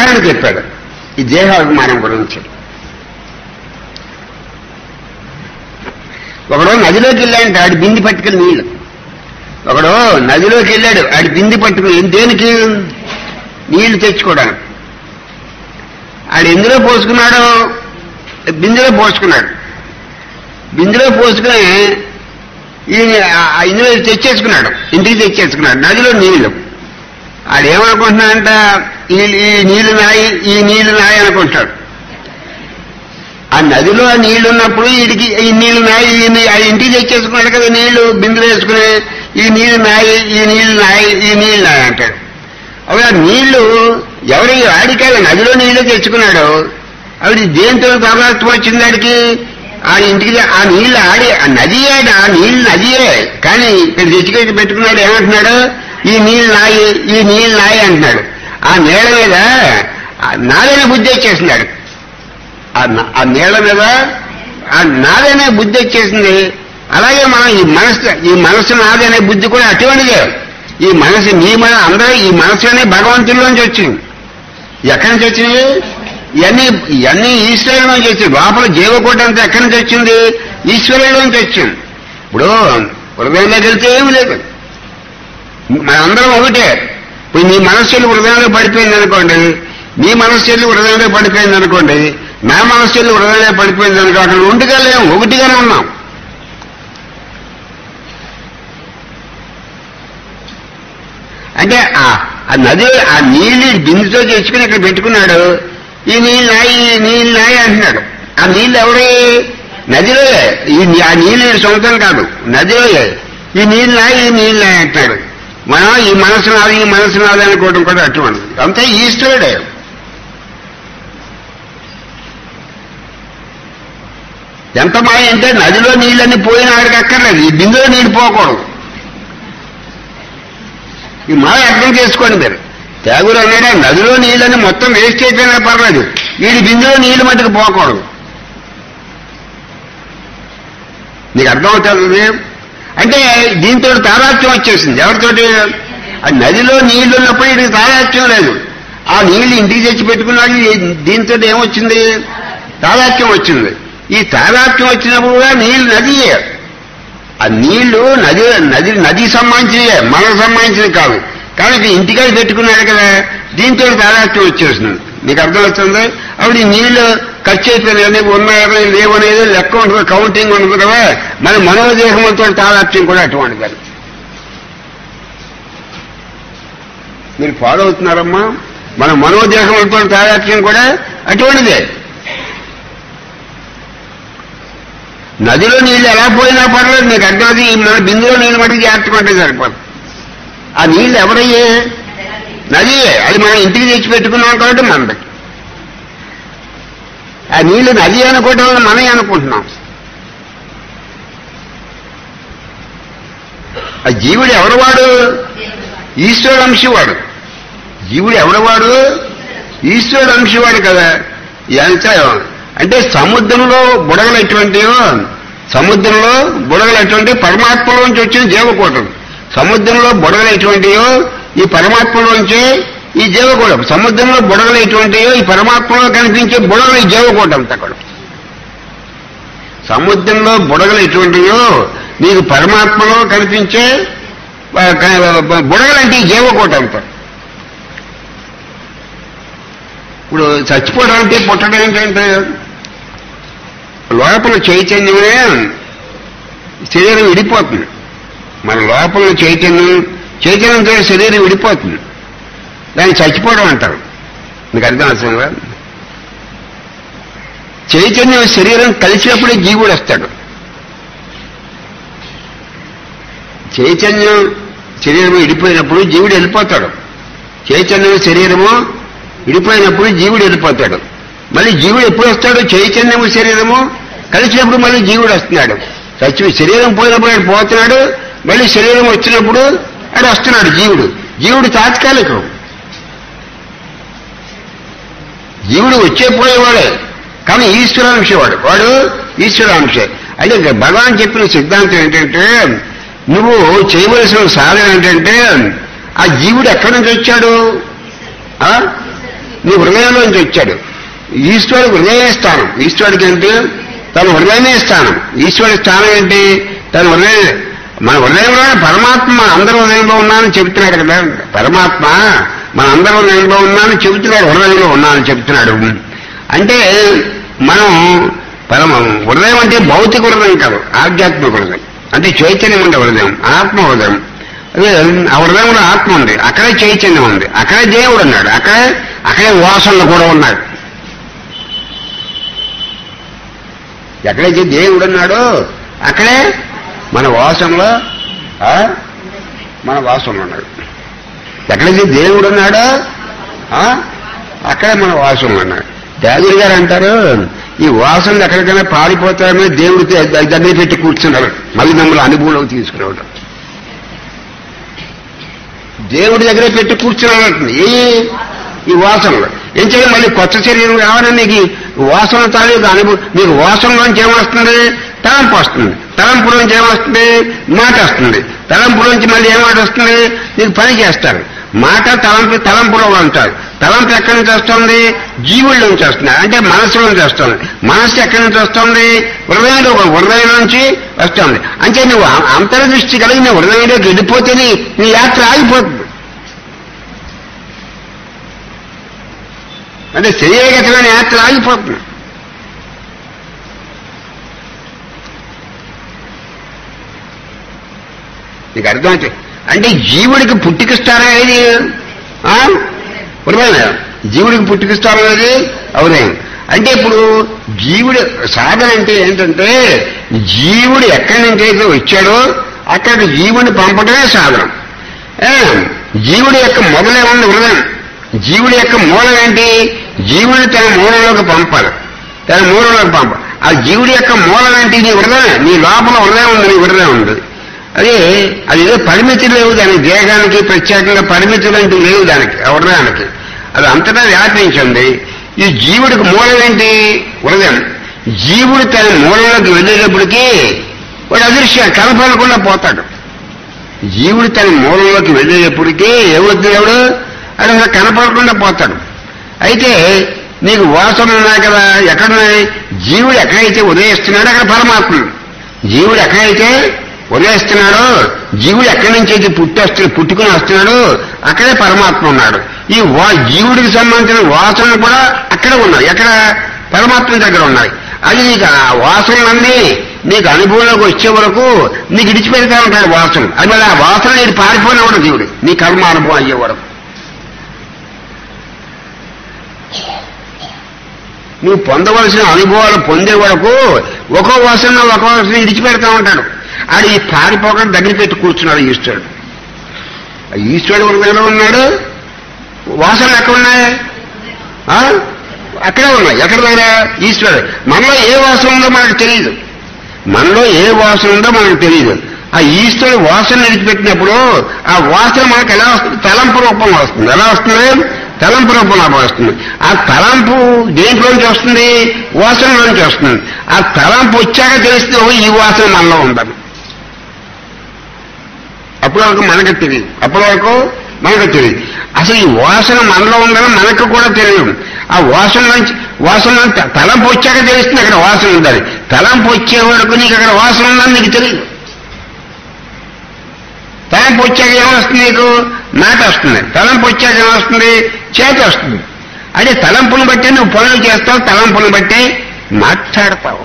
ఉదాహరణ చెప్పాడు ఈ దేహాభిమానం గురించి ఒకడు నదిలోకి వెళ్ళాడంటే ఆడి బింది పట్టుకుని నీళ్లు ఒకడు నదిలోకి వెళ్ళాడు ఆడి బింది పట్టుకుని దేనికి నీళ్లు తెచ్చుకోవడానికి ఆడు ఎందులో పోసుకున్నాడు బిందెలో పోసుకున్నాడు బిందెలో పోసుకుని ఈ ఆ ఇందులో తెచ్చేసుకున్నాడు ఇంటికి తెచ్చేసుకున్నాడు నదిలో నీళ్లు ఆడేమనుకుంటున్నాడంట ఈ ఈ నీళ్లు నాయి ఈ నీళ్లు నాయి అనుకుంటాడు ఆ నదిలో ఆ నీళ్లు ఉన్నప్పుడు వీడికి ఈ నీళ్లు నాయి ఈ నీ- ఆ ఇంటికి తెచ్చేసుకున్నాడు కదా నీళ్లు బిందులు వేసుకుని ఈ నీళ్లు నాయి ఈ నీళ్లు నాయి ఈ నీళ్లు నాయి అంటాడు అవి ఆ నీళ్లు ఎవరి ఆడికాయ నదిలో నీళ్లు తెచ్చుకున్నాడు అవి దేంతో ప్రభావితం వచ్చింది ఆడికి ఆ ఇంటికి ఆ నీళ్లు ఆడి ఆ నదియే ఆ నీళ్లు నదియే కానీ ఇక్కడ తెచ్చుకొని పెట్టుకున్నాడు ఏమంటున్నాడు ఈ నీళ్లు నాయి ఈ నీళ్లు నాయి అంటున్నాడు ఆ నీళ్ళ మీద ఆ నాదైన బుద్ధి వచ్చేసినాడు ఆ న- ఆ నీళ్ల మీద ఆ నాదనే బుద్ధి వచ్చేసింది అలాగే మనం ఈ మనసు ఈ మనసు నాదనే బుద్ధి కూడా అటువంటిదే ఈ మనసు నీ మన అందరూ ఈ మనసు అనే భగవంతుల్లోంచి వచ్చింది ఎక్కడి నుంచి వచ్చింది ఇవన్నీ ఇవన్నీ ఈశ్వరులోంచి వచ్చింది లోపల జీవకోట అంతా ఎక్కడి నుంచి వచ్చింది ఈశ్వరులోంచి వచ్చింది ఇప్పుడు హృదయంలోకి వెళ్తే ఏమి లేదు మనందరం ఒకటే ఇప్పుడు నీ మనస్సులు హృదయంలో పడిపోయింది అనుకోండి నీ మనస్సులు హృదయంలో పడిపోయింది అనుకోండి నా మనస్సులు హృదయంలో పడిపోయింది అనుకో అక్కడ ఉండిగా లేము ఒకటిగానే ఉన్నాం అంటే ఆ ఆ నది ఆ నీళ్ళు బిందుతో తెచ్చుకుని ఇక్కడ పెట్టుకున్నాడు ఈ నీళ్ళు నాయి ఈ నీళ్ళు నాయి అంటున్నాడు ఆ నీళ్ళు ఎవరి నదిలోయే ఈ నీ- ఆ నీళ్ళు ఈయన సొంతం కాదు నదిలోయే ఈ నీళ్ళు నాయి ఈ నీళ్ళు నాయి అంటున్నాడు మనం ఈ మనసు నాది ఈ మనసు నాది అనుకోవడం కూడా అటువంటిది అంతే ఈశ్వరుడే ఎంత మాయ అంటే నదిలో నీళ్ళన్నీ పోయిన ఆడికి అక్కర్లేదు ఈ బిందులో నీళ్ళు పోకూడదు ఈ మాయ అర్థం చేసుకోండి మీరు త్యాగులు అన్నాడు నదిలో నీళ్ళని మొత్తం వేస్ట్ అయిపోయినా పర్లేదు వీడి బిందులో నీళ్ళు మట్టుకు పోకూడదు నీకు అర్థమవుతుంది అంటే దీంతో తారాత్యం వచ్చేసింది ఎవరితోటి ఆ నదిలో నీళ్లు ఉన్నప్పుడు వీడికి తారాత్యం లేదు ఆ నీళ్లు ఇంటికి తెచ్చి పెట్టుకున్నాడు ఈ- దీంతో ఏమొచ్చింది తారాత్యం వచ్చింది ఈ తారాత్యం వచ్చినప్పుడు కూడా నీళ్లు నదియే ఆ నీళ్లు నది నది నది సంబంధించినవే మనకు సంబంధించినవి కాదు కానీ ఇది ఇంటికాడ పెట్టుకున్నాడు కదా దీంతో తాదాత్యం వచ్చేసింది నీకు అర్థమవుతుంది అప్పుడు ఈ నీళ్లు ఖర్చు అయిపోయినాయి ఉన్నాయో లేవనేది లెక్క ఉంటుంది కౌంటింగ్ ఉంటుంది కదా మన మనోదేహంతో తాదాత్యం కూడా అటువంటిది మీరు ఫాలో అవుతున్నారమ్మా మన మనోదేహంతో తాదాత్యం కూడా అటువంటిదే నదిలో నీళ్లు ఎలా పోయినా పర్లేదు నీకు అర్థమది మన బిందులో నీళ్ళు మటుకు జాగ్రత్తకుంటే సరిపోదు ఆ నీళ్లు ఎవరయ్యే నది అది మనం ఇంటికి తెచ్చి పెట్టుకున్నాం కాబట్టి మనది ఆ నీళ్లు నది అనుకోవటం వల్ల మనమే అనుకుంటున్నాం ఆ జీవుడు ఎవడవాడు ఈశ్వరుడు అంశవాడు జీవుడు ఎవడవాడు ఈశ్వరుడు అంశవాడు కదా ఎంత అంటే సముద్రంలో బుడగలు ఎటువంటివో సముద్రంలో బుడగలు ఎటువంటి పరమాత్మలోంచి వచ్చిన జీవకూటం సముద్రంలో బుడగలు ఎటువంటివో ఈ పరమాత్మలోంచి ఈ జీవకూటం సముద్రంలో బుడగలు ఎటువంటివో ఈ పరమాత్మలో కనిపించే బుడగలు ఈ జీవకూటం అక్కడ సముద్రంలో బుడగలు ఎటువంటివో నీకు పరమాత్మలో కనిపించే ఆ, క- బుడగలంటే ఈ జీవకూటంతో ఇప్పుడు చచ్చిపోవడం అంటే పుట్టడం ఏంటంటే లోపల చైతన్యమే శరీరం విడిపోతుంది మన లోపల చైతన్యం చైతన్యంతో శరీరం విడిపోతుంది దాన్ని చచ్చిపోవడం అంటారు మీకు అర్థం అవుతుందా చైతన్యం శరీరం కలిసినప్పుడే జీవుడు వస్తాడు చైతన్యం శరీరం విడిపోయినప్పుడు జీవుడు వెళ్ళిపోతాడు చైతన్యం శరీరము విడిపోయినప్పుడు జీవుడు వెళ్ళిపోతాడు మళ్ళీ జీవుడు ఎప్పుడు వస్తాడు చైతన్యము శరీరము కలిసినప్పుడు మళ్ళీ జీవుడు వస్తున్నాడు చచ్చి శరీరం పోయినప్పుడు ఆయన పోతున్నాడు మళ్ళీ శరీరం వచ్చినప్పుడు ఆడు వస్తున్నాడు జీవుడు జీవుడు తాత్కాలికం జీవుడు వచ్చే పోయేవాడే కానీ ఈశ్వరాంశ వాడు వాడు ఈశ్వరాంశ అయితే ఇక భగవాన్ చెప్పిన సిద్ధాంతం ఏంటంటే నువ్వు చేయవలసిన సాధన ఏంటంటే ఆ జీవుడు ఎక్కడి నుంచి వచ్చాడు ఆ? నీ హృదయంలోంచి వచ్చాడు ఈశ్వరుడు హృదయ స్థానం ఈశ్వరుడికి ఏంటి తన హృదయమే స్థానం ఈశ్వరుడి స్థానం ఏంటి తన హృదయం మన హృదయంలో పరమాత్మ మన అందరి హృదయంలో ఉన్నానని చెబుతున్నాడు కదా పరమాత్మ మన అందరి హృదయంలో ఉన్నానని చెబుతున్నాడు హృదయంలో ఉన్నానని చెబుతున్నాడు అంటే మనం పరమ హృదయం అంటే భౌతిక హృదయం కాదు ఆధ్యాత్మిక హృదయం అంటే చైతన్యం ఉండే హృదయం ఆత్మ హృదయం అదే ఆ హృదయంలో ఆత్మ ఉంది అక్కడే చైతన్యం ఉంది అక్కడే దేవుడు ఉన్నాడు అక్కడే అక్కడే వాసనలు కూడా ఉన్నాడు ఎక్కడైతే దేవుడు ఉన్నాడో అక్కడే మన వాసనలో ఆ, మన వాసనలో ఉన్నాడు ఎక్కడైతే దేవుడు ఉన్నాడో ఆ, అక్కడే మన వాసనలు ఉన్నాడు దాదురి గారు అంటారు ఈ వాసనలు ఎక్కడికైనా పారిపోతారని దేవుడి ద- దగ్గర పెట్టి కూర్చున్నారు మళ్ళీ మమ్మల్ని అనుభవంలోకి తీసుకురావడం దేవుడి దగ్గరే పెట్టి కూర్చున్నాడు ఏ ఈ వాసనలు ఏం చేయాలి మళ్ళీ కొత్త శరీరం కావాలని నీకు ఈ వాసన తాలూకు అనుభవం నీకు వాసనలోంచి ఏమొస్తుంది తలంపు వస్తుంది తలంపులోంచి ఏమొస్తుంది మాట వస్తుంది తలంపులోంచి మళ్ళీ ఏ మాట వస్తుంది నీకు పని చేస్తారు మాట తలంపు తలంపులో ఉంటారు తలంపు ఎక్కడి నుంచి వస్తుంది జీవుల నుంచి వస్తుంది అంటే మనసులో నుంచి వస్తుంది మనస్సు ఎక్కడి నుంచి వస్తుంది హృదయంలో హృదయం నుంచి వస్తుంది అంటే నువ్వు అ- అంతర్దృష్టి కలిగి నీ హృదయంలోకి వెళ్ళిపోతే నీ నీ యాత్ర ఆగిపోతుంది అంటే శరీరగతమైన యాత్ర ఆగిపోతుంది నీకు అర్థమైతే అంటే జీవుడికి పుట్టికిస్తారా ఇది ఆ? హృదయం జీవుడికి పుట్టికిస్తారా అనేది హృదయం అంటే ఇప్పుడు జీవుడు సాధన అంటే ఏంటంటే జీవుడు ఎక్కడి నుంచి అయితే వచ్చాడో అక్కడికి జీవుడిని పంపడమే సాధన ఏ? జీవుడి యొక్క మొదలే ఉంది హృదయం జీవుడి యొక్క మూలం ఏంటి జీవుని తన మూలంలోకి పంపాలి తన మూలంలోకి పంపాలి ఆ జీవుడి యొక్క మూలం ఏంటి నీ హృదయం నీ లోపల హృదయం ఉంది నీ హృదయం ఉంది అదే అది ఏదో పరిమితి లేవు దానికి దేహానికి ప్రత్యేకంగా పరిమితులు అంటూ లేవు దానికి ఆ హృదయానికి అది అంతటా వ్యాపించింది ఈ జీవుడికి మూలం ఏంటి హృదయం జీవుడు తన మూలంలోకి వెళ్ళేటప్పటికీ వాడు అదృశ్య కనపడకుండా పోతాడు జీవుడు తన మూలంలోకి వెళ్ళేటప్పటికీ ఏమవుతుంది ఎవడు అది అసలు కనపడకుండా పోతాడు అయితే నీకు వాసన ఉన్నాయి కదా ఎక్కడున్నాయి జీవుడు ఎక్కడైతే ఉదయిస్తున్నాడో అక్కడ పరమాత్మ ఉంది. జీవుడు ఎక్కడైతే ఉదయిస్తున్నాడో జీవుడు ఎక్కడి నుంచి అయితే పుట్టి వస్తు పుట్టుకుని వస్తున్నాడో అక్కడే పరమాత్మ ఉన్నాడు ఈ వా జీవుడికి సంబంధించిన వాసనలు కూడా అక్కడే ఉన్నాయి ఎక్కడ పరమాత్మ దగ్గర ఉన్నాయి అది నీకు ఆ వాసనలన్నీ నీకు అనుభవంలోకి వచ్చే వరకు నీకు ఇడిచిపెడతా ఉంటాడు వాసన అది మళ్ళీ ఆ వాసన నీకు పారిపోయినవాడు జీవుడు నీ కర్మ అనుభవం అయ్యే వరకు నువ్వు పొందవలసిన అనుభవాలు పొందే వరకు ఒక్కో వాసన ఒక్కో వాసన ఇడిచిపెడతా ఉంటాడు ఆడు ఈ పారిపోకుండా దగ్గర పెట్టి కూర్చున్నాడు ఈశ్వరుడు ఆ ఈశ్వరుడు హృదయంలో ఉన్నాడు వాసనలు ఎక్కడ ఉన్నాయి ఆ? అక్కడే ఉన్నాయి ఎక్కడ దగ్గర ఈశ్వరుడు మనలో ఏ వాసన ఉందో మనకు తెలియదు మనలో ఏ వాసన ఉందో మనకు తెలియదు ఆ ఈశ్వరుడు వాసన విడిచిపెట్టినప్పుడు ఆ వాసన మనకు ఎలా వస్తుంది తలంపు రూపంలో వస్తుంది ఎలా వస్తుంది తలంపు రూపంలో వస్తుంది ఆ తలంపు దేంట్లోంచి వస్తుంది వాసనలోంచి వస్తుంది ఆ తలంపు వచ్చాక తెలిస్తే ఓ ఈ వాసన మనలో ఉందని అప్పటి వరకు మనకు తెలియదు అప్పటి వరకు మనకు తెలియదు అసలు ఈ వాసన మనలో ఉందని మనకు కూడా తెలియదు ఆ వాసన నుంచి వాసన నుంచి తలంపు వచ్చాక తెలుస్తుంది అక్కడ వాసన ఉందని తలంపు వచ్చే వరకు నీకు అక్కడ వాసన ఉందని నీకు తెలియదు తలంపు వచ్చాక ఏమొస్తుంది నీకు మాట వస్తుంది తలంపు వచ్చాక ఏమొస్తుంది చేతి వస్తుంది అదే తలంపును బట్టి నువ్వు పనులు చేస్తావు తలంపును బట్టి మాట్లాడతావు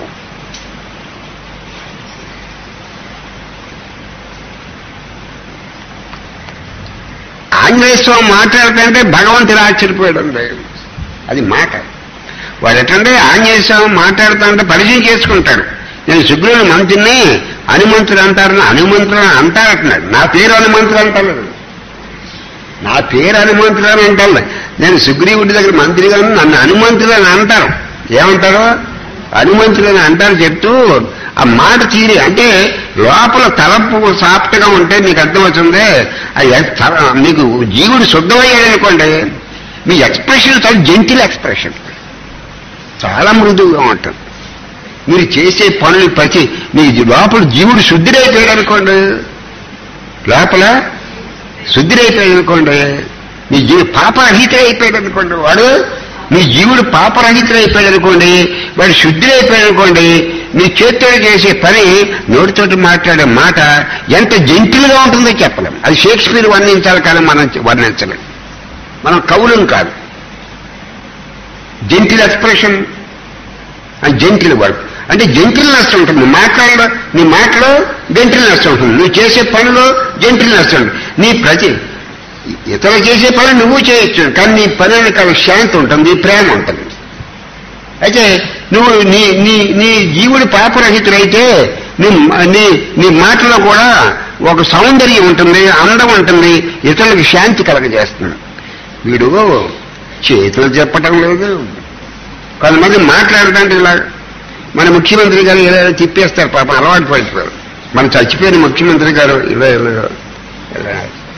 ఆంజనేయ స్వామి మాట్లాడుతుంటే భగవంతుడు ఆశ్చర్యపోయాడు అండి. అది మాట వాడు ఎట్లంటే ఆంజనేయ స్వామి మాట్లాడుతుంటే పరిచయం చేసుకుంటాడు నేను సుగ్రీవుని మంత్రిని హనుమంతుడు అంటారని హనుమంతుడు అని అంటారంటున్నాడు నా పేరు హనుమంతుడు అంటారు నా పేరు హనుమంతుడు అని అంటారు నేను సుగ్రీవుడి దగ్గర మంత్రిగా ఉన్నా, నన్ను హనుమంతుడు అని అంటారు ఏమంటారు హనుమంతుడు అని అంటారు చెప్తూ ఆ మాట తీరి అంటే లోపల తలపు సాఫ్ట్గా ఉంటే మీకు అర్థమవుతుంది అది ఎక్- త- మీకు జీవుడు శుద్ధమయ్యాడు అనుకోండి మీ ఎక్స్ప్రెషన్ చాలా జెంటిల్ ఎక్స్ప్రెషన్ చాలా మృదువుగా ఉంటుంది మీరు చేసే పనులు ప్రతి మీ లోపల జీవుడు శుద్ధిరైపోయాడు అనుకోండి లోపల శుద్ధిరైపోయాడు అనుకోండి నీ జీవుడు పాపరహిత అయిపోయాడు అనుకోండి వాడు నీ జీవుడు పాపరహితుడు అయిపోయాడు అనుకోండి వాడు శుద్ధుడు అయిపోయాడు అనుకోండి నీ చేతితో చేసే పని నోటితోటి మాట్లాడే మాట ఎంత జంటిలుగా ఉంటుందో చెప్పలేం అది షేక్స్పియర్ వర్ణించాలి కానీ మనం వర్ణించలేం మనం కవులం కాదు జెంటిల్ ఎక్స్ప్రెషన్ జెంటిల్ వర్డ్ అంటే జెంటిల్నెస్ ఉంటుంది మాట్లాడలో నీ మాటలో జెంటిల్నెస్ ఉంటుంది నువ్వు చేసే పనిలో జెంటిల్నెస్ ఉంటుంది నీ ప్రతి ఇతరులు చేసే పని నువ్వు చేయొచ్చు కానీ నీ పని వెనకాల శాంతి ఉంటుంది ప్రేమ ఉంటుంది అయితే నువ్వు నీ నీ నీ జీవుడి పాపరహితుడైతే నీ నీ నీ మాటలో కూడా ఒక సౌందర్యం ఉంటుంది అందం ఉంటుంది ఇతరులకు శాంతి కలగజేస్తుంది వీడు చేతులు చెప్పటం లేదు కొంతమంది మాట్లాడటానికి ఇలా మన ముఖ్యమంత్రి గారు ఇలా ఇలా తిప్పేస్తారు పాపం అలవాటు పడిపోయారు మన చచ్చిపోయిన ముఖ్యమంత్రి గారు ఇలా ఇలా ఇలా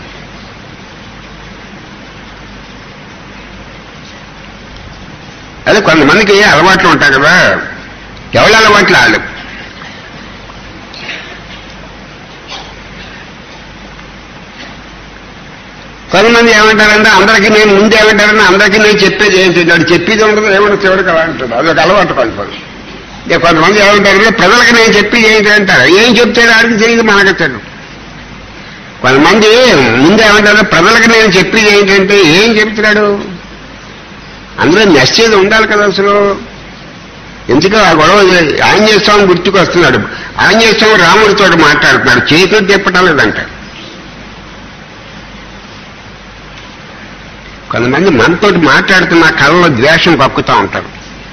అదే కొంతమందికి అలవాట్లు ఉంటాయి కదా ఎవరి అలవాట్లు వాళ్ళు కొంతమంది ఏమంటారంటే అందరికీ నేను ముందు ఏమంటారంటే అందరికీ నేను చెప్పేది ఏంటి వాడు చెప్పేది ఉండదు ఏమన్నా చివరికి అలా అంటాడు అదొక అలవాటు కొంతమంది ఇక కొంతమంది ఏమంటారంటే ప్రజలకు నేను చెప్పేది ఏంటి అంటారు ఏం చెప్తే ఆడికి తెలియదు మనకు తెలియదు కొంతమంది ముందు ఏమంటారు ప్రజలకు నేను చెప్పేది ఏంటంటే ఏం చెప్తున్నాడు అందులో మెసేజ్ ఉండాలి కదా అసలు ఎందుకు ఆ గొడవ ఆంజనేయ స్వామి గుర్తుకు వస్తున్నాడు ఆంజనేయ స్వామి రాముడితో మాట్లాడుతున్నాడు చేతులు తిప్పటం లేదంటాడు కొంతమంది మనతోటి మాట్లాడుతున్న కళ్ళలో ద్వేషం కక్కుతూ ఉంటారు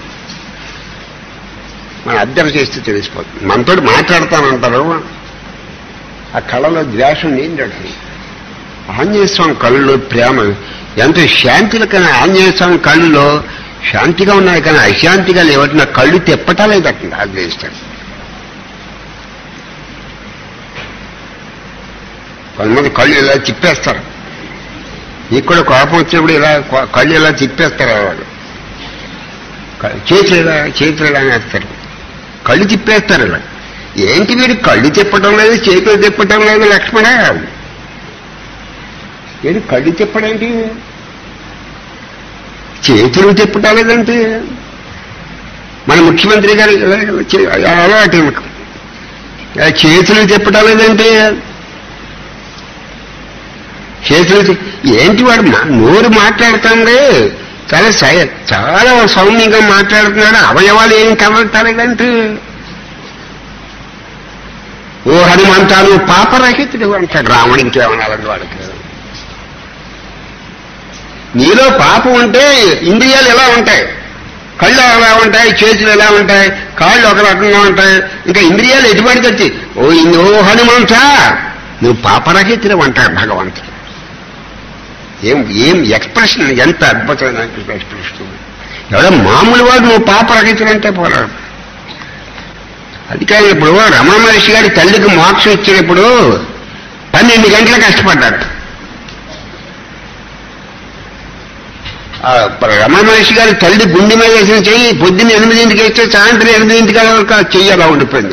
మనం అబ్జర్వ్ చేస్తే తెలిసిపోతుంది మనతోటి మాట్లాడతానంటారు ఆ కళ్ళలో ద్వేషం నిండడు ఆంజనేయ స్వామి కళ్ళలో ప్రేమ ఎంతో శాంతిలో కానీ ఆంజనేయ స్వామి కళ్ళులో శాంతిగా ఉన్నాయి కానీ అశాంతిగా లేవటి నా కళ్ళు తిప్పటాలేదట ఆంజనేయ స్వామి కొంతమంది కళ్ళు ఇలా తిప్పేస్తారు నీకు కూడా కోపం వచ్చినప్పుడు ఇలా కో- కళ్ళు ఇలా తిప్పేస్తారు వాళ్ళు క- చేతులు ఇలా చేతులు ఇలా వేస్తారు కళ్ళు తిప్పేస్తారు ఇలా ఏంటి వీడు కళ్ళు తిప్పటం లేదు చేతులు తిప్పటం లేదు లక్ష్మణ ఏంటి కళ్ళు తిప్పడేంటి చేతులు తిప్పటం లేదంటే మన ముఖ్యమంత్రి గారు ఇలా ఇలా చే- అలవాటు ఈమెకు. ఇలా చేతులు తిప్పటం లేదంటే చేతులు తి- ఏంటి వాడు మా- నోరు మాట్లాడుతుంది చాలా సై- చాలా సౌమ్యంగా మాట్లాడుతున్నాడు అవయవాలు ఏం కదలతాలేదంటే ఓ హనుమంతాను పాపరహితుడు అంటాడు రాముడికి ఏమనాలండి వాడికి నీలో పాపం ఉంటే ఇంద్రియాలు ఎలా ఉంటాయి కళ్ళు ఎలా ఉంటాయి చేతులు ఎలా ఉంటాయి కాళ్ళు ఒక రకంగా ఉంటాయి ఇంకా ఇంద్రియాలు ఎటువంటి వచ్చి ఓ ఇన్- ఓ హనుమంత నువ్వు పాపరహితుడు అంటాడు భగవంతుడు ఏం ఏం ఎక్స్ప్రెషన్ ఎంత అద్భుతమైన ఎక్స్ప్రెషన్ ఎవడో మామూలు వాడు నువ్వు పాపరహితుడు అంటే పోరాడు అది కాదు ఇప్పుడు రమణ మహర్షి గారి తల్లికి మోక్షం ఇచ్చినప్పుడు పన్నెండు గంటలు కష్టపడ్డాడు ఆ రమణ మహర్షి గారి తల్లి గుండె మీద వేసిన చెయ్యి పొద్దున్న ఎనిమిదింటికి వేస్తే సాయంత్రం ఎనిమిదింటికి వరకు ఆ చెయ్యి అలా ఉండిపోయింది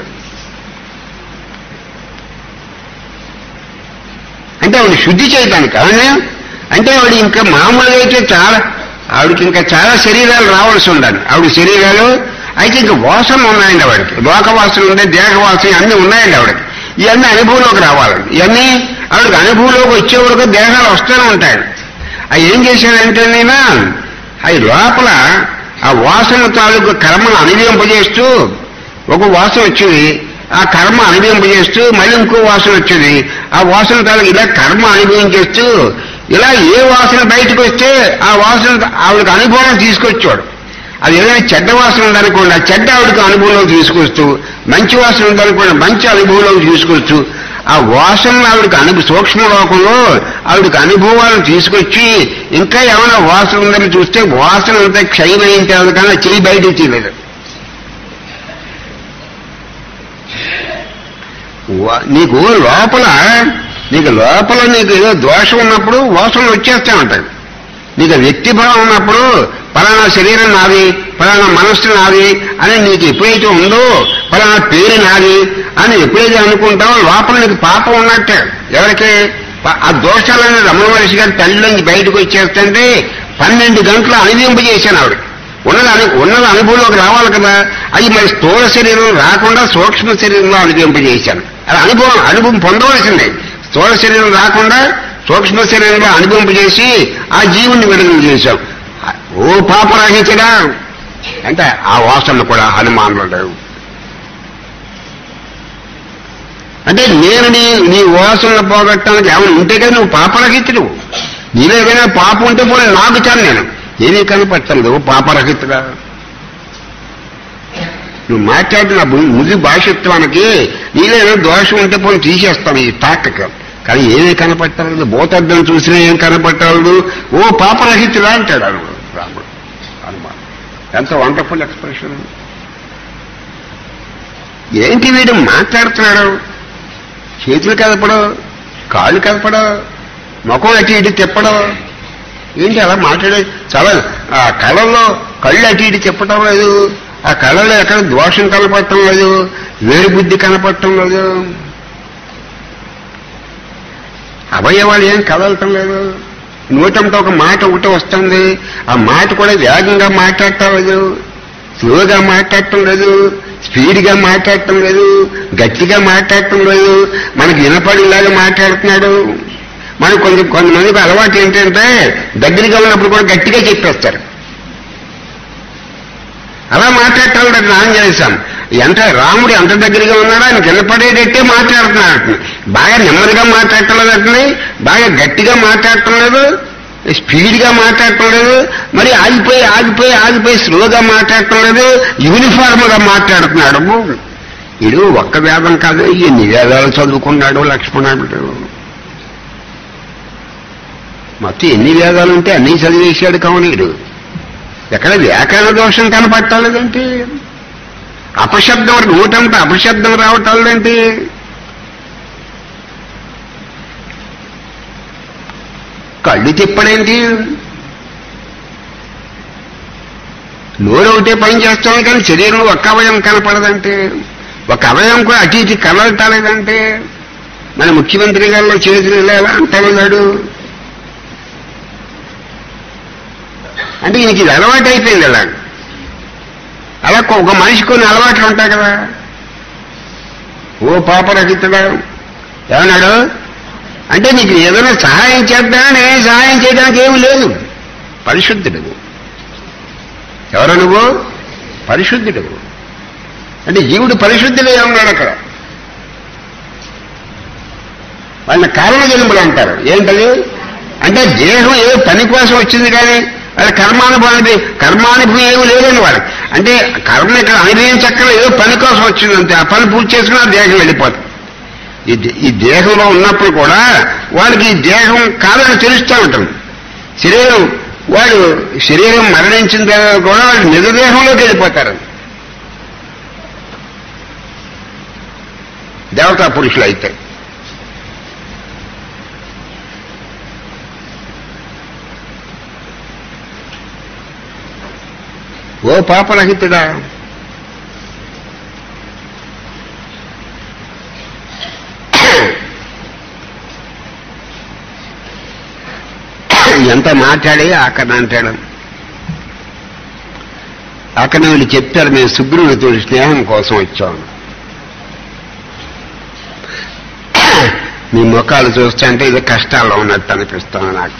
అంటే ఆవిడ శుద్ధి చేయటానికి అవునా అంటే ఆవిడ ఇంకా మామూలుగా అయితే చాలా ఆవిడకి ఇంకా చాలా శరీరాలు రావాల్సి ఉండాలి ఆవిడ శరీరాలు అయితే ఇంకా వాసనలు ఉన్నాయండి ఆవిడకి లోక వాసనలు ఉన్నాయి దేహ వాసన అన్నీ ఉన్నాయండి ఆవిడకి ఇవన్నీ అనుభవంలోకి రావాలండి ఇవన్నీ ఆవిడకి అనుభవంలోకి వచ్చే వరకు దేహాలు వస్తూనే ఉంటాయి అవి ఏం చేశాడంటే నేను అవి లోపల ఆ వాసన తాలూకు కర్మను అనుభవింపజేస్తూ ఒక వాసన వచ్చింది ఆ కర్మ అనుభవింపజేస్తూ మళ్ళీ ఇంకో వాసన వచ్చింది ఆ వాసన తాలూకు ఇలా కర్మ అనుభవించేస్తూ ఇలా ఏ వాసన బయటకు వస్తే ఆ వాసన ఆవిడకి అనుభవం తీసుకొచ్చాడు అది ఏదైనా చెడ్డ వాసన ఉందనుకోండి ఆ చెడ్డ ఆవిడకి అనుభవంలోకి తీసుకొస్తూ మంచి వాసన ఉందనుకోండి మంచి అనుభవంలోకి తీసుకొస్తూ ఆ వాసన ఆవిడకి అను సూక్ష్మ లోకంలో ఆవిడకి అనుభవాలను తీసుకొచ్చి ఇంకా ఏమైనా వాసన ఉందని చూస్తే వాసన అంతా క్షయమైన తర్వాత కానీ ఆ చెయ్యి బయటకు తీయలేదు వా- నీకు లోపల నీకు లోపల నీకు ఏదో దోషం ఉన్నప్పుడు వాసనలు వచ్చేస్తా ఉంటాయి నీకు వ్యక్తిభావం ఉన్నప్పుడు పలానా శరీరం నాది పలానా మనస్సు నాది అని నీకు ఎప్పుడైతే ఉందో పలానా పేరు నాది అని ఎప్పుడైతే అనుకుంటావో లోపల నీకు పాపం ఉన్నట్టే ఎవరికి ప- ఆ దోషాలను రమణ మహర్షి గారి తల్లిలోంచి బయటకు వచ్చేస్తుంటే పన్నెండు గంటలు అనుభవింపజేశాను ఆవిడ ఉన్నది అను ఉన్నది అనుభవంలోకి రావాలి కదా అది మరి స్థూల శరీరం రాకుండా సూక్ష్మ శరీరంలో అనుభవింపజేశాను అది అనుభవం అనుభవం పొందవలసిందే స్థూల శరీరం రాకుండా సూక్ష్మ శరీరంలో అనుభవింపజేసి ఆ జీవుణ్ణి విడుదల చేశాం ఓ పాపరాహితుడా అంటే ఆ వాసనలు కూడా హనుమానులు లేవు అంటే నేను నీ నీ వాసనలు పోగొట్టడానికి ఏమైనా ఉంటే కదా నువ్వు పాపరహితుడు నీలో ఏదైనా పాపం ఉంటే పోనీ నాకు చాలు నేను ఏమీ కనపట్టలేదు ఓ పాపరహితుడా నువ్వు మాట్లాడిన ముది భాషత్వానికి నీలో ఏదైనా దోషం ఉంటే పోనీ తీసేస్తాను ఈ తాకక కానీ ఏమీ కనపట్టలేదు భూతద్దం చూసినా ఏం కనపట్టలేదు ఓ పాపరహితుడా అంటాడు అను- రాముడు హనుమాన్ ఎంత వండర్ఫుల్ ఎక్స్ప్రెషన్ ఏంటి వీడు మాట్లాడుతున్నాడు చేతులు కదపడం కాళ్ళు కదపడం ముఖం అటు ఇటు తిప్పడం ఏంటి అలా మాట్లాడే చాలా ఆ కళల్లో కళ్ళు అటు ఇటు తిప్పడం లేదు ఆ కళలో ఎక్కడ దోషం కనపడటం లేదు వేరు బుద్ధి కనపడటం లేదు అవయవాలు ఏం కదలటం లేదు నూటంతో ఒక మాట ఒకటి వస్తుంది ఆ మాట కూడా వేగంగా మాట్లాడటం లేదు స్లోగా మాట్లాడటం లేదు స్పీడ్గా మాట్లాడటం లేదు గట్టిగా మాట్లాడటం లేదు మనకి వినపడేలాగా మాట్లాడుతున్నాడు మనకు కొంచెం కొంతమందికి అలవాటు ఏంటంటే దగ్గరగా ఉన్నప్పుడు కూడా గట్టిగా చెప్పేస్తారు అలా మాట్లాడటం లేదు ఆంజనేయ స్వామి ఎంత రాముడు ఎంత దగ్గరగా ఉన్నాడో ఆయన వినపడేటట్టే మాట్లాడుతున్నాడు బాగా నెమ్మదిగా మాట్లాడటం లేదంటే బాగా గట్టిగా మాట్లాడటం లేదు స్పీడ్గా మాట్లాడటం లేదు మరి ఆగిపోయి ఆగిపోయి ఆగిపోయి స్లోగా మాట్లాడటం లేదు యూనిఫార్మ్ గా మాట్లాడుతున్నాడు ఇది ఒక్క వేదం కాదు ఎన్ని వేదాలు చదువుకున్నాడు లక్ష్మణుడు మొత్తం ఎన్ని వేదాలు ఉంటే అన్ని చదివేశాడు కౌనీయుడు ఎక్కడ వ్యాకరణ దోషం కనపట్టాలేదంటే అపశబ్దం నూటంటే అపశబ్దం రావటాలేంటి కళ్ళు తిప్పడేంటి నోరు ఒకటే పని చేస్తాం కానీ శరీరంలో ఒక్క అవయవం కనపడదంటే ఒక అవయవం కూడా అటు ఇటు కనబడటాలేదంటే మన ముఖ్యమంత్రి గారిలో చేతులు ఇలా ఎలా అంటాడు అంటే ఈయనకి ఇది అలవాటు అయిపోయింది అలా అలా ఒక మనిషి కొన్ని అలవాట్లు ఉంటాయి కదా ఓ పాపరహితుడా ఏమన్నాడు అంటే నీకు ఏదైనా సహాయం చేద్దామని సహాయం చేయడానికి ఏమి లేదు పరిశుద్ధుడు ఎవరు నువ్వు పరిశుద్ధుడు అంటే జీవుడు పరిశుద్ధుడే ఉన్నాడు అక్కడ వాళ్ళని కారణ జన్మలు అంటారు ఏంటది అంటే దేహం ఏదో పని కోసం వచ్చింది కానీ వాళ్ళ కర్మానుభవానికి కర్మానుభవం ఏమి లేదని వాళ్ళకి అంటే కర్మ ఇక్కడ అనుభవించక్కల ఏదో పని కోసం వచ్చింది అంతే ఆ పని పూర్తి చేసుకుని ఆ దేహం వెళ్ళిపోతుంది ఈ దే- ఈ దేహంలో ఉన్నప్పుడు కూడా వాళ్ళకి ఈ దేహం కాదని తెలుస్తూ ఉంటుంది శరీరం వాడు శరీరం మరణించిన తర్వాత కూడా వాళ్ళు నిజదేహంలోకి వెళ్ళిపోతారు దేవతా పురుషులు అయితే ఓ పాపరహితుడా ఎంత మాట్లాడి అక్కడ అంటాడు అక్కడ వీళ్ళు చెప్తారు మేము సుగ్రీవుడితో స్నేహం కోసం వచ్చాము మీ ముఖాలు చూస్తుంటే ఇది కష్టాల్లో ఉన్నట్టు అనిపిస్తుంది నాకు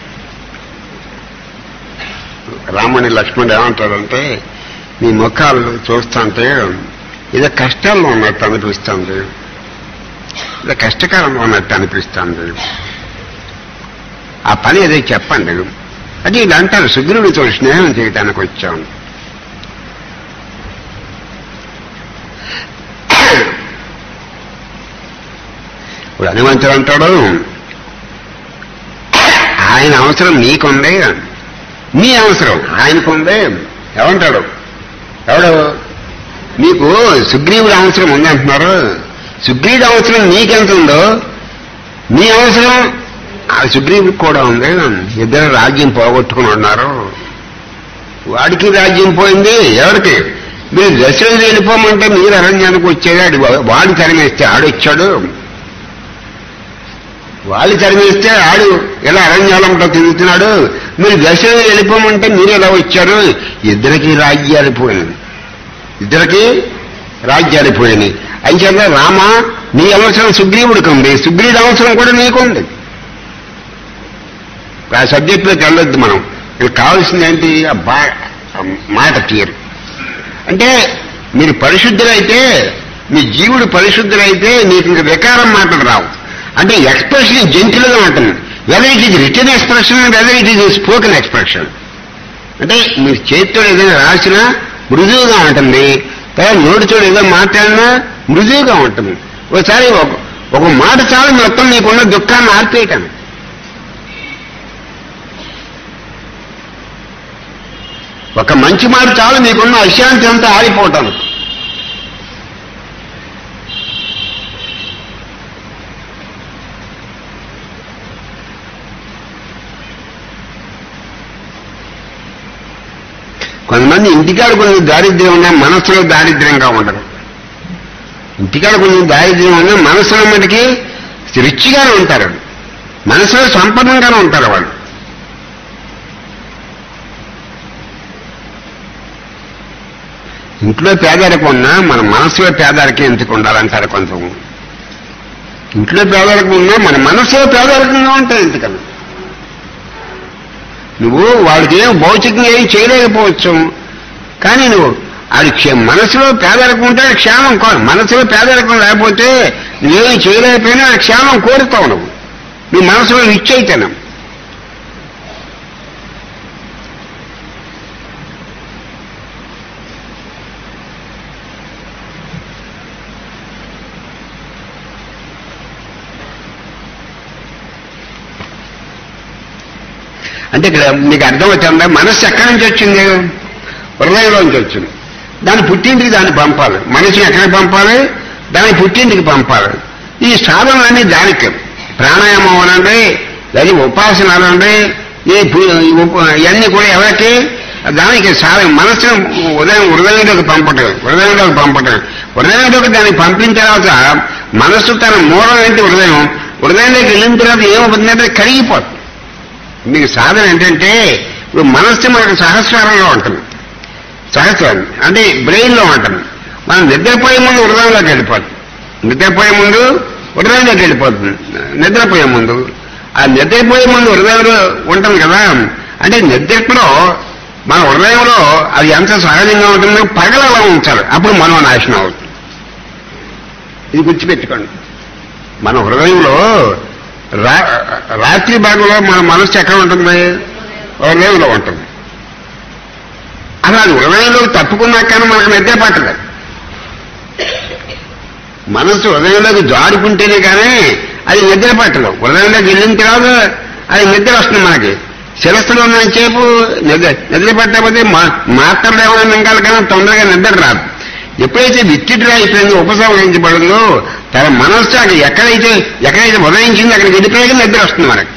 రాముని లక్ష్మణుడు ఏమంటాడంటే మీ ముఖాలు చూస్తుంటే ఇది కష్టాల్లో ఉన్నట్టు అనిపిస్తుంది ఇది కష్టకాలంలో ఉన్నట్టు అనిపిస్తుంది ఆ పని ఏదో చెప్పండి అది ఇది అంటారు సుగ్రీవుడితో స్నేహం చేయడానికి వచ్చాం ఇప్పుడు హనుమంతుడు అంటాడు ఆయన అవసరం నీకుంది మీ అవసరం ఆయనకుంది ఏమంటాడు ఎవడు మీకు సుగ్రీవుడి అవసరం ఉందంటున్నారు సుగ్రీవుడి అవసరం నీకెంత ఉందో మీ అవసరం ఆ సుగ్రీవుడికి కూడా ఉంది ఇద్దరు రాజ్యం పోగొట్టుకుని ఉన్నారు వాడికి రాజ్యం పోయింది ఎవరికి మీరు దశరథుడు వెళ్ళిపోమంటే మీరు అరణ్యానికి వచ్చేది ఆడు వాడు తరిమేస్తే ఆడొచ్చాడు వాళ్ళు చదివేస్తే ఆడు ఎలా అరణ్యాలంలో తిరుగుతున్నాడు మీరు దశలో వెళ్ళిపోమంటే మీరు ఎలా వచ్చారు ఇద్దరికి రాజ్యాలు పోయినది ఇద్దరికి రాజ్యాలు పోయినాయి అంచేత రామ నీ అవసరం సుగ్రీవుడికి ఉంది సుగ్రీవుడి అవసరం కూడా నీకుంది ఆ సబ్జెక్టులోకి వెళ్ళొద్దు మనం ఇక్కడ కావాల్సింది ఏంటి ఆ బా ఆ మాట తీరు అంటే మీరు పరిశుద్ధులైతే మీ జీవుడు పరిశుద్ధులైతే మీకు ఇంక వికారం మాటలు రావు అంటే ఎక్స్ప్రెషన్ జంతులుగా ఉంటుంది whether it is written expression whether it is spoken expression అంటే మీరు చేతితో ఏదైనా రాసినా మృదువుగా ఉంటుంది తర్వాత నోటితో ఏదో మాట్లాడినా మృదువుగా ఉంటుంది ఒకసారి ఒక ఒక మాట చాలు మొత్తం మీకున్న దుఃఖాన్ని ఆర్పేయటాను ఒక మంచి మాట చాలు మీకున్న అశాంతి అంతా ఆరిపోవటాను కొంతమంది ఇంటికాడ కొంచెం దారిద్ర్యం ఉన్నా మనసులో దారిద్ర్యంగా ఉండరు ఇంటికాడ కొంచెం దారిద్ర్యం ఉన్నా మనసులో మటుకి రిచ్గానే ఉంటారు మనసులో సంపన్నంగానే ఉంటారు వాళ్ళు ఇంట్లో పేదరికం ఉన్నా మన మనసులో పేదరికం ఎందుకు ఉండాలంటారు కొంచెం ఇంట్లో పేదరికం ఉన్నా మన మనసులో పేదరికంగా ఉంటాయి ఎందుకన్నా నువ్వు వాడికి ఏం భౌతికంగా ఏం చేయలేకపోవచ్చు కానీ నువ్వు అది క్షే- మనసులో పేదరికం ఉంటే అది క్షేమం కోరు మనసులో పేదరికం లేకపోతే నువ్వేం చేయలేకపోయినా ఆ క్షేమం కోరుతావు నువ్వు నీ మనసులో నిశ్చయితనం అంటే ఇక్కడ మీకు అర్థమవుతుందా మనస్సు ఎక్కడి నుంచి వచ్చింది హృదయంలోంచి వచ్చింది దాని పుట్టింటికి దాన్ని పంపాలి మనసుని ఎక్కడికి పంపాలి దాని పుట్టింటికి పంపాలి ఈ సాధనలన్నీ దానికి ప్రాణాయామం అనండి లేదా ఉపాసన అనండి ఈ పు- ఈ ఉప- ఇవన్నీ కూడా ఎవరికి దానికి సాధన మనసును ఉదయం హృదయంలోకి పంపటం హృదయంలోకి పంపటం హృదయంలోకి దాన్ని పంపిన తర్వాత మనస్సు తన మూలం ఏంటి హృదయం హృదయంలోకి వెళ్ళిన తర్వాత ఏమవుతుందంటే కరిగిపోతుంది మీకు సాధన ఏంటంటే ఇప్పుడు మనస్సు మనకు సహస్రారంలో ఉంటుంది సహస్రం అంటే బ్రెయిన్ లో ఉంటుంది మనం నిద్రపోయే ముందు హృదయంలోకి వెళ్ళిపోతుంది నిద్రపోయే ముందు హృదయంలోకి వెళ్ళిపోతుంది నిద్రపోయే ముందు ఆ నిద్రపోయే ముందు హృదయంలో ఉంటుంది కదా అంటే నిద్రలో మన హృదయంలో అది ఎంత సహజంగా ఉంటుందో పగలలా ఉంచాలి అప్పుడు మనం నాశనం అవుతుంది ఇది గుర్తుపెట్టుకోండి మన హృదయంలో రా రాత్రి భాగంలో మన మనస్సు ఎక్కడ ఉంటుంది హృదయంలో ఉంటుంది అలా అది హృదయంలోకి తప్పుకున్నాక కానీ మనకు నిద్ర పట్టదు మనస్సు హృదయంలోకి జారుకుంటేనే కానీ అది నిద్ర పట్టదు హృదయంలోకి వెళ్ళిన తర్వాత అది నిద్ర వస్తుంది మనకి శిరస్సులో ఉన్నంతసేపు నిద్ర నిద్ర పట్టకపోతే మా- మాత్రలు ఏమైనా మింగాలి కానీ తొందరగా నిద్ర రాదు ఎప్పుడైతే విత్తిడ్రా అయిపోయిందో ఉపసంహరించబడిందో తన మనస్సు అక్కడ ఎక్కడైతే ఎక్కడైతే ఉదయించిందో అక్కడికి వెళ్ళిపోయాక నిద్ర వస్తుంది మనకి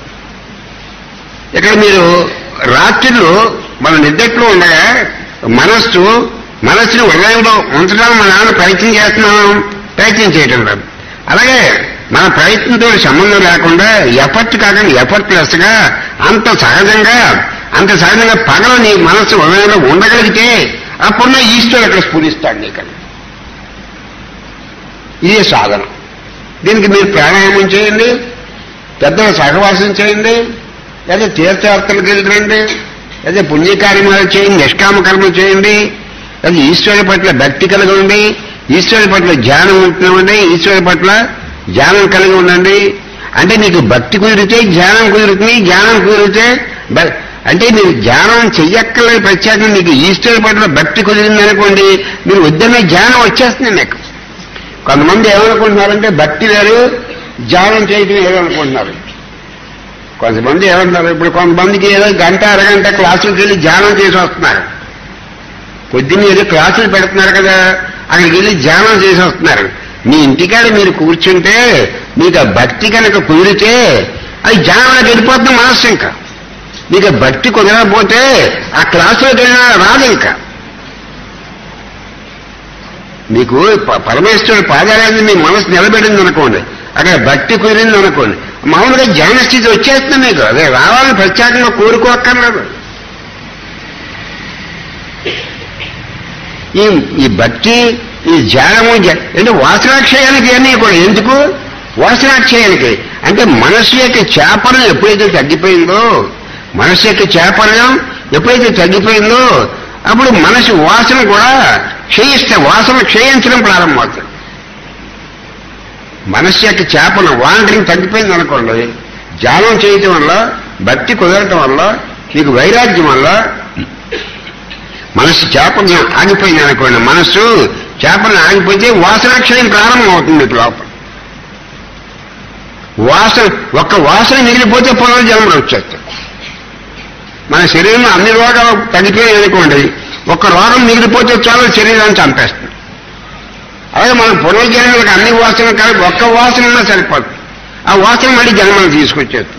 ఇక్కడ మీరు రాత్రిలో మన నిద్రలో ఉండగా మనస్సు మనస్సుని హృదయంలో ఉంచడానికి మన నాన్న ప్రయత్నం చేస్తున్నాం ప్రయత్నం చేయటం లేదు అలాగే మన ప్రయత్నంతో సంబంధం లేకుండా ఎఫర్ట్ కాకుండా ఎఫర్ట్లెస్ గా అంత సహజంగా అంత సహజంగా పగల నీ మనస్సు హృదయంలో ఉండగలిగితే అప్పుడు నా ఈశ్వరుడు అక్కడ స్ఫురిస్తాడు నీకు ఇదే సాధన దీనికి మీరు ప్రాణాయామం చేయండి పెద్దల సహవాసం చేయండి లేదా తీర్థయాత్రలకు వెళ్ళండి లేదా పుణ్యకార్యమాలు చేయండి నిష్కామ కర్మ చేయండి లేదా ఈశ్వరుడి పట్ల భక్తి కలిగి ఉండి ఈశ్వరుడి పట్ల ధ్యానం ఉంటున్నామండి ఈశ్వరుడి పట్ల ధ్యానం కలిగి ఉండండి అంటే మీకు భక్తి కుదిరితే ధ్యానం కుదురుతుంది జ్ఞానం కుదిరితే భ- అంటే మీరు ధ్యానం చెయ్యక్కర్లేదు ప్రత్యేకంగా మీకు ఈశ్వరుడి పట్ల భక్తి కుదిరింది అనుకోండి మీరు వద్దన్న ధ్యానం వచ్చేస్తుంది మీకు కొంతమంది ఏమనుకుంటున్నారంటే భక్తి వేరు ధ్యానం చేయటం ఏదో అనుకుంటున్నారు కొంతమంది ఏమంటారు ఇప్పుడు కొంతమందికి ఏదో గంట అరగంట క్లాసులకు వెళ్ళి ధ్యానం చేసి వస్తున్నారు పొద్దున్న ఏదో క్లాసులు పెడుతున్నారు కదా అక్కడికి వెళ్ళి ధ్యానం చేసి వస్తున్నారు మీ ఇంటికాడ మీరు కూర్చుంటే మీకు ఆ భక్తి కనుక కుదిరితే అది ధ్యానంలోకి వెళ్ళిపోతుంది మనస్సు ఇంకా మీకు ఆ భక్తి కుదరకపోతే ఆ క్లాసులోకి వెళ్ళినా రాదు ఇంకా మీకు ప- పరమేశ్వరుడు పాదాలని మీ మనసు నిలబెడింది అనుకోండి అక్కడ భక్తి కుదిరింది అనుకోండి మామూలుగా జ్ఞాన స్థితి వచ్చేస్తుంది మీకు అదే రావాలని ప్రత్యేకంగా కోరుకోక్కర్లేదు ఈ ఈ భక్తి ఈ ధ్యానము ధ్యా- అంటే వాసనాక్షయానికి అన్నీ కూడా ఎందుకు వాసనాక్షయానికి అంటే మనస్సు యొక్క చేపలం ఎప్పుడైతే తగ్గిపోయిందో మనస్సు యొక్క చేపలం ఎప్పుడైతే తగ్గిపోయిందో అప్పుడు మనసు వాసన కూడా క్షయిస్తే వాసన క్షయించడం ప్రారంభమవుతుంది మనస్సు యొక్క చేపలు వాండరింగ్ తగ్గిపోయింది అనుకోండి ధ్యానం చేయటం వల్ల భక్తి కుదరటం వల్ల మీకు వైరాగ్యం వల్ల మనస్సు చేపలు ఆగిపోయింది అనుకోండి మనస్సు చేపలు ఆగిపోతే వాసనాక్షయం ప్రారంభం అవుతుంది మీకు లోపల వాసన ఒక్క వాసన మిగిలిపోతే పునర్జన్మలు వచ్చేస్తాయి మన శరీరంలో అన్ని రోగాలు తగ్గిపోయాయి అనుకోండి ఒక్క రోగం మిగిలిపోతే చాలా శరీరాన్ని చంపేస్తుంది అలాగే మనం పునర్జన్మలకు అన్ని వాసనలు కాదు ఒక్క వాసన ఉన్నా సరిపోతుంది ఆ వాసన మళ్ళీ జన్మను తీసుకొచ్చేది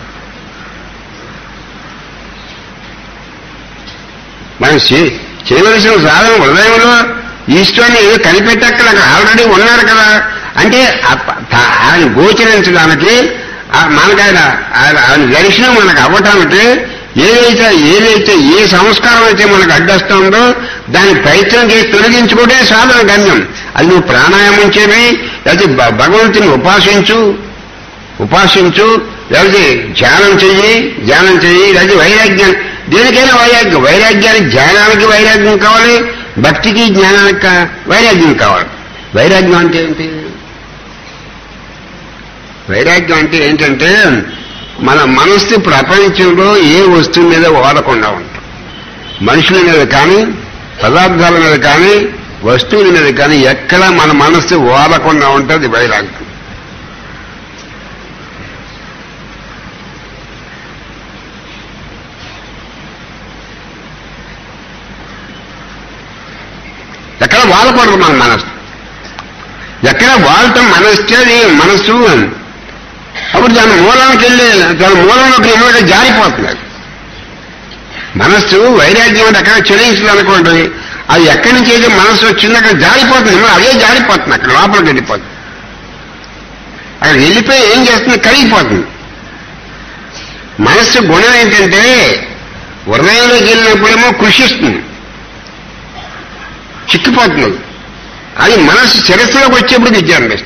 మనం చే- చేయవలసిన సాధన హృదయంలో ఈశ్వరుని ఏదో కనిపెట్టక్కడ అక్కడ ఆల్రెడీ ఉన్నారు కదా అంటే ఆ ప- తా- ఆయన గోచరించడానికి ఆ మనకు ఆయన ఆయన- ఆయన దర్శనం మనకు అవ్వటానికి ఏదైతే ఏదైతే ఏ సంస్కారం అయితే మనకు అడ్డొస్తుందో దాన్ని ప్రయత్నం చేసి తొలగించుకుంటే సాధన గమ్యం అది నువ్వు ప్రాణాయామం చేయవి లేకపోతే భ- భగవంతుని ఉపాసించు ఉపాసించు లేకపోతే ధ్యానం చెయ్యి ధ్యానం చెయ్యి లేకపోతే వైరాగ్యం దేనికైనా వైరాగ్యం వైరాగ్యానికి ధ్యానానికి వైరాగ్యం కావాలి భక్తికి జ్ఞానానికి కా- వైరాగ్యం కావాలి వైరాగ్యం అంటే ఏంటి వైరాగ్యం అంటే ఏంటంటే మన మనస్సు ప్రపంచంలో ఏ వస్తువు మీద ఓడకుండా ఉంటాం మనుషుల మీద కానీ పదార్థాల మీద కానీ వస్తువుల మీద కానీ ఎక్కడ మన మనస్సు ఓడకుండా ఉంటుంది వైరాగ్యం ఎక్కడ వాడకూడదు మన మనస్సు ఎక్కడ వాడటం మనస్తే అది మనస్సు అప్పుడు దాని మూలానికి వెళ్ళి దాని మూలంలోకి ఏమైనా జారిపోతుంది మనస్సు వైరాగ్యం అంటే ఎక్కడ చెల్లించింది అనుకోండి అది ఎక్కడి నుంచి అయితే మనస్సు వచ్చింది అక్కడ జారిపోతుంది మళ్ళీ అదే జారిపోతుంది అక్కడ లోపలికి వెళ్ళిపోతుంది అక్కడ వెళ్ళిపోయి ఏం చేస్తుంది కరిగిపోతుంది మనస్సు గుణం ఏంటంటే హృదయంలోకి వెళ్ళినప్పుడేమో కృషిస్తుంది చిక్కిపోతుంది అది మనస్సు శిరస్సులోకి వచ్చేప్పుడు విద్య అనిపిస్తుంది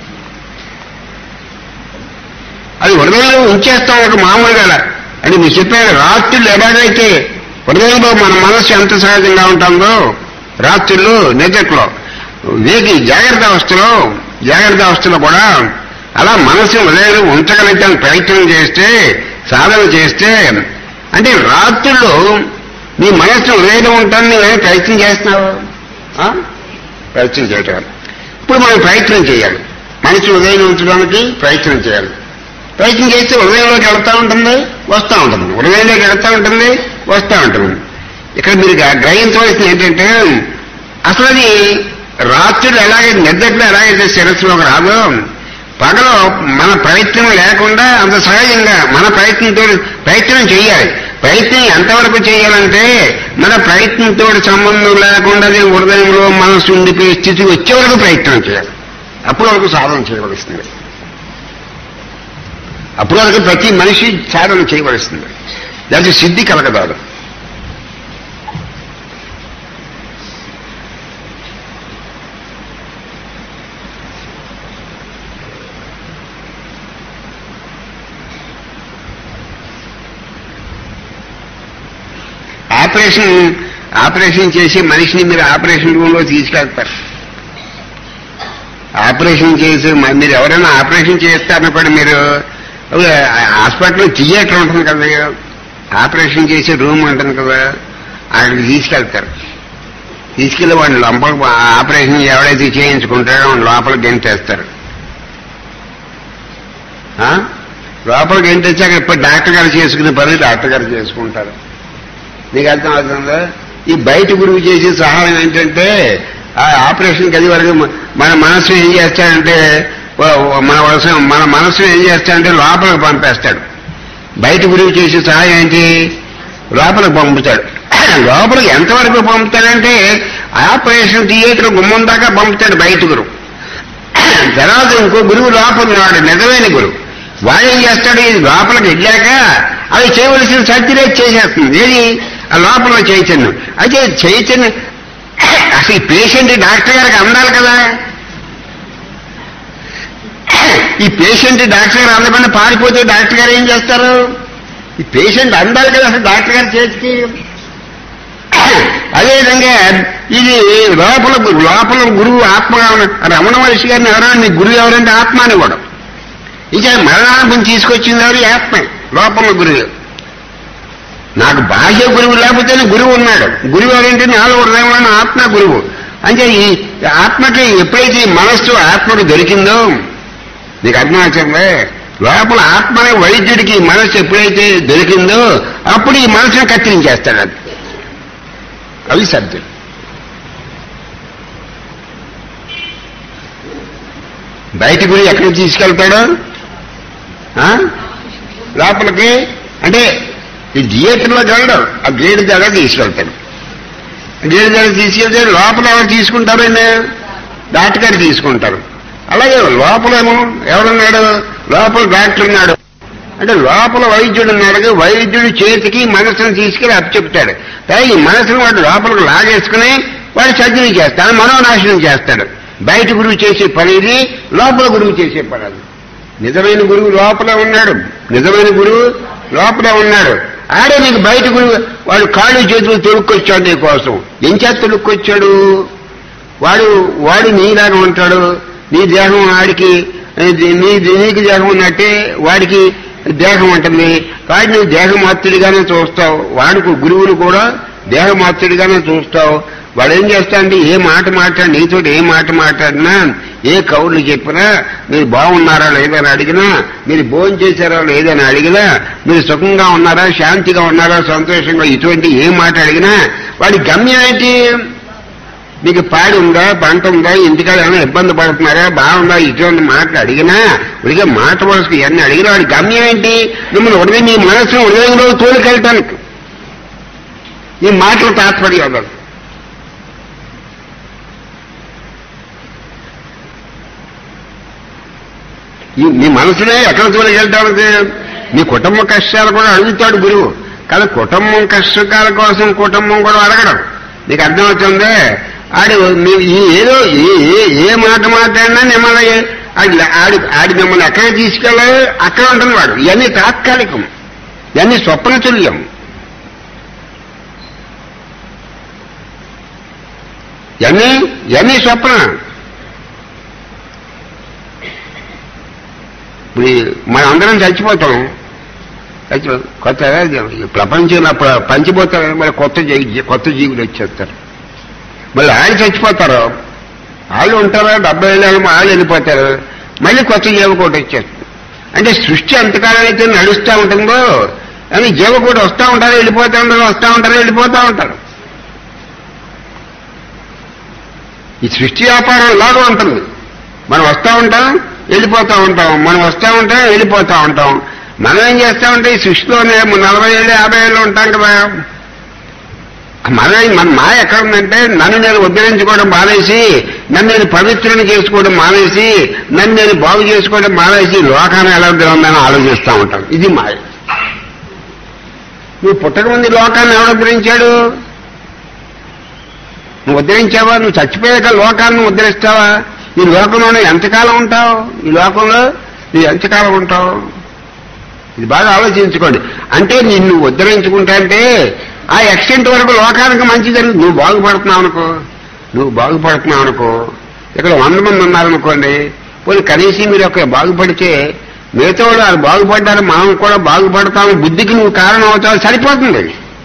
అది హృదయంలో ఉంచేస్తాం ఒక మామూలుగా అని మీరు చెప్పారు రాత్రులు ఎలాగైతే హృదయంలో మన మనస్సు ఎంత సహజంగా ఉంటుందో రాత్రులు నిద్రలో వేగి జాగ్రత్త అవస్థలో జాగ్రత్త అవస్థలో కూడా అలా మనసు హృదయంలో ఉంచగలిగితే ప్రయత్నం చేస్తే సాధన చేస్తే అంటే రాత్రుల్లో నీ మనస్సు హృదయంలో ఉంటాను నువ్వేం ప్రయత్నం చేస్తున్నావు ఆ? ప్రయత్నం చేయటం ఇప్పుడు మనం ప్రయత్నం చేయాలి మనసు హృదయం ఉంచడానికి ప్రయత్నం చేయాలి ప్రయత్నం చేస్తే హృదయంలోకి వెళ్తా ఉంటుంది వస్తూ ఉంటుంది హృదయంలోకి వెళ్తా ఉంటుంది వస్తూ ఉంటుంది ఇక్కడ మీరు గ్ర- గ్రహించవలసింది ఏంటంటే అసలు అది రాత్రులు ఎలాగైతే నిద్రలో ఎలాగైతే శిరస్సులోకి రాదో పగలు మన ప్రయత్నం లేకుండా అంత సహజంగా మన ప్రయత్నంతో ప్రయత్నం చేయాలి ప్రయత్నం ఎంతవరకు చేయాలంటే మన ప్రయత్నంతో సంబంధం లేకుండా అది హృదయంలో మనసు ఉండిపోయే స్థితి వచ్చే వరకు ప్రయత్నం చేయాలి అప్పటి వరకు సాధన చేయవలసింది అప్పటి వరకు ప్రతి మనిషి సాధన చేయవలసింది లేకపోతే సిద్ధి కలగదాదు ఆపరేషన్ ఆపరేషన్ చేసి మనిషిని మీరు ఆపరేషన్ రూమ్ లో తీసుకెళ్తారు ఆపరేషన్ చేసి మ- మీరు ఎవరైనా ఆపరేషన్ చేస్తారనుకోండి మీరు హాస్పిటల్లో థియేటర్ ఉంటుంది కదా ఆపరేషన్ చేసే రూమ్ ఉంటుంది కదా అక్కడికి తీసుకెళ్తారు తీసుకెళ్లి వాడిని లోపల ఆపరేషన్ ఎవడైతే చేయించుకుంటాడో వాడిని లోపల గెంటేస్తారు ఆ? లోపల గెంటేసి అక్కడ ఇప్పుడు డాక్టర్ గారు చేసుకునే పని డాక్టర్ గారు చేసుకుంటారు నీకు అర్థం అవుతుందా ఈ బయట గురువు చేసే సహాయం ఏంటంటే ఆ ఆపరేషన్ గది వరకు మ- మన మనస్సు ఏం చేస్తాడంటే ఓ- ఓ మన వలస మన మనస్సు ఏం చేస్తాడంటే లోపలికి పంపేస్తాడు బయట గురువు చేసే సహాయం ఏంటి లోపలికి పంపుతాడు లోపలికి ఎంతవరకు పంపుతాడంటే ఆపరేషన్ థియేటర్ గుమ్మం దాకా పంపుతాడు బయట గురువు తర్వాత ఇంకో గురువు లోపల ఉన్నాడు నిజమైన గురువు వాడేం చేస్తాడు ఇది లోపలికి వెళ్ళాక అది చేయవలసిన సర్జరీ చేసేస్తుంది ఏది ఆ లోపల చైతన్యం అయితే చైతన్యం అసలు ఈ పేషెంట్ డాక్టర్ గారికి అందాలి కదా ఈ పేషెంట్ డాక్టర్ గారు అందకుండా పారిపోతే డాక్టర్ గారు ఏం చేస్తారు ఈ పేషెంట్ అందాలి కదా అసలు డాక్టర్ గారి చేతికి అదేవిధంగా ఇది లోపల గు- లోపల గురువు ఆత్మగా ఉన్న రమణ మహర్షి గారిని ఎవరైనా మీ గురువు ఎవరంటే ఆత్మ అని కూడా ఇక మరణానుభవం తీసుకొచ్చింది ఎవరు ఈ ఆత్మ లోపల గురువు నాకు బాహ్య గురువు లేకపోతేనే గురువు ఉన్నాడు గురువు ఎవరంటే నాలో హృదయంలో ఆత్మ గురువు అంటే ఈ ఆత్మకి ఎప్పుడైతే ఈ మనస్సు ఆత్మకు దొరికిందో నీకు అర్థమవుతుందే లోపల ఆత్మనే వైద్యుడికి ఈ మనస్సు ఎప్పుడైతే దొరికిందో అప్పుడు ఈ మనసును కత్తిరించేస్తాడు అది అవి సత్యం బయట గురి ఎక్కడికి తీసుకెళ్తాడు ఆ? లోపలికి అంటే ఈ థియేటర్లో వెళ్ళడం ఆ గేడు దగ్గర తీసుకెళ్తాడు గేడు దగ్గర తీసుకెళ్తే లోపల ఎవరు తీసుకుంటారండి డాక్టర్ గారు తీసుకుంటారు అలాగే లోపలేమో ఎవరున్నాడు లోపల డాక్టర్ ఉన్నాడు అంటే లోపల వైద్యుడు ఉన్నాడు వైద్యుడి చేతికి మనసును తీసుకెళ్లి అప్పచెప్తాడు కానీ ఈ మనసును వాడు లోపలికి లాగేసుకుని వాడు సర్జరీ చేస్తాడు మనోనాశనం చేస్తాడు బయట గురువు చేసే పని ఇది లోపల గురువు చేసే పని అది నిజమైన గురువు లోపల ఉన్నాడు నిజమైన గురువు లోపల ఉన్నాడు ఆడే నీకు బయట గురువు వాడు కాళ్ళు చేతులు తొడుక్కొచ్చాడు నీ కోసం ఏం చేత తొడుక్కొచ్చాడు వాడు వాడు నీలాగా ఉంటాడు నీ దేహం వాడికి నీ నీకు దేహం ఉన్నట్టే వాడికి దేహం ఉంటుంది వాడి నువ్వు దేహమాత్రుడిగానే చూస్తావు వాడికి గురువులు కూడా దేహమాత్రుడిగానే చూస్తావు వాడు ఏం చేస్తాడంటే ఏ మాట మాట్లాడి నీతో ఏ మాట మాట్లాడినా ఏ కౌర్లు చెప్పినా మీరు బాగున్నారా లేదని అడిగినా మీరు భోజనం చేశారా లేదని అడిగినా మీరు సుఖంగా ఉన్నారా శాంతిగా ఉన్నారా సంతోషంగా ఇటువంటి ఏ మాట అడిగినా వాడి గమ్యం ఏంటి మీకు పాడి ఉందా పంట ఉందా ఇంటికాడ ఏమైనా ఇబ్బంది పడుతున్నారా బాగుందా ఇటువంటి మాటలు అడిగినా ఉడిగే మాట వరుసకు ఇవన్నీ అడిగినా వాడి గమ్యం ఏంటి మిమ్మల్ని ఉడిగి మీ మనసును ఉదయంలో తోలుకెళ్ళటానికి ఈ మాటలు తాత్పర్యం అవ్వదు ఈ మీ మనసునే ఎక్కడ తోలుకెళ్ళటానికి మీ కుటుంబ కష్టాలు కూడా అడుగుతాడు గురువు కానీ కుటుంబం కష్టాల కోసం కుటుంబం కూడా అడగడం నీకు అర్థమవుతుందే ఆడు మీ- ఈ ఏదో ఏ- ఏ- ఏ మాట మాట్లాడినా మిమ్మల్ని ఆడి ఆడి ఆడి మిమ్మల్ని ఎక్కడ తీసుకెళ్ళాలి అక్కడ ఉంటుంది వాడు ఇవన్నీ తాత్కాలికం ఇవన్నీ స్వప్నతుల్యం ఇవన్నీ ఇవన్నీ స్వప్న ఇప్పుడు ఈ మనం అందరం చచ్చిపోతాం చచ్చిపో- కొత్త ఈ ప్రపంచంలో ప్ర- పంచిపోతారు మరి కొత్త జీ- కొత్త జీవులు వచ్చేస్తారు మళ్ళీ ఆయన చచ్చిపోతారు వాళ్ళు ఉంటారా డెబ్బై ఏళ్ళు వాళ్ళు వెళ్ళిపోతారు మళ్ళీ కొత్త జీవకోటి వచ్చేస్తుంది అంటే సృష్టి ఎంతకాలం అయితే నడుస్తూ ఉంటుందో అని జీవకోటి వస్తూ ఉంటారు వెళ్ళిపోతూ ఉంటారు వస్తూ ఉంటారు వెళ్ళిపోతూ ఉంటారు ఈ సృష్టి వ్యాపారం ఇలాగా ఉంటుంది మనం వస్తూ ఉంటాం వెళ్ళిపోతూ ఉంటాం మనం వస్తూ ఉంటాం వెళ్ళిపోతూ ఉంటాం మనం ఏం చేస్తామంటే ఈ సృష్టిలోనే నలభై ఏళ్ళు యాభై ఏళ్ళు ఉంటాం కదా మన మన మాయ ఎక్కడ ఉందంటే నన్ను నేను ఉద్ధరించుకోవడం మానేసి నన్ను నేను పవిత్రుని చేసుకోవడం మానేసి నన్ను నేను బాగు చేసుకోవడం మానేసి లోకాన్ని ఎలా ఉందని ఆలోచిస్తూ ఉంటాం ఇది మాయ నువ్వు పుట్టక ముందు లోకాన్ని ఎవడు ఉద్ధరించాడు నువ్వు ఉద్ధరించావా నువ్వు చచ్చిపోయాక లోకాన్ని ఉద్ధరిస్తావా ఈ లోకంలోనే ఎంతకాలం ఉంటావు ఈ లోకంలో నువ్వు ఎంతకాలం ఉంటావు ఇది బాగా ఆలోచించుకోండి అంటే నిన్ను ఉద్ధరించుకుంటా అంటే ఆ ఎక్స్టెంట్ వరకు లోకానికి మంచి జరుగుతుంది నువ్వు బాగుపడుతున్నావు అనుకో నువ్వు బాగుపడుతున్నావు అనుకో ఇక్కడ వంద మంది ఉన్నారనుకోండి పోనీ కనీసం మీరు ఒక బాగుపడితే మిగతా వాళ్ళు వాళ్ళు బాగుపడ్డారు మనం కూడా బాగుపడతాము బుద్ధికి నువ్వు కారణం అవుతావు సరిపోతుంది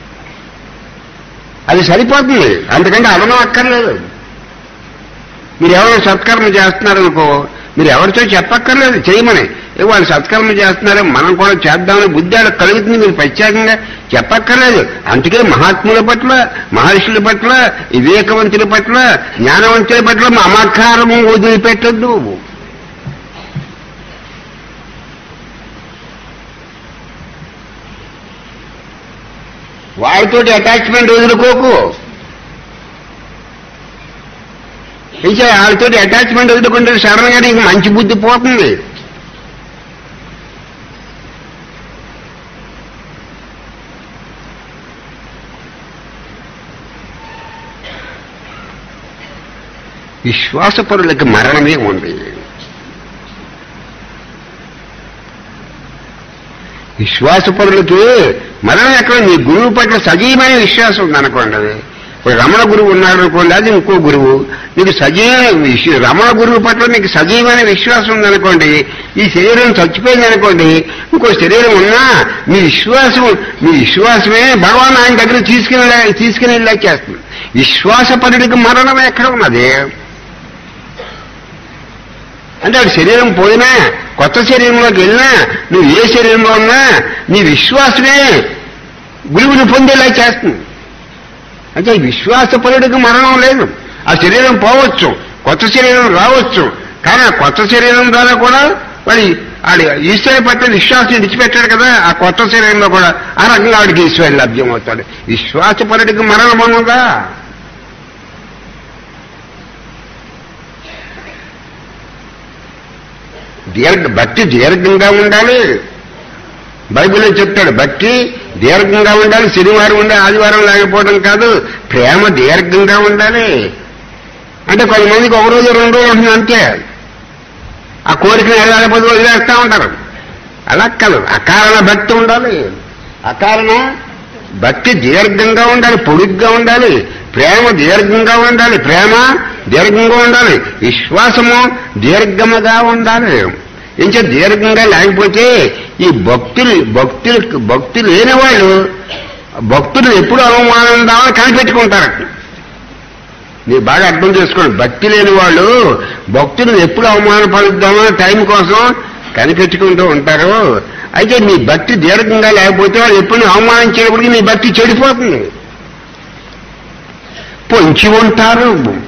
అది సరిపోతుంది అంతకంటే అదనం అక్కర్లేదు మీరు ఎవరో సత్కర్మ చేస్తున్నారనుకో మీరు ఎవరితో చెప్పక్కర్లేదు చేయమని ఏ వాళ్ళు సత్కర్మ చేస్తున్నారు మనం కూడా చేద్దామని బుద్ధి వాళ్ళకి కలుగుతుంది మీరు ప్రత్యేకంగా చెప్పక్కర్లేదు అందుకే మహాత్ముల పట్ల మహర్షుల పట్ల వివేకవంతుల పట్ల జ్ఞానవంతుల పట్ల మమకారము వదిలిపెట్టద్దు వాడితోటి అటాచ్మెంట్ వదులుకోకు ఇంకా వాళ్ళతోటి అటాచ్మెంట్ వదులుకుంటే సడన్ గా నీకు మంచి బుద్ధి పోతుంది విశ్వాసపరులకి మరణమే ఉంది విశ్వాసపరులకి మరణం ఎక్కడ నీ గురువు పట్ల సజీవమైన విశ్వాసం ఉందనుకోండి అది ఇప్పుడు రమణ గురువు ఉన్నాడు అనుకోండి అది ఇంకో గురువు నీకు సజీవమైన విశ్వ- రమణ గురువు పట్ల నీకు సజీవమైన విశ్వాసం ఉందనుకోండి ఈ శరీరం చచ్చిపోయింది అనుకోండి ఇంకో శరీరం ఉన్నా మీ విశ్వాసం మీ విశ్వాసమే భగవాన్ ఆయన దగ్గర తీసుకుని తీసుకుని వెళ్ళా చేస్తుంది విశ్వాసపరుడికి మరణం ఎక్కడ ఉన్నది అంటే వాడి శరీరం పోయినా కొత్త శరీరంలోకి వెళ్ళినా నువ్వు ఏ శరీరంలో ఉన్నా నీ విశ్వాసమే గురువుని పొందేలా చేస్తుంది అంటే ఈ విశ్వాసపరుడికి మరణం లేదు ఆ శరీరం పోవచ్చు కొత్త శరీరం రావచ్చు కానీ ఆ కొత్త శరీరం ద్వారా కూడా వాడి ఆడి ఈశ్వర పట్ల విశ్వాసం విడిచిపెట్టాడు కదా ఆ కొత్త శరీరంలో కూడా ఆ రకంగా వాడికి ఈశ్వరుడు లభ్యం అవుతాడు విశ్వాసపరుడికి మరణం ఉన్నదా దీర్ఘ భక్తి దీర్ఘంగా ఉండాలి బైబిల్లో చెప్తాడు భక్తి దీర్ఘంగా ఉండాలి శనివారం ఉండే ఆదివారం లేకపోవడం కాదు ప్రేమ దీర్ఘంగా ఉండాలి అంటే కొంతమందికి ఒక రోజు రెండు రోజులు ఉంటుంది అంతే ఆ కోరికను ఎలాగపోతే వదిలేస్తా ఉంటారు అలా కాదు అకారణ భక్తి ఉండాలి అకారణ భక్తి దీర్ఘంగా ఉండాలి పొడుగ్గా ఉండాలి ప్రేమ దీర్ఘంగా ఉండాలి ప్రేమ దీర్ఘంగా ఉండాలి విశ్వాసము దీర్ఘముగా ఉండాలి ఇంకా దీర్ఘంగా లేకపోతే ఈ భక్తులు భక్తులు భక్తి లేని వాళ్ళు భక్తులు ఎప్పుడు అవమానందామని కనిపెట్టుకుంటారు మీరు బాగా అర్థం చేసుకోండి భక్తి లేని వాళ్ళు భక్తులను ఎప్పుడు అవమానపరుద్దామో టైం కోసం కనిపెట్టుకుంటూ ఉంటారు అయితే మీ భక్తి దీర్ఘంగా లేకపోతే వాళ్ళు ఎప్పుడు అవమానించేటప్పటికి మీ భక్తి చెడిపోతుంది పొంచి ఉంటారు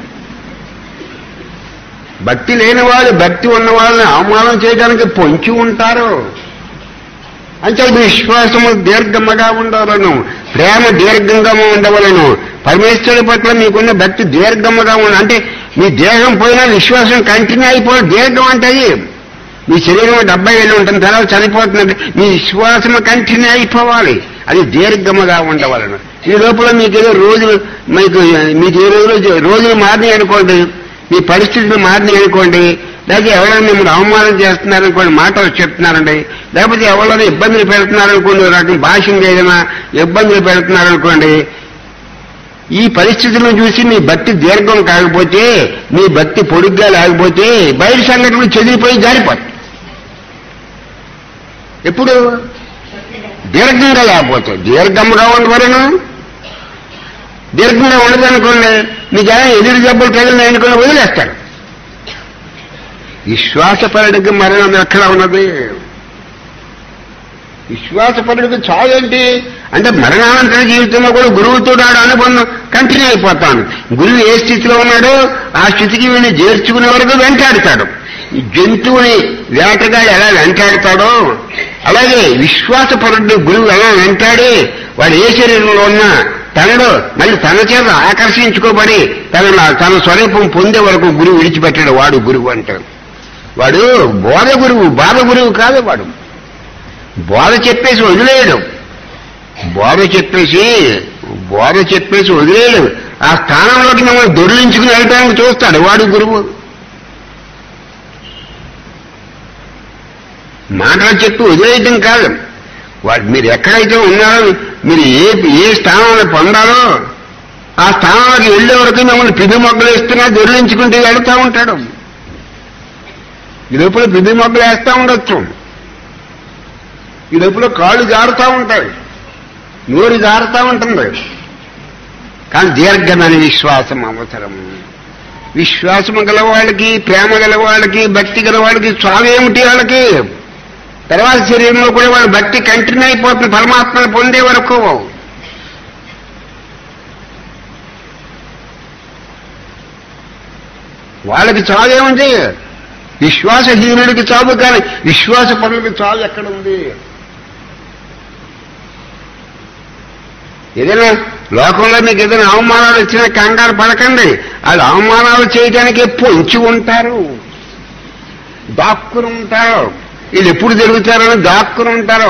భక్తి లేని వాళ్ళు భక్తి ఉన్న వాళ్ళని అవమానం చేయడానికి పొంచి ఉంటారు అంటే విశ్వాసము దీర్ఘముగా ఉండవలను ప్రేమ దీర్ఘంగా ఉండవలను పరమేశ్వరుడి పట్ల మీకున్న భక్తి దీర్ఘముగా ఉండ అంటే మీ దేహం పోయినా విశ్వాసం కంటిన్యూ అయిపోయి దీర్ఘం అంటే అది మీ శరీరం డెబ్బై ఏళ్ళు ఉంటుంది తర్వాత చనిపోతున్నట్టు మీ విశ్వాసము కంటిన్యూ అయిపోవాలి అది దీర్ఘముగా ఉండవలను ఈ లోపల మీకు ఏదో రోజులు మీకు మీకు ఏ రోజులు రోజులు మారినాయి అనుకోండి మీ పరిస్థితులు మారినాయి అనుకోండి లేకపోతే ఎవరైనా మిమ్మల్ని అవమానం చేస్తున్నారనుకోండి మాటలు చెప్తున్నారండి లేకపోతే ఎవరైనా ఇబ్బందులు పెడుతున్నారనుకోండి ఒక రకం భాషను ఏదైనా ఇబ్బందులు పెడుతున్నారనుకోండి ఈ పరిస్థితులను చూసి మీ భక్తి దీర్ఘం కాకపోతే మీ భక్తి పొడుగ్గా లేకపోతే బయట సంఘటనలు చెదిరిపోయి జారిపోతాయి ఎప్పుడు దీర్ఘంగా లేకపోతే దీర్ఘంగా ఉండవలను దీర్ఘంగా ఉండదనుకోండి మీకు ఏమైనా ఎదురు జబ్బులు తగిలిన అనుకుని వదిలేస్తాడు విశ్వాసపరుడికి మరణం ఎక్కడ ఉన్నది విశ్వాసపరుడికి చావేంటి అంటే మరణానంతర జీవితంలో కూడా గురువుతో ఆడు అనుబంధం కంటిన్యూ అయిపోతాను గురువు ఏ స్థితిలో ఉన్నాడో ఆ స్థితికి వీడిని చేర్చుకునే వరకు వెంటాడుతాడు ఈ జంతువుని వేటగా ఎలా వెంటాడుతాడో అలాగే విశ్వాసపరుడు గురువు ఎలా వెంటాడి వాడు ఏ శరీరంలో ఉన్నా తనలో మళ్ళీ తన చేత ఆకర్షించుకోబడి తన తన స్వరూపం పొందే వరకు గురువు విడిచిపెట్టాడు వాడు గురువు అంటాడు వాడు బోధ గురువు బాధ గురువు కాదు వాడు బోధ చెప్పేసి వదిలేయడు బోధ చెప్పేసి బోధ చెప్పేసి వదిలేయడు ఆ స్థానంలోకి మిమ్మల్ని దొర్లించుకుని వెళ్ళటానికి చూస్తాడు వాడు గురువు మాటలు చెప్పి వదిలేయటం కాదు వాడు మీరు ఎక్కడైతే ఉన్నారో మీరు ఏ ఏ స్థానంలో పొందాలో ఆ స్థానంలోకి వెళ్ళే వరకు మిమ్మల్ని పిది మొగ్గలు వేస్తున్నా దొర్లించుకుంటూ వెళ్తా ఉంటాడు ఈ లోపల పిది మొగ్గలు వేస్తా ఉండొచ్చు ఈ లోపల కాళ్ళు జారుతూ ఉంటాయి నోరు జారుతూ ఉంటుంది కానీ దీర్ఘమైన విశ్వాసం అవసరం విశ్వాసం గల వాళ్ళకి ప్రేమ గల వాళ్ళకి భక్తి గల వాళ్ళకి చావేమిటి వాళ్ళకి తర్వాత శరీరంలో కూడా వాళ్ళ భక్తి కంటిన్యూ అయిపోతుంది పరమాత్మను పొందే వరకు వాళ్ళకి చావేముంది విశ్వాసహీనుడికి చావు కానీ విశ్వాస పనులకి చావు ఎక్కడ ఉంది ఏదైనా లోకంలో మీకు ఏదైనా అవమానాలు వచ్చినా కంగారు పడకండి వాళ్ళు అవమానాలు చేయడానికి పొంచి ఉంటారు దాక్కుని ఉంటారు వీళ్ళు ఎప్పుడు జరుగుతారని దాక్కుని ఉంటారు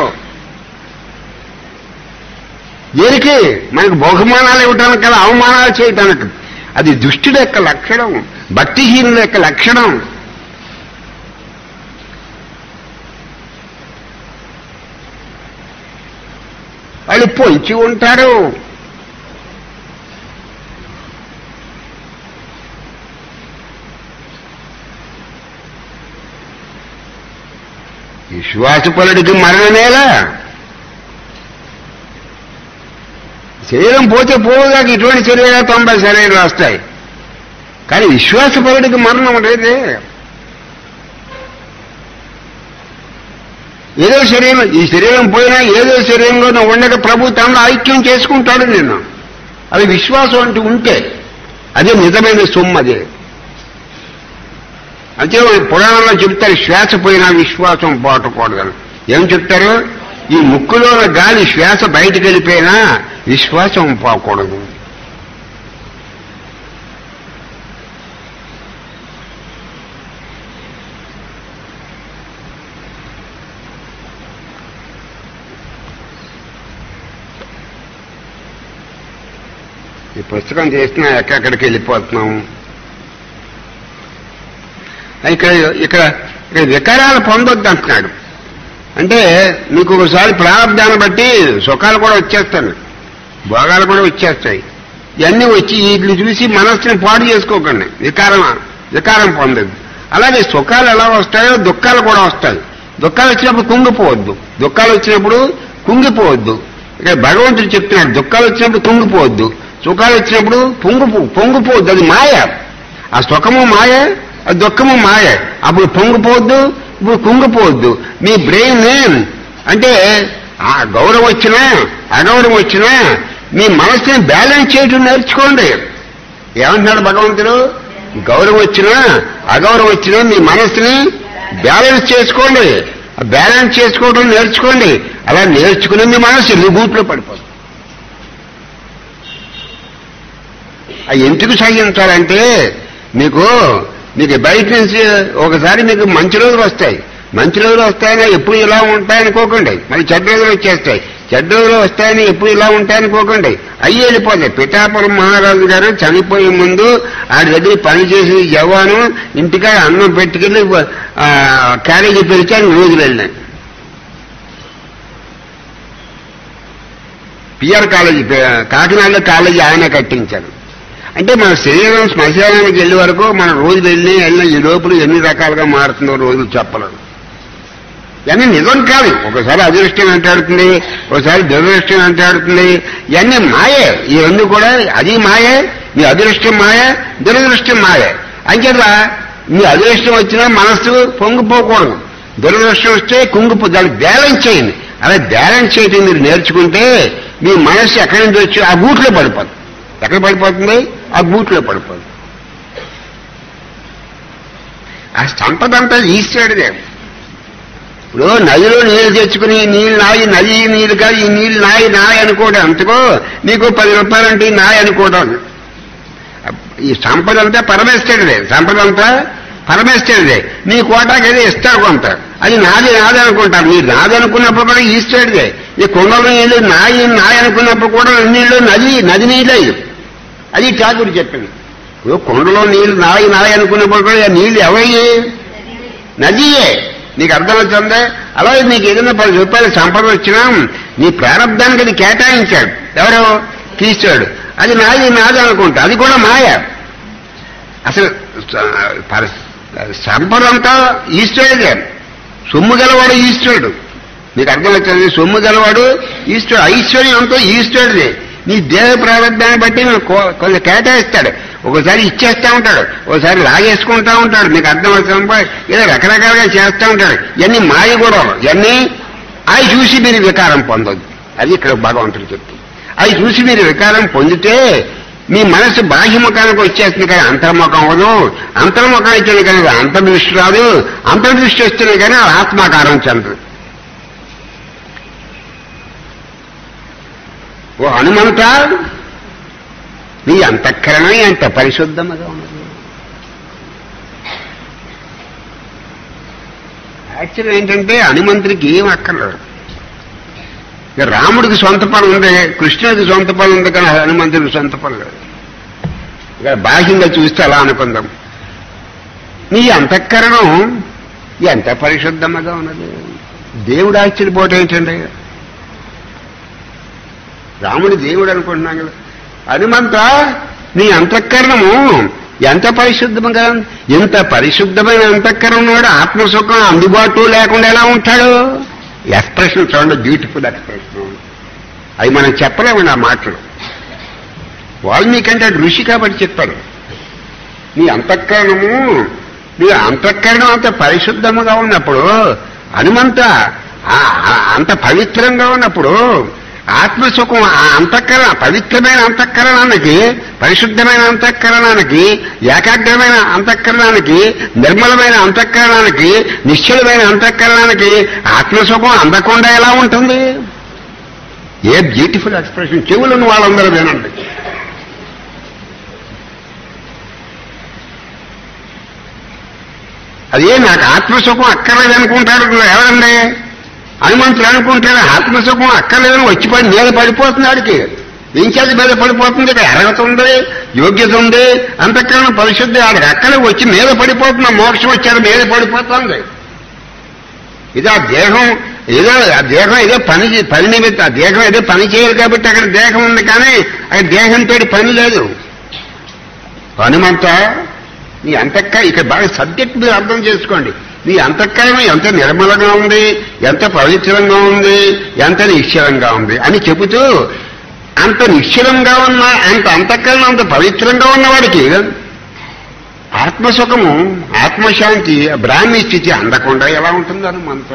దేనికి మనకు బహుమానాలు ఇవ్వటానికి కదా అవమానాలు చేయటానికి అది దుష్టుడు యొక్క లక్షణం భక్తిహీనుల యొక్క లక్షణం వాళ్ళు పొంచి ఉంటారు విశ్వాసపరుడికి మరణమేలా శరీరం పోతే పోవుదాకా ఇటువంటి శరీరాలు తొంభై శరీరాలు వస్తాయి కానీ విశ్వాసపరుడికి మరణం లేదే ఏదో శరీరం ఈ శరీరం పోయినా ఏదో శరీరంలో నువ్వు ఉండక ప్రభు తనలో ఐక్యం చేసుకుంటాడు నేను అది విశ్వాసం అంటూ ఉంటే అదే నిజమైన సొమ్ము అదే అంతే పురాణంలో చెప్తారు శ్వాస పోయినా విశ్వాసం పోటకూడదని ఏం చెప్తారు ఈ ముక్కులో గాలి శ్వాస బయటకు వెళ్ళిపోయినా విశ్వాసం పోకూడదు ఈ పుస్తకం చేసినా ఎక్కడికి వెళ్ళిపోతున్నాం ఇక్కడ ఇక్కడ ఇక్కడ వికారాలు పొందొద్దు అంటున్నాడు అంటే మీకు ఒకసారి ప్రారంధాన్ని బట్టి సుఖాలు కూడా వచ్చేస్తాయి భోగాలు కూడా వచ్చేస్తాయి ఇవన్నీ వచ్చి వీటిని చూసి మనస్సుని పాడు చేసుకోకండి వికారం వికారం పొందద్దు అలాగే సుఖాలు ఎలా వస్తాయో దుఃఖాలు కూడా వస్తాయి దుఃఖాలు వచ్చినప్పుడు కుంగిపోవద్దు దుఃఖాలు వచ్చినప్పుడు కుంగిపోవద్దు ఇక్కడ భగవంతుడు చెప్తున్నాడు దుఃఖాలు వచ్చినప్పుడు కుంగిపోవద్దు సుఖాలు వచ్చినప్పుడు పొంగు పొంగిపోవద్దు అది మాయ ఆ సుఖము మాయ ఆ దుఃఖము మాయ అప్పుడు పొంగిపోవద్దు ఇప్పుడు కుంగిపోవద్దు మీ బ్రెయిన్ అంటే ఆ గౌరవం వచ్చినా అగౌరవం వచ్చినా మీ మనసుని బ్యాలెన్స్ చేయటం నేర్చుకోండి ఏమంటున్నాడు భగవంతుడు గౌరవం వచ్చినా అగౌరవం వచ్చినా మీ మనసుని బ్యాలెన్స్ చేసుకోండి ఆ బ్యాలెన్స్ చేసుకోవడం నేర్చుకోండి అలా నేర్చుకుని మీ మనసు రిబూట్లో పడిపోతుంది ఆ ఎందుకు సాగించాలంటే మీకు మీకు బయట నుంచి ఒకసారి మీకు మంచి రోజులు వస్తాయి మంచి రోజులు వస్తాయని ఎప్పుడు ఇలా ఉంటాయనుకోకండి మరి చెడ్డ రోజులు వచ్చేస్తాయి చెడ్డ రోజులు వస్తాయని ఎప్పుడు ఇలా ఉంటాయనుకోకండి అయ్యి వెళ్ళిపోతాయి పిఠాపురం మహారాజు గారు చనిపోయే ముందు ఆడి దగ్గర పనిచేసి జవాను ఇంటికా అన్నం పెట్టుకెళ్ళి ఆ, క్యారేజీ పెరిచి ఆయన రోజులు వెళ్ళాను పిఆర్ కాలేజీ కాకినాడలో కాలేజీ ఆయన కట్టించారు అంటే మన శరీరం శ్మశానానికి వెళ్ళే వరకు మన రోజు వెళ్ళి వెళ్ళిన ఈ లోపల ఎన్ని రకాలుగా మారుతుందో రోజులు చెప్పలేదు ఇవన్నీ నిజం కాదు ఒకసారి అదృష్టం వెంటాడుతుంది ఒకసారి దురదృష్టం వెంటాడుతుంది ఇవన్నీ మాయే ఈ రెండు కూడా అది మాయే మీ అదృష్టం మాయ దురదృష్టం మాయే అంచేత మీ అదృష్టం వచ్చినా మనస్సు పొంగిపోకూడదు దురదృష్టం వస్తే కుంగిపో దాన్ని బ్యాలెన్స్ చేయండి అలా బ్యాలెన్స్ చేయటం మీరు నేర్చుకుంటే మీ మనస్సు ఎక్కడి నుంచి వచ్చి ఆ గూట్లో పడిపోతుంది ఎక్కడ పడిపోతుంది ఆ గూట్లో పడిపోతుంది ఆ సంపద అంతా ఈశ్వరుడిదే ఇప్పుడు నదిలో నీళ్లు తెచ్చుకుని ఈ నీళ్ళు నాయి నది నీళ్ళు కాదు ఈ నీళ్ళు నాయి నాయి అనుకోవడం అంతకో నీకు పది రూపాయలంటే ఈ నాయి అనుకోవడం ఈ సంపద అంతా పరమేశ్వరుడే సంపద అంతా పరమేశ్వరుడే నీ కోటాకి ఏదో ఇస్తాడు కొంత అది నాది నాది అనుకుంటారు మీరు నాది అనుకున్నప్పుడు కూడా ఈశ్వరుడే ఈ కొండల నీళ్లు నాయి నాయి అనుకున్నప్పుడు కూడా నీళ్లు నది నది నీళ్ళే ఇది. అది ఠాకూర్ చెప్పింది ఇప్పుడు కొండలో నీళ్లు నాయి నాయి అనుకున్నప్పుడు కూడా ఆ నీళ్లు ఎవరి నదియే నీకు అర్థమవుతుందే అలాగే నీకు ఏదైనా పది రూపాయలు సంపద వచ్చినా నీ ప్రారంభానికి అది కేటాయించాడు ఎవరు తీసాడు అది నాది నాది అనుకుంటా అది కూడా మాయ అసలు స- పర- సంపద అంతా ఈశ్వరుడే సొమ్ము గలవాడు ఈశ్వరుడు నీకు అర్థమవుతుంది సొమ్ము గలవాడు ఈశ్వరుడు ఐశ్వర్యం అంతా ఈశ్వరుడే నీ దేహ ప్రారంభాన్ని బట్టి నేను కొ- కొంచెం కేటాయిస్తాడు ఒకసారి ఇచ్చేస్తా ఉంటాడు ఒకసారి లాగేసుకుంటా ఉంటాడు మీకు అర్థమవుతుంది ఏదో రకరకాలుగా చేస్తా ఉంటాడు ఇవన్నీ మాయ కూడా ఇవన్నీ అవి చూసి మీరు వికారం పొందొద్దు అది ఇక్కడ భగవంతుడు చెప్తుంది అవి చూసి మీరు వికారం పొందితే మీ మనసు బాహ్యముఖానికి వచ్చేస్తుంది కానీ అంతర్ముఖం అవ్వదు అంతర్ముఖం వచ్చింది కానీ అది అంతర్దృష్టి రాదు అంతర్దృష్టి వస్తుంది కానీ అది ఆత్మాకారం చెందదు ఓ హనుమంత నీ అంతఃకరణ ఎంత పరిశుద్ధముగా ఉన్నది యాక్చువల్ ఏంటంటే హనుమంతుడికి ఏం అక్కర్లేదు ఇక రాముడికి సొంత పని ఉంది కృష్ణుడికి సొంత పని ఉంది కానీ హనుమంతుడికి సొంత పని లేదు ఇక బాహ్యంగా చూస్తే అలా అనుకుందాం నీ అంతఃకరణం ఎంత పరిశుద్ధముగా ఉన్నది దేవుడు ఆశ్చర్యపోవటం ఏంటండి రాముడు దేవుడు అనుకుంటున్నాం కదా హనుమంత నీ అంతఃకరణము ఎంత పరిశుద్ధముగా ఉంది? ఎంత పరిశుద్ధమైన అంతఃకరణం ఉన్నాడు ఆత్మసుఖం అందుబాటులో లేకుండా ఎలా ఉంటాడు ఎక్స్ప్రెషన్ చూడండి బ్యూటిఫుల్ ఎక్స్ప్రెషన్ అవి మనం చెప్పలేమండి ఆ మాటలు వాల్మీకంటే ఋషి కాబట్టి చెప్పాడు నీ అంతఃకరణము నీ అంతఃకరణం అంత పరిశుద్ధముగా ఉన్నప్పుడు హనుమంత ఆ- ఆ- అంత పవిత్రంగా ఉన్నప్పుడు ఆత్మసుఖం ఆ అంతఃకరణ పవిత్రమైన అంతఃకరణానికి పరిశుద్ధమైన అంతఃకరణానికి ఏకాగ్రమైన అంతఃకరణానికి నిర్మలమైన అంతఃకరణానికి నిశ్చలమైన అంతఃకరణానికి ఆత్మసుఖం అందకుండా ఎలా ఉంటుంది ఏ బ్యూటిఫుల్ ఎక్స్ప్రెషన్ చెవులను వాళ్ళందరూ వినండి అదే నాకు ఆత్మసుఖం అక్కర్లేదు అనుకుంటాడు ఎవరండి హనుమంతుడు అనుకుంటాడు ఆత్మసుఖం అక్కర్లేదని వచ్చి పడి మీద పడిపోతున్నాడికి ఇంచేది మీద పడిపోతుంది ఇక్కడ అర్హత ఉంది యోగ్యత ఉంది అంతఃకరణ పరిశుద్ధి ఆడికి అక్కడే వచ్చి మీద పడిపోతున్నా మోక్షం వచ్చాడు మీద పడిపోతుంది ఇది ఆ దేహం ఏదో ఆ దేహం ఏదో పని చే- పని నిమిత్త ఆ దేహం ఏదో పని చేయాలి కాబట్టి అక్కడ దేహం ఉంది కానీ అక్కడ దేహంతో పని లేదు హనుమంత నీ అంతక్క ఇక్కడ బాగా సబ్జెక్ట్ మీరు అర్థం చేసుకోండి నీ అంతఃకరణం ఎంత నిర్మలంగా ఉంది ఎంత పవిత్రంగా ఉంది ఎంత నిశ్చలంగా ఉంది అని చెబుతూ అంత నిశ్చలంగా ఉన్న అంత అంతఃకరణం అంత పవిత్రంగా ఉన్నవాడికి ఆత్మసుఖము ఆత్మశాంతి బ్రాహ్మీ స్థితి అందకుండా ఎలా ఉంటుంది హనుమంత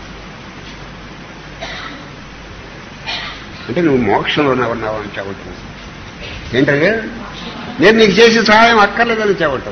అంటే నువ్వు మోక్షంలో ఉన్నావు అని చెప్పటం ఏంటంటే నేను నీకు చేసే సహాయం అక్కర్లేదని చెప్పటం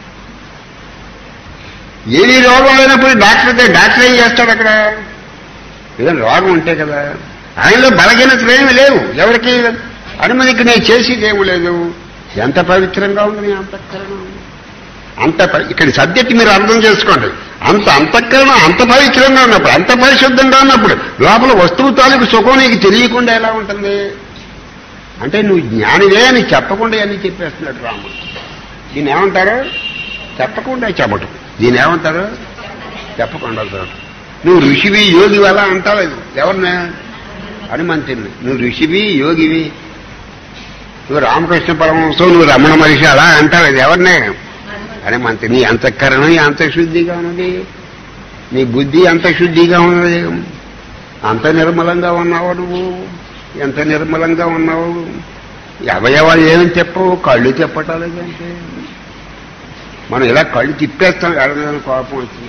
ఏది రోగం లేనప్పుడు డాక్టర్ అయితే డాక్టర్ ఏం చేస్తాడు అక్కడ ఏదైనా రోగం ఉంటే కదా ఆయనలో బలహీనతలు ఏమి లేవు ఎవరికి అనుమతికి నేను చేసేది ఏమి లేదు ఎంత పవిత్రంగా ఉంది నీ అంతఃకరణం అంత ప- ఇక్కడ సబ్జెక్ట్ మీరు అర్థం చేసుకోండి అంత అంతఃకరణం అంత పవిత్రంగా ఉన్నప్పుడు అంత పరిశుద్ధంగా ఉన్నప్పుడు లోపల వస్తువు తాలూకు సుఖం నీకు తెలియకుండా ఎలా ఉంటుంది అంటే నువ్వు జ్ఞానివే అని చెప్పకుండా అన్ని చెప్పేస్తున్నాడు రాముడు దీన్ని ఏమంటారు చెప్పకుండా చెప్పటం దీన్ని ఏమంటారు చెప్పకుండా చూడటం నువ్వు ఋషివి యోగివి అలా అంటావు ఎవరిని హనుమంతుని నువ్వు ఋషివి యోగివి నువ్వు రామకృష్ణ పరమహంసం నువ్వు రమణ మనిషి అలా అంటావు ఇది ఎవరినే హనుమంతు నీ అంతఃకరణం అంత శుద్ధిగా ఉన్నది నీ బుద్ధి అంత శుద్ధిగా ఉన్నది అంత నిర్మలంగా ఉన్నావు నువ్వు ఎంత నిర్మలంగా ఉన్నావు ఈ అవయవాలు ఏమని చెప్పవు కళ్ళు చెప్పటాలేదు అంటే మనం ఇలా కళ్ళు తిప్పేస్తాం ఎవరినైనా కోపం వచ్చింది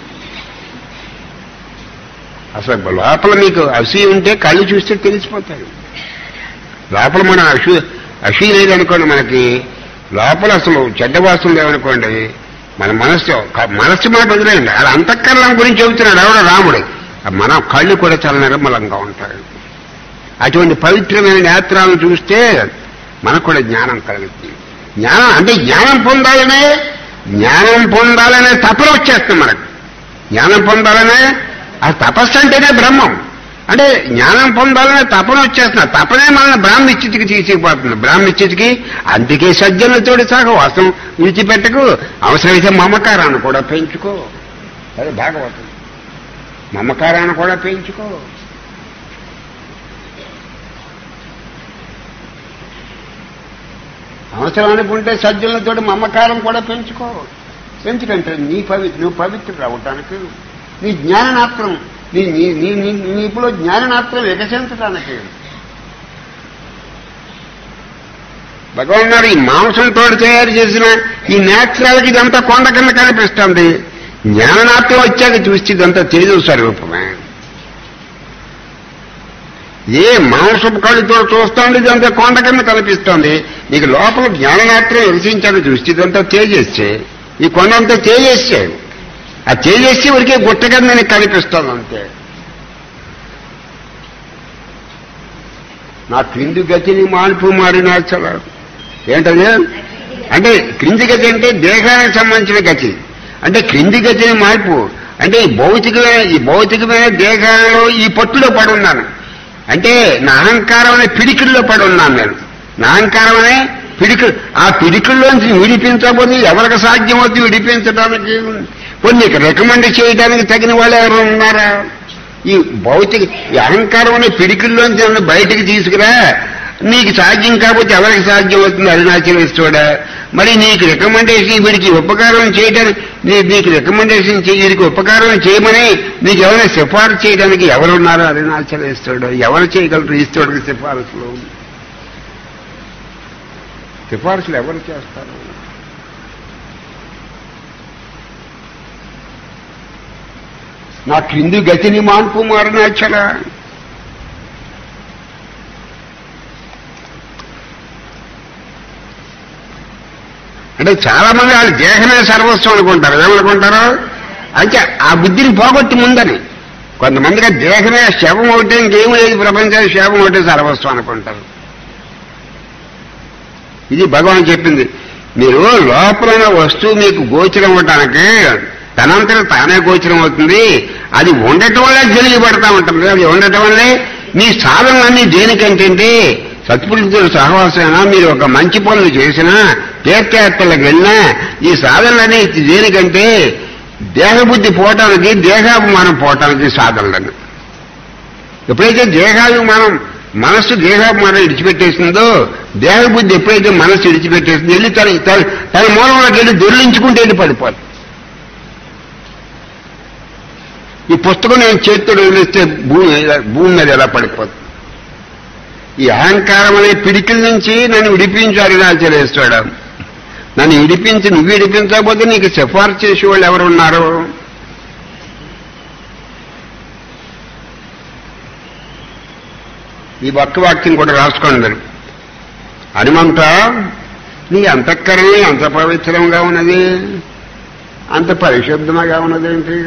అసలు లోపల మీకు అసూయ ఉంటే కళ్ళు చూస్తే తెలిసిపోతాయి లోపల మన అసూ అసూయ లేదనుకోండి మనకి లోపల అసలు చెడ్డ వాసన లేవనుకోండి మన మనస్సు క- మనస్సు మాట వదిలేయండి అలా అంతఃకరణం గురించి చెబుతున్నాడు ఎవడో రాముడు ఆ మన కళ్ళు కూడా చాలా నిర్మలంగా ఉంటాయి అటువంటి పవిత్రమైన నేత్రాలను చూస్తే మనకు కూడా జ్ఞానం కలుగుతుంది జ్ఞానం అంటే జ్ఞానం పొందాలనే జ్ఞానం పొందాలనే తపన వచ్చేస్తుంది మనకు జ్ఞానం పొందాలనే ఆ తపస్సు అంటేనే బ్రహ్మం అంటే జ్ఞానం పొందాలనే తపన వచ్చేస్తున్నా తపనే మన బ్రాహ్మణిచ్చితికి తీసుకుపోతుంది బ్రాహ్మణిచ్చితికి అందుకే సజ్జనులతోటి సహవాసం విడిచిపెట్టకు అవసరమైతే మమకారాన్ని కూడా పెంచుకో అది భాగవతం మమకారాన్ని కూడా పెంచుకో అవసరం అనుకుంటే సజ్జనులతో మమకారం కూడా పెంచుకో ఎందుకంటే నీ పవి నువ్వు పవిత్రుడు అవటానికి నీ జ్ఞాననాత్రం నీ నీ నీ నీ- నీపులో జ్ఞాననాత్రం వికసించడానికి భగవాన్ ఈ మాంసంతో తయారు చేసిన ఈ నేత్రాలకి ఇదంతా కొండ కింద కనిపిస్తుంది జ్ఞాననాత్రం వచ్చాక చూస్తే ఇదంతా తేజు స్వరూపమే ఏ మాంసపు కళ్ళుతో చూస్తోంది ఇదంతా కొండ కింద కనిపిస్తోంది నీకు లోపల జ్ఞాననాత్రం విరచించాడు చూస్తే ఇదంతా తేజస్సే ఈ కొండ అంతా తేజస్సే ఆ తేజస్సి ఉరికే గుట్ట కింద నీకు కనిపిస్తోంది అంతే నా క్రింది గతిని మార్పు మారినా చాలా ఏంటది అంటే క్రింది గతి అంటే దేహానికి సంబంధించిన గతి అంటే క్రింది గతిని మార్పు అంటే ఈ భౌతికమైన ఈ భౌతికమైన దేహాలలో ఈ పట్టులో పడి ఉన్నాను అంటే నా అహంకారం అనే పిడికిల్లో పడి ఉన్నాను నేను నా అహంకారం అనే పిడికి ఆ పిడికిల్లోంచి విడిపించబోతే ఎవరికి సాధ్యం అవుతుంది విడిపించడానికి కొన్ని నీకు రికమెండ్ చేయడానికి తగిన వాళ్ళు ఎవరు ఉన్నారా ఈ భౌతిక ఈ అహంకారం అనే పిడికిల్లోంచి నన్ను బయటికి తీసుకురా నీకు సాధ్యం కాకపోతే ఎవరికి సాధ్యం అవుతుంది అరుణాచలేశ్వరుడా మరి నీకు రికమెండేషన్ వీడికి ఉపకారం చేయడానికి నీ నీకు రికమెండేషన్ చేయి వీడికి ఉపకారం చేయమని నీకు ఎవరైనా సిఫారసు చేయడానికి ఎవరున్నారు అరుణాచలేశ్వరుడు ఎవరు చేయగలరు ఈశ్వరుడికి సిఫారసులు సిఫారసులు ఎవరు చేస్తారు నా క్రింది గతిని మాన్పు మారినాచల అంటే చాలా మంది వాళ్ళు దేహమే సర్వస్వం అనుకుంటారు ఏమనుకుంటారు అంటే ఆ బుద్ధిని పోగొట్టి ముందని కొంతమందిగా దేహమే శవం ఒకటి ఇంకేం లేదు ప్రపంచానికి శవం ఒకటి సర్వస్వం అనుకుంటారు ఇది భగవాన్ చెప్పింది మీరు లోపల ఉన్న వస్తువు మీకు గోచరం అవ్వటానికి తనంతట తానే గోచరం అవుతుంది అది ఉండటం వల్ల తెలియబడతా ఉంటుంది అది ఉండటం వల్లే మీ సాధనలన్నీ దేనికంటే సత్పురుషుల సహవాసమైనా మీరు ఒక మంచి పనులు చేసినా తీర్థయాత్రలకు వెళ్ళినా ఈ సాధనలన్నీ దేనికంటే దేహబుద్ధి పోవటానికి దేహాభిమానం పోవటానికి సాధనలను ఎప్పుడైతే దేహాభిమానం మనస్సు దేహాభిమానం విడిచిపెట్టేసిందో దేహబుద్ధి ఎప్పుడైతే మనస్సు విడిచిపెట్టేసిందో వెళ్ళి తన తన తన మూలంలోకి వెళ్ళి దొర్లించుకుంటే వెళ్ళి పడిపోదు ఈ పుస్తకం నేను చేతితో వదిలిస్తే భూమి భూమి మీద ఎలా పడిపోతుంది ఈ అహంకారం అనే పిడికిల నుంచి నన్ను విడిపించు అరుణాచలేశ్వరుడు నన్ను విడిపించి నువ్వు విడిపించకపోతే నీకు సిఫార్సు చేసే వాళ్ళు ఎవరున్నారు ఈ ఒక్క వాక్యం కూడా రాసుకోండి మీరు హనుమంత నీ అంతఃకరణే అంత పవిత్రంగా ఉన్నది అంత పరిశుద్ధంగా ఉన్నదేంటి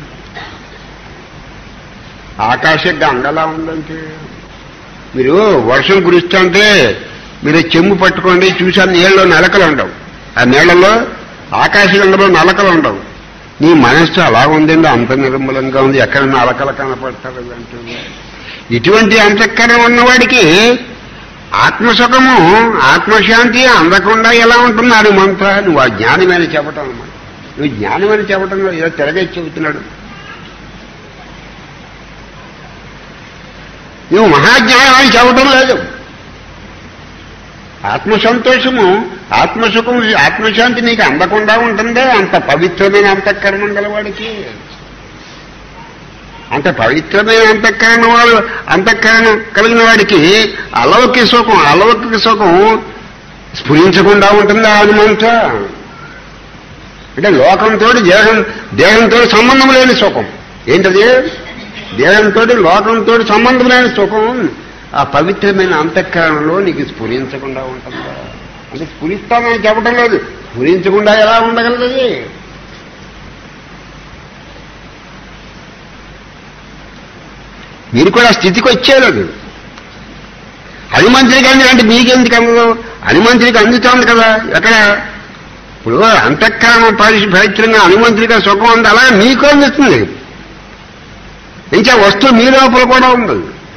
ఆకాశ గంగలా ఉందంటే మీరు వర్షం కురుస్తుంటే మీరు చెమ్ము పట్టుకోండి చూసాను నీళ్ళలో నలకలు ఉండవు ఆ నీళ్లలో ఆకాశగంగలో నలకలు ఉండవు నీ మనస్సు అలా ఉందండి అంత నిర్మలంగా ఉంది ఎక్కడ నలకలు కనపడతారు అంటే ఇటువంటి అంతఃకరణ ఉన్నవాడికి ఆత్మసుఖము ఆత్మశాంతి అందకుండా ఎలా ఉంటుంది హనుమంత నువ్వు ఆ జ్ఞానమని చెప్పటం అన్నమాట నువ్వు జ్ఞానమని చెప్పటంలో ఏదో తిరగేసి చెబుతున్నాడు నువ్వు మహాజ్ఞానం అని చెప్పటం లేదు ఆత్మ సంతోషము ఆత్మసుఖం ఆత్మశాంతి నీకు అందకుండా ఉంటుందే అంత పవిత్రమైన అంతఃకరణం గలవాడికి అంత పవిత్రమైన అంతఃకరణ వాడు అంతఃకరణం కలిగిన వాడికి అలౌకిక సుఖం అలౌకిక సుఖం స్ఫురించకుండా ఉంటుందా హనుమంత అంటే లోకంతో దేహం దేహంతో సంబంధం లేని సుఖం ఏంటది దేహంతో లోకంతో సంబంధం లేని సుఖం ఆ పవిత్రమైన అంతఃకరణలో నీకు స్ఫురించకుండా ఉంటుందా అంటే స్ఫురిస్తానని చెప్పడం లేదు స్ఫురించకుండా ఎలా ఉండగలదు మీరు కూడా ఆ స్థితికి వచ్చేలేదు హనుమంతుడికి అంది అంటే మీకెందుకు అందదు హనుమంతుడికి అందుతోంది కదా ఎక్కడ ఇప్పుడు అంతఃకరణ పరిశు పవిత్రంగా హనుమంతుడిగా సుఖం ఉంది అలా మీకు అందుతుంది ఇంకా వస్తువు మీ లోపల కూడా ఉంది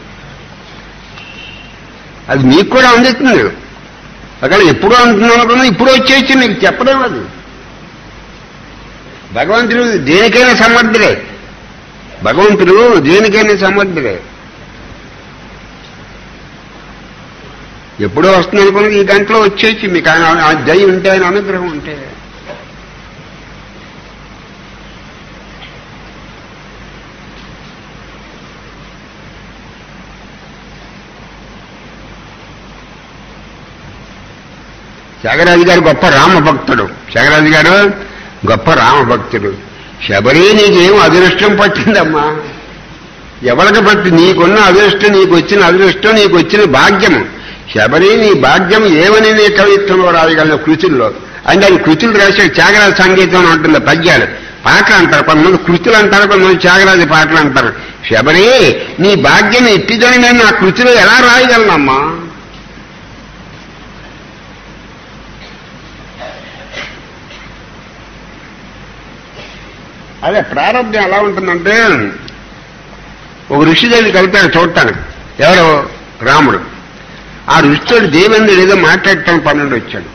అది మీకు కూడా అందుతుంది అక్కడ ఎప్పుడు అందుతుంది అనుకున్నా ఇప్పుడు వచ్చేసి మీకు చెప్పడం అది భగవంతుడు దేనికైనా సమర్థుడే భగవంతుడు దేనికైనా సమర్థుడే ఎప్పుడో వస్తుంది అనుకున్నది ఈ గంటలో వచ్చేసి మీకు ఆయన ఆ దయ ఉంటే ఆయన అనుగ్రహం ఉంటే త్యాగరాజు గారు గొప్ప రామభక్తుడు త్యాగరాజు గారు గొప్ప రామభక్తుడు శబరి నీకేం అదృష్టం పట్టిందమ్మా ఎవరికి పట్టి నీకున్న అదృష్టం నీకు వచ్చిన అదృష్టం నీకు వచ్చిన భాగ్యము శబరి నీ భాగ్యం ఏమని నీ కవిత్వంలో రాయగలను కృతుల్లో అంటే అది కృతులు రాసే త్యాగరాజ సంగీతం అని ఉంటుంది పద్యాలు పాటలు అంటారు కొంతమంది కృతులు అంటారు కొంతమంది త్యాగరాజ పాటలు అంటారు శబరి నీ భాగ్యం ఎట్టిదని నేను నా కృతిలో ఎలా రాయగలనమ్మా అదే ప్రారంభం ఎలా ఉంటుందంటే ఒక ఋషి దగ్గరికి వెళ్తాడు చూడటానికి ఎవరు రాముడు ఆ ఋషితోడు దేవేంద్రుడు ఏదో మాట్లాడటం పన్నెండు వచ్చాడు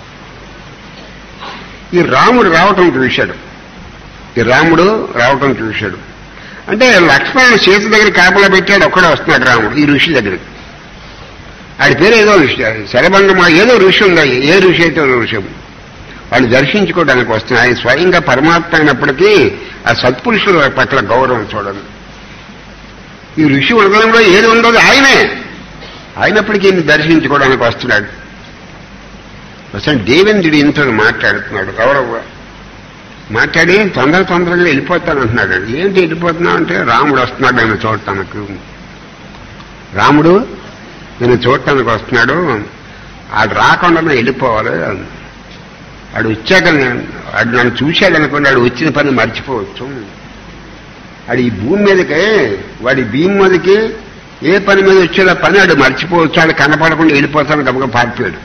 ఈ రాముడు రావటం చూశాడు ఈ రాముడు రావటం చూశాడు అంటే లక్ష్మణుడు సీత దగ్గర కాపలా పెట్టాడు ఒక్కడే వస్తున్నాడు రాముడు ఈ ఋషి దగ్గరికి ఆడి పేరు ఏదో ఋషి శరభంగమ ఏదో ఋషి ఉందా ఏ ఋషి అయితే ఓ ఋషి వాళ్ళు దర్శించుకోవడానికి వస్తున్నారు ఆయన స్వయంగా పరమాత్మ అయినప్పటికీ ఆ సత్పురుషుల పట్ల గౌరవం చూడండి ఈ ఋషి హృదయంలో ఏది ఉందో అది ఆయనే అయినప్పటికీ ఈయన్ని దర్శించుకోవడానికి వస్తున్నాడు వస్తాడు దేవేంద్రుడు ఇంతో మాట్లాడుతున్నాడు గౌరవ మాట్లాడి తొందర తొందరగా వెళ్ళిపోతాను అంటున్నాడు ఏంటి వెళ్ళిపోతున్నావు అంటే రాముడు వస్తున్నాడు నేను చూడటానికి రాముడు నేను చూడటానికి వస్తున్నాడు ఆడు రాకుండా నేను వెళ్ళిపోవాలి ఆడు వచ్చాక నేను ఆడు నన్ను చూశాడు అనుకోండి ఆడు వచ్చిన పని మర్చిపోవచ్చు ఆడు ఈ భూమి మీదకి వాడి భీమి మీదకి ఏ పని మీద వచ్చేదో పని ఆడు మర్చిపోవచ్చు ఆడు కనపడకుండా వెళ్ళిపోతాను గబగ పారిపోయాడు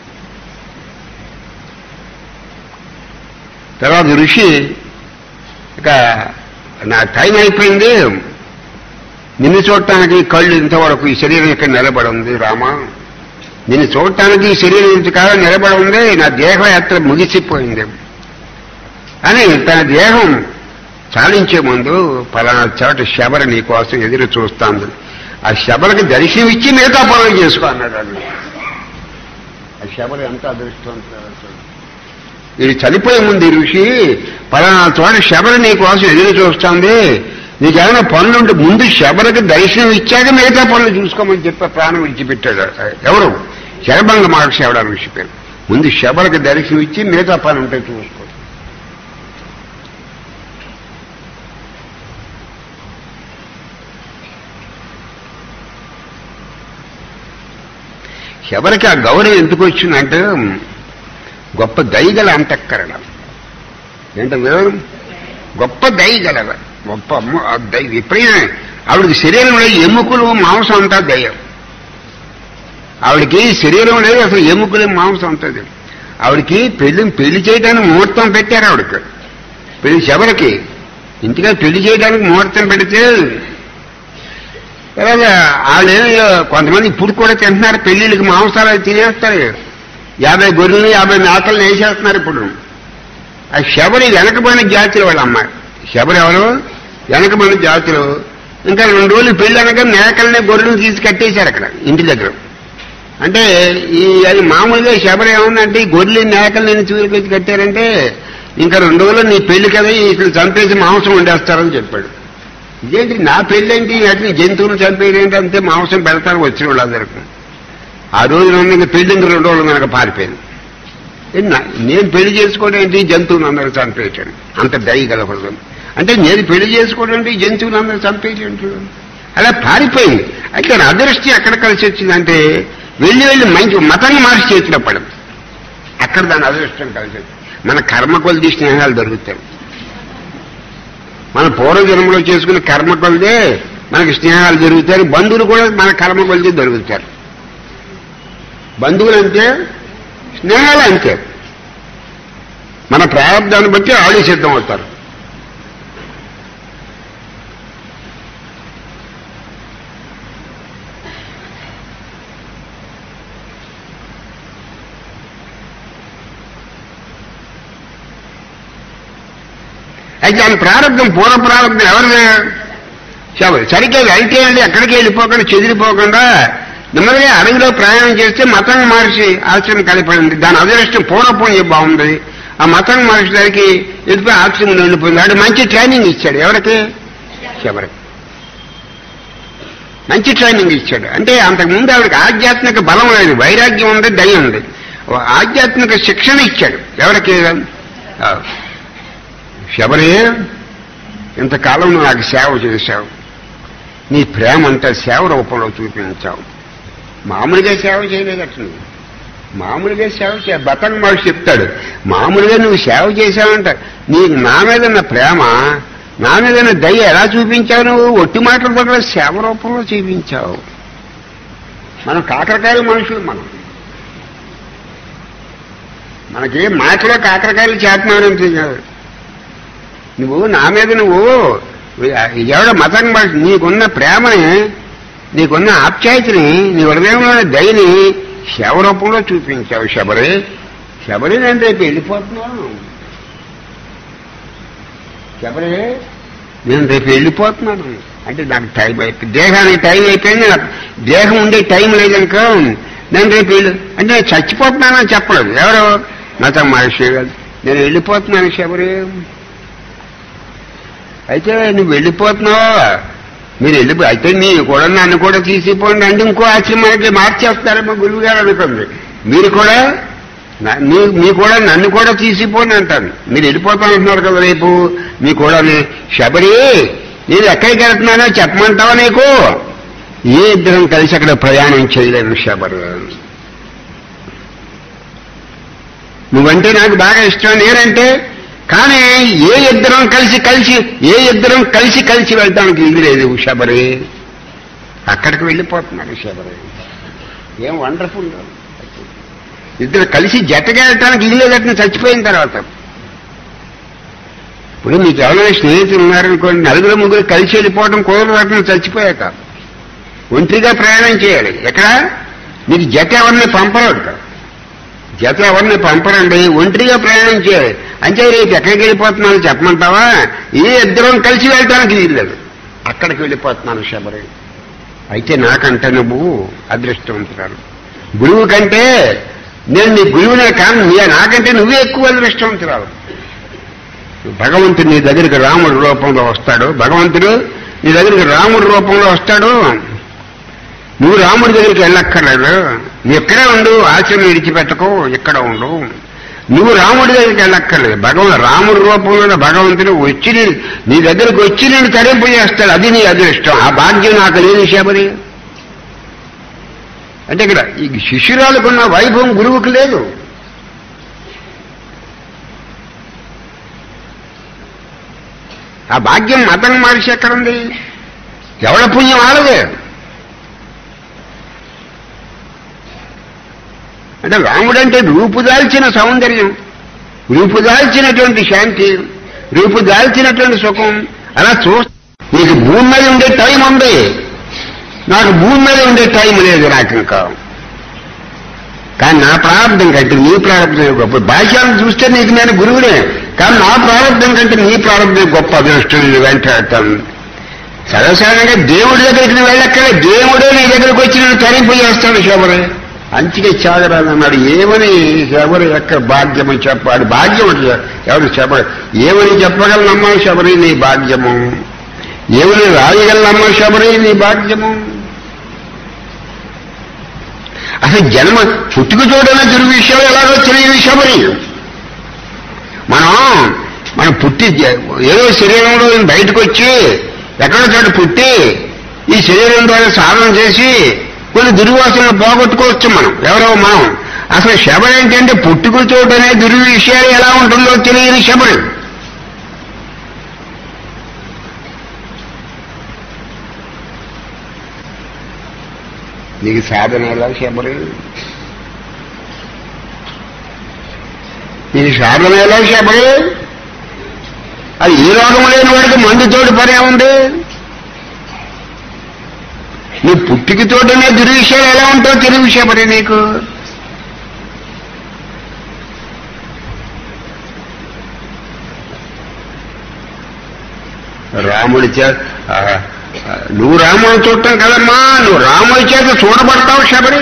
తర్వాత ఋషి ఇక నా టైం అయిపోయింది నిన్ను చూడటానికి కళ్ళు ఇంతవరకు ఈ శరీరం ఇక్కడ నిలబడి ఉంది రామా నిన్ను చూడటానికి ఈ శరీరం ఇంతకాలం నిలబడి ఉంది నా దేహయాత్ర ముగిసిపోయింది అని తన దేహం చాలించే ముందు పలానా చోట శబర నీ కోసం ఎదురు చూస్తాను ఆ శబరకి దర్శనం ఇచ్చి మిగతా పనులు చేసుకో అన్నాడు అన్న ఆ శబర ఎంత అదృష్టవంతుడు అసలు. ఇది చనిపోయే ముందు ఈ ఋషి పలానా చోట శబర నీ కోసం ఎదురు చూస్తుంది నీకేమైనా పనులుంటే ముందు శబరకి దర్శనం ఇచ్చాక మిగతా పనులు చూసుకోమని చెప్పి ప్రాణం విడిచిపెట్టాడు ఎవరు శరభంగ మహర్షి ఎవడ ఋషి పేరు ముందు శబరకి దర్శనం ఇచ్చి మిగతా పని ఉంటే చూసుకో శబరికి ఆ గౌరవం ఎందుకు వచ్చిందంటే గొప్ప దయగల అంతఃకరణ ఏంటది గొప్ప దయగల గొప్ప అమ్మ ఆ దయ విపరీత ఆవిడకి శరీరంలో ఎముకలు మాంసం అంతా దయ ఆవిడకి శరీరం లేదు అసలు ఎముకలు మాంసం అంతా దయ ఆవిడకి పెళ్లి పెళ్లి చేయడానికి ముహూర్తం పెట్టారు ఆవిడకి పెళ్లి శబరికి ఇంటిగా పెళ్లి చేయడానికి ముహూర్తం పెడితే తర్వాత వాళ్ళు కొంతమంది ఇప్పుడు కూడా తింటున్నారు పెళ్లిళ్ళకి మాంసాలు అవి తినేస్తారు యాభై గొర్రెలు యాభై మేకలు వేసేస్తున్నారు ఇప్పుడు ఆ శబరి వెనకబడిన జాతులు వాళ్ళ అమ్మాయి శబరి ఎవరు వెనకబడిన జాతులు ఇంకా రెండు రోజులు పెళ్లి అనగా మేకల్ని గొర్రెలు తీసి కట్టేశారు అక్కడ ఇంటి దగ్గర అంటే ఈ అది మామూలుగా శబరి ఏముందంటే ఈ గొర్రెలు మేకలు నేను చూసి కట్టారంటే ఇంకా రెండు రోజులు నీ పెళ్లి కదా ఇట్లా చంపేసి మాంసం వండేస్తారని చెప్పాడు ఇదేంటి నా పెళ్ళేంటి అట్లా జంతువులు చంపేయడం ఏంటి అంతే మాంసం పెడతారు వచ్చిన వాళ్ళందరికీ ఆ రోజు నన్ను ఇంకా పెళ్లి ఇంక రెండు రోజులు కనుక పారిపోయింది ఏ నా- నేను పెళ్లి చేసుకోవడం ఏంటి జంతువులు అందరూ చంపేయటం అంత దయ కలపడదు అంటే నేను పెళ్లి చేసుకోవడం ఏంటి జంతువులు అందరూ చంపేయటం అలా పారిపోయింది అయితే నా అదృష్టి ఎక్కడ కలిసి వచ్చిందంటే వెళ్ళి వెళ్ళి మంచి మతాన్ని మార్చి చేతిలో పడింది అక్కడ దాని అదృష్టం కలిసి వచ్చింది మన కర్మ కొలిది స్నేహాలు దొరుకుతాయి మన పూర్వజన్మలో చేసుకున్న కర్మ కొలిదే మనకి స్నేహాలు దొరుకుతాయి బంధువులు కూడా మన కర్మ కొలిదే దొరుకుతారు బంధువులు అంతే స్నేహాలు అంతే మన ప్రారంభాన్ని బట్టి ఆడి సిద్ధం అవుతారు అయితే దాని ప్రారంభం పూర్వ ప్రారంభం ఎవరిది శవ- సరిగ్గా వెళ్తే వెళ్ళి ఎక్కడికి వెళ్ళిపోకుండా చెదిరిపోకుండా నెమ్మదిగా అడవిలో ప్రయాణం చేస్తే మతం మహర్షి ఆశ్రమం కలిపడింది దాని అదృష్టం పూర్వపుణ్యం బాగుంది ఆ మతం మహర్షి దగ్గరికి వెళ్ళిపోయి ఆశ్రమంలో వెళ్ళిపోయింది వాడు మంచి ట్రైనింగ్ ఇచ్చాడు ఎవరికి శబరికి మంచి ట్రైనింగ్ ఇచ్చాడు అంటే అంతకుముందు ఆవిడకి ఆధ్యాత్మిక బలం లేదు వైరాగ్యం ఉంది దయ ఉంది ఓ ఆధ్యాత్మిక శిక్షణ ఇచ్చాడు ఎవరికి ఆ, శబరి ఇంతకాలం నువ్వు నాకు సేవ చేశావు నీ ప్రేమ అంతా సేవ రూపంలో చూపించావు మామూలుగా సేవ చేయలేదట నువ్వు మామూలుగా సేవ చే బతంగ మనిషి చెప్తాడు మామూలుగా నువ్వు సేవ చేశావంట నీకు నా మీద ఉన్న ప్రేమ నా మీద ఉన్న దయ ఎలా చూపించావు నువ్వు ఒట్టి మాటలు పక్కన సేవ రూపంలో చూపించావు మనం కాకరకాయలు మనుషులు మనం మనకి మాటలో కాకరకాయలు చేతనాడంతే కాదు నువ్వు నా మీద నువ్వు ఎవడ మతం మనిషి నీకున్న ప్రేమని నీకున్న ఆప్యాయతని నీ హృదయంలో దయని శవ రూపంలో చూపించావు శబరి శబరి నేను రేపు వెళ్ళిపోతున్నాను శబరి నేను రేపు వెళ్ళిపోతున్నాను అంటే నాకు టైం అయిపోయింది దేహానికి టైం అయిపోయింది నాకు దేహం ఉండే టైం లేదనుక నేను రేపు వెళ్ళి అంటే నేను చచ్చిపోతున్నానని చెప్పలేదు ఎవరు నాతో మహర్షి గారు నేను వెళ్ళిపోతున్నాను శబరి అయితే నువ్వు వెళ్ళిపోతున్నావా మీరు వెళ్ళిపో అయితే నీ కూడా నన్ను కూడా తీసిపోండి అంటే ఇంకో ఆశ్రమానికి మార్చేస్తారేమో గురువు గారు అనుకుంది మీరు కూడా నా- మీ మీ కూడా నన్ను కూడా తీసిపోండి అంటాను మీరు వెళ్ళిపోతానంటున్నారు కదా రేపు మీ కూడా శబరి నేను ఎక్కడికి వెళ్తున్నానో చెప్పమంటావా నీకు ఏ ఇద్దరం కలిసి అక్కడ ప్రయాణం చేయలేను శబరి నువ్వంటే నాకు బాగా ఇష్టం నేనంటే కానీ ఏ ఇద్దరం కలిసి కలిసి ఏ ఇద్దరం కలిసి కలిసి వెళ్తానికి ఇది లేదు శబరి అక్కడికి వెళ్ళిపోతున్నారు శబరి ఏం వండర్ఫుల్ ఇద్దరు కలిసి జతగా వెళ్ళటానికి ఇది లేదట్టు చచ్చిపోయిన తర్వాత ఇప్పుడు మీకు ఎవరైనా స్నేహితులు ఉన్నారనుకోండి నలుగురు ముగ్గురు కలిసి వెళ్ళిపోవడం కుదరదు చచ్చిపోయాక ఒంటరిగా ప్రయాణం చేయాలి ఎక్కడ మీకు జత ఎవరిని పంపరు ఇక్కడ జత ఎవరిని పంపరండి ఒంటరిగా ప్రయాణం చేయాలి అంటే రేపు ఎక్కడికి వెళ్ళిపోతున్నాను చెప్పమంటావా ఏ ఇద్దరం కలిసి వెళ్ళటానికి వీల్లేదు అక్కడికి వెళ్ళిపోతున్నాను శబరి అయితే నాకంటే నువ్వు అదృష్టవంతురాలు గురువు కంటే నేను నీ గురువునే కాను నీ నాకంటే నువ్వే ఎక్కువ అదృష్టవంతురాలు భగవంతుడు నీ దగ్గరికి రాముడి రూపంలో వస్తాడు భగవంతుడు నీ దగ్గరికి రాముడి రూపంలో వస్తాడు నువ్వు రాముడి దగ్గరికి వెళ్ళక్కర్లేదు నువ్వు ఇక్కడే ఉండు ఆశ్రమం విడిచిపెట్టకు ఇక్కడ ఉండు నువ్వు రాముడి దగ్గరికి వెళ్ళక్కర్లేదు భగవంతు రాముడి రూపంలో భగవంతుడు వచ్చి నీ- నీ దగ్గరికి వచ్చి నేను తరింపు చేస్తాడు అది నీ అదృష్టం ఆ భాగ్యం నాకు లేదు శబరి అంటే ఇక్కడ ఈ శిష్యురాలకున్న వైభవం గురువుకు లేదు ఆ భాగ్యం మతం మనిషి ఎక్కడుంది ఎవడ పుణ్యం ఆడదే అంటే రాముడంటే రూపుదాల్చిన సౌందర్యం రూపుదాల్చినటువంటి శాంతి రూపుదాల్చినటువంటి సుఖం అలా చూ నీకు భూమి మీద ఉండే టైం ఉంది నాకు భూమి మీద ఉండే టైం లేదు నాకు ఇంకా కానీ నా ప్రారంభం కంటే నీ ప్రారంభం గొప్ప భాష్యాలను చూస్తే నీకు నేను గురువునే కానీ నా ప్రారంభం కంటే నీ ప్రారంభం గొప్ప అదృష్టం నేను వెంటాడతాను సర్వసాధారణంగా దేవుడి దగ్గరికి నువ్వు వెళ్ళక్కడే దేవుడే నీ దగ్గరికి వచ్చి నేను తరింపు చేస్తాడు శబరి అంచిగా చాగరాదు అన్నాడు ఏమని శబరి యొక్క భాగ్యము చెప్పాడు భాగ్యం అంటే ఎవరు శబరి ఏమని చెప్పగలనమ్మా శబరి నీ భాగ్యము ఏమని రాయగలనమ్మా శబరి నీ భాగ్యము అసలు జన్మ పుట్టుకు చూడన దురు విషయం ఎలాగో తెలియని శబరి మనం మనం పుట్టి ఏదో శరీరంలో బయటకు వచ్చి ఎక్కడో చోట పుట్టి ఈ శరీరం ద్వారా సాధన చేసి కొన్ని దుర్వాసనలు పోగొట్టుకోవచ్చు మనం ఎవరో మనం అసలు శబరి ఏంటంటే పుట్టుకు చోటనే దురు విషయాలు ఎలా ఉంటుందో తెలియని శబరి నీకు సాధన ఎలా శబరి నీకు సాధన ఎలా శబరి అది ఏ రోగం లేని వాడికి మందుతోటి పనే ఉంది నీ పుట్టికతోటనే దుర్విషయాలు ఎలా ఉంటావు తెలివి విషయపడి నీకు రాముడి చేత ఆ, ఆ, నువ్వు రాముడు చూడటం కదమ్మా నువ్వు రాముడి చేత చూడబడతావు శబరి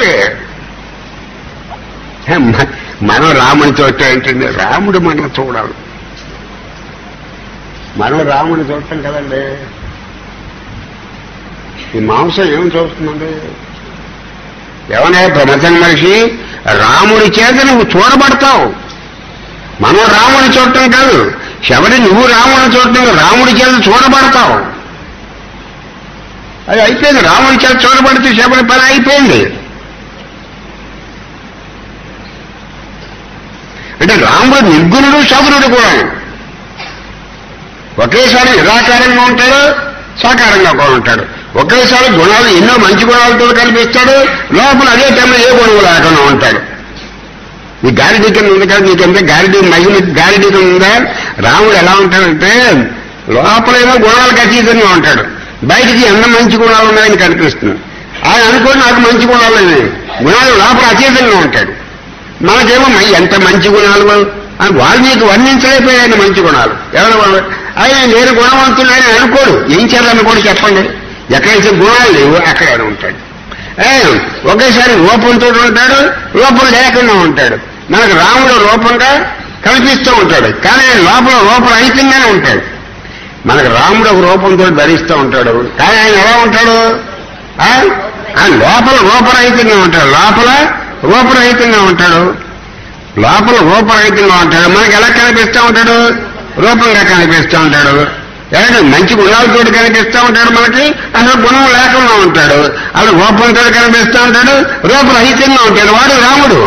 హే, మ- మనం రాముడి చూడటం ఏంటండి రాముడు మనం చూడాలి మనం రాముడి చూడటం కదండి ఈ మాంసం ఏం చూస్తుందండి ఏమన్నా ప్రమథన్ మనిషి రాముడి చేత నువ్వు చూడబడతావు మనం రాముని చూడటం కాదు శబరి నువ్వు రాముని చూడటం కాదు, రాముడి చేత చూడబడతావు అది అయిపోయింది రాముడి చేత చూడబడితే శబరి పని అయిపోయింది అంటే రాముడు నిర్గుణుడు సగుణుడు కూడా ఒకేసారి నిరాకారంగా ఉంటాడు సాకారంగా కూడా ఉంటాడు ఒకేసారి గుణాలు ఎన్నో మంచి గుణాలతో కనిపిస్తాడు లోపల అదే టైంలో ఏ గుణం లేకుండా ఉంటాడు ఈ గారిడీ కింద ఉంది కదా నీకంటే గారిడీ మహిళ గారిడీ కింద ఉందా రాముడు ఎలా ఉంటాడంటే లోపలేమో గుణాలకు అతీతంగా ఉంటాడు బయటికి ఎంత మంచి గుణాలు ఉన్నాయని కనిపిస్తుంది ఆయన అనుకోని నాకు మంచి గుణాలు లేవు. గుణాలు లోపల అచేతంగా ఉంటాడు మనకేమో మ- ఎంత మంచి గుణాలు అని వాల్మీకి వర్ణించలేకపోయాడు మంచి గుణాలు ఎవరు వాళ్ళు? ఆయన నేను గుణవంతుడని అనుకోడు ఏం చేయాలని కూడా చెప్పండి ఎక్కడైతే గుణాలు లేవు అక్కడ ఆయన ఉంటాడు ఏ, ఒకేసారి రూపంతో ఉంటాడు రూపం లేకుండా ఉంటాడు మనకు రాముడు రూపంగా కనిపిస్తూ ఉంటాడు కానీ ఆయన లోపల రూపరహితంగానే ఉంటాడు మనకు రాముడు ఒక రూపంతో ధరిస్తూ ఉంటాడు కానీ ఆయన ఎలా ఉంటాడు ఆ? ఆయన లోపల రూపరహితంగా ఉంటాడు లోపల రూపరహితంగా ఉంటాడు లోపల రూపరహితంగా ఉంటాడు మనకి ఎలా కనిపిస్తూ ఉంటాడు రూపంగా కనిపిస్తూ ఉంటాడు ఎలాంటి మంచి గుణాలతో కనిపిస్తూ ఉంటాడు మనకి అసలు గుణం లేకుండా ఉంటాడు అలా రూపంతో కనిపిస్తూ ఉంటాడు రూపరహితంగా ఉంటాడు వాడు రాముడు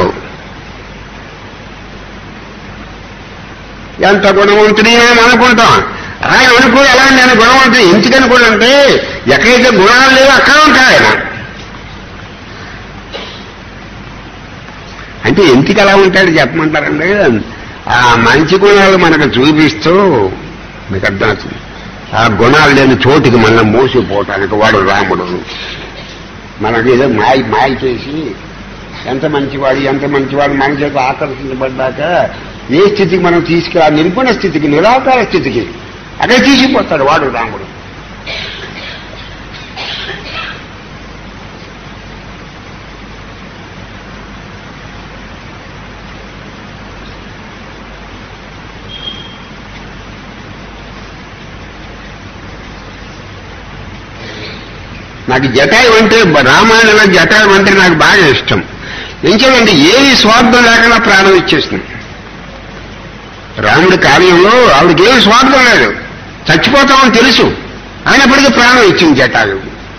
ఎంత గుణవంతుడి అని అనుకుంటాం ఆయన అనుకో ఎలా నేను గుణవంతుడు ఎందుకు అనుకోడంటే ఎక్కడైతే గుణాలు లేవో అక్కడ ఉంటాడు ఆయన అంటే ఎందుకు అలా ఉంటాడు చెప్పమంటారండి ఆ మంచి గుణాలు మనకు చూపిస్తూ మీకు అర్థమవుతుంది ఆ గుణాలు లేని చోటుకి మనం మోసిపోవటానికి వాడు రాముడు మనకి ఏదో మాయ మాయ చేసి ఎంత మంచివాడు ఎంత మంచివాడు మన చేత ఆకర్షించబడ్డాక ఏ స్థితికి మనం తీసుకురా నిర్గుణ స్థితికి నిరాకార స్థితికి అదే తీసుకుపోతాడు వాడు రాముడు నాకు జటాయు అంటే రామాయణంలో జటాయు అంటే నాకు బాగా ఇష్టం ఎంచేదంటే ఏది స్వార్థం లేకుండా ప్రాణం ఇచ్చేస్తుంది రాముడి కార్యంలో ఆవిడకి ఏమి స్వార్థం లేదు చచ్చిపోతామని తెలుసు అయినప్పటికీ ప్రాణం ఇచ్చింది జటాయు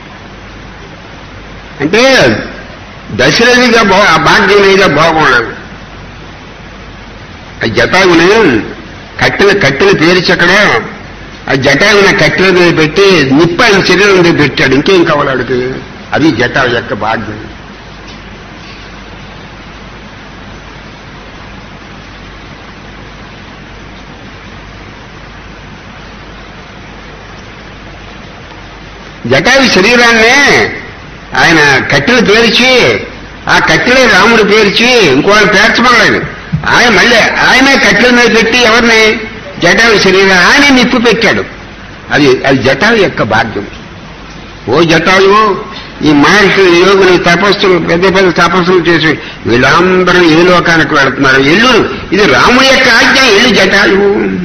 అంటే దశరథిగా భో ఆ భాగ్యం మీద బాగుండదు ఆ జటాయుని కట్టెల కట్టెలు పేర్చి అక్కడ ఆ జటాయుని కట్టెల మీద పెట్టి నిప్పు ఆయన శరీరం మీద పెట్టాడు ఇంకేం కావాలి ఆడికి అది జటాయు యొక్క భాగ్యం జటాయు శరీరాన్నే ఆయన కట్టెలు పేర్చి ఆ కట్టెలే రాముడు పేర్చి ఇంకో ఆయన పేర్చమలేదు ఆయన మళ్ళీ ఆయనే కట్టెల మీద పెట్టి ఎవరిని జటాయు శరీరం ఆయన నిప్పు పెట్టాడు అది అది జటాయు యొక్క భాగ్యం ఓ జటాయు ఈ మహర్షి యోగులు తపస్సులు పెద్ద పెద్ద తపస్సులు చేసి వీళ్ళందరూ ఏ లోకానికి వెళుతున్నారు ఎల్లు ఇది రాముడి యొక్క ఆజ్ఞ ఎల్లు జటాయు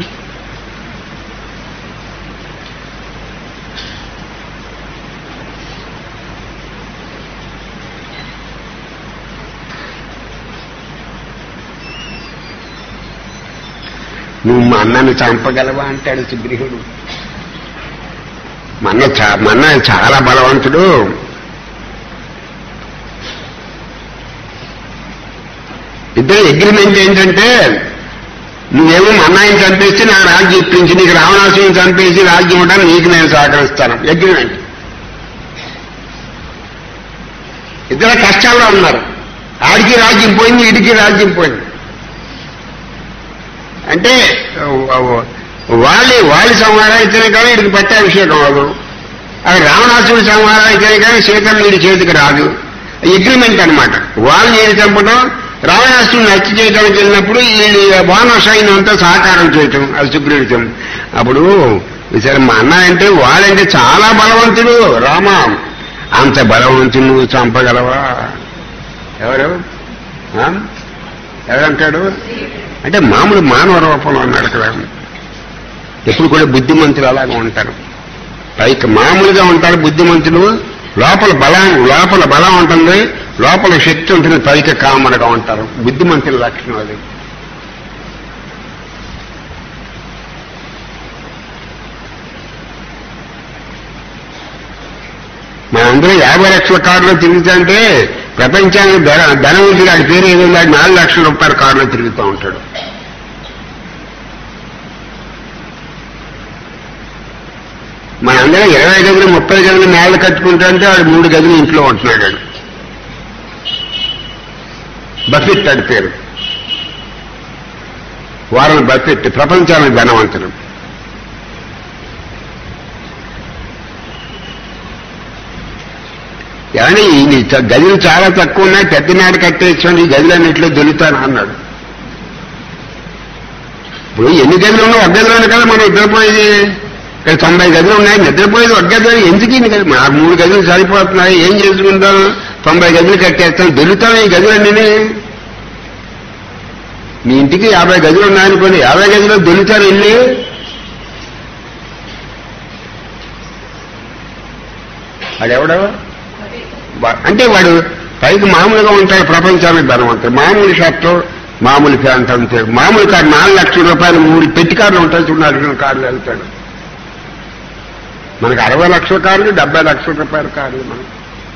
నువ్వు మా అన్నని చంపగలవా అంటాడు సుగ్రీవుడు మా అన్న చా- మా అన్న చాలా బలవంతుడు ఇద్దరు అగ్రిమెంట్ ఏంటంటే నువ్వేమో మా అన్నయ్యని చంపేసి నాకు రాజ్యం ఇప్పించి నీకు రావణాసుని చంపేసి రాజ్యం ఇవ్వడానికి నీకు నేను సహకరిస్తాను అగ్రిమెంట్ ఇద్దరు కష్టాల్లో ఉన్నారు ఆడికి రాజ్యం పోయింది ఇడికి రాజ్యం పోయింది అంటే వాళ్ళ వాళ్ళ సంహారం అయితేనే కానీ వీడికి పట్టాభిషేకం అవ్వదు అది రావణాసుడి సంహారం అయితేనే కానీ సీతమ్మ వీడి చేతికి రాదు అగ్రిమెంట్ అనమాట వాళ్ళు నేను చంపడం రావణాసుడిని హత్య చేయడానికి వెళ్ళినప్పుడు వీళ్ళు వాన సైన్యంతో సహకారం చేయటం అది సుగ్రీవితం అప్పుడు సరే మా అన్న అంటే వాడంటే చాలా బలవంతుడు రామ అంత బలవంతుడు నువ్వు చంపగలవా ఎవరు ఆ? ఎవరంటాడు అంటే మామూలు మానవ రూపంలో ఉన్నాడు కదా ఎప్పుడు కూడా బుద్ధిమంతులు అలాగే ఉంటారు పైకి మామూలుగా ఉంటారు బుద్ధిమంతులు లోపల బలం లోపల బలం ఉంటుంది లోపల శక్తి ఉంటుంది పైకి కామనగా ఉంటారు బుద్ధిమంతుల లక్షణం అది మనందరూ యాభై లక్షల కారులో తిరుగుతుంటే ప్రపంచానికి ధన ధనవంతుడు ఆడి పేరు ఏదో ఆడి నాలుగు లక్షల రూపాయల కారులో తిరుగుతూ ఉంటాడు మనందరం ఇరవై గదులు ముప్పై గదులు మేళ్ళు కట్టుకుంటా అంటే వాడు మూడు గదులు ఇంట్లో ఉంటున్నాడు వాడు. బఫెట్ ఆడి పేరు వారం బఫెట్ ప్రపంచానికి ధనవంతుడు ఏమంటే ఈ నీ చ- గదులు చాలా తక్కువ ఉన్నాయి పెద్ద నాడు కట్టేసుకోండి ఈ గదులన్నింటిలో దొరుకుతాను అన్నాడు ఇప్పుడు ఎన్ని గదులు ఉన్నాయి ఒక గదిలోనే కదా మనం నిద్రపోయేది ఇక్కడ తొంభై గదులు ఉన్నాయి నిద్రపోయేది ఒక గదిలో ఎందుకు ఇన్ని గదులు మాకు మూడు గదులు సరిపోతున్నాయి ఏం చేసుకుంటాం తొంభై గదులు కట్టేస్తాం దొరుకుతాం ఈ గదులన్నీ మీ ఇంటికి యాభై గదులు ఉన్నాయనుకోండి యాభై గదులు దొరుకుతారు వెళ్ళి వాడెవడో వా- అంటే వాడు పైకి మామూలుగా ఉంటాడు ప్రపంచానికి ధనవంతుడు మామూలు షర్టు మామూలు ప్యాంట్ అంతే మామూలు కారు నాలుగు లక్షల రూపాయలు మూడు పెట్టి కార్లు ఉంటాయి చూడండి కార్లు వెళ్తాడు మనకు అరవై లక్షల కార్లు డెబ్బై లక్షల రూపాయల కార్లు మనం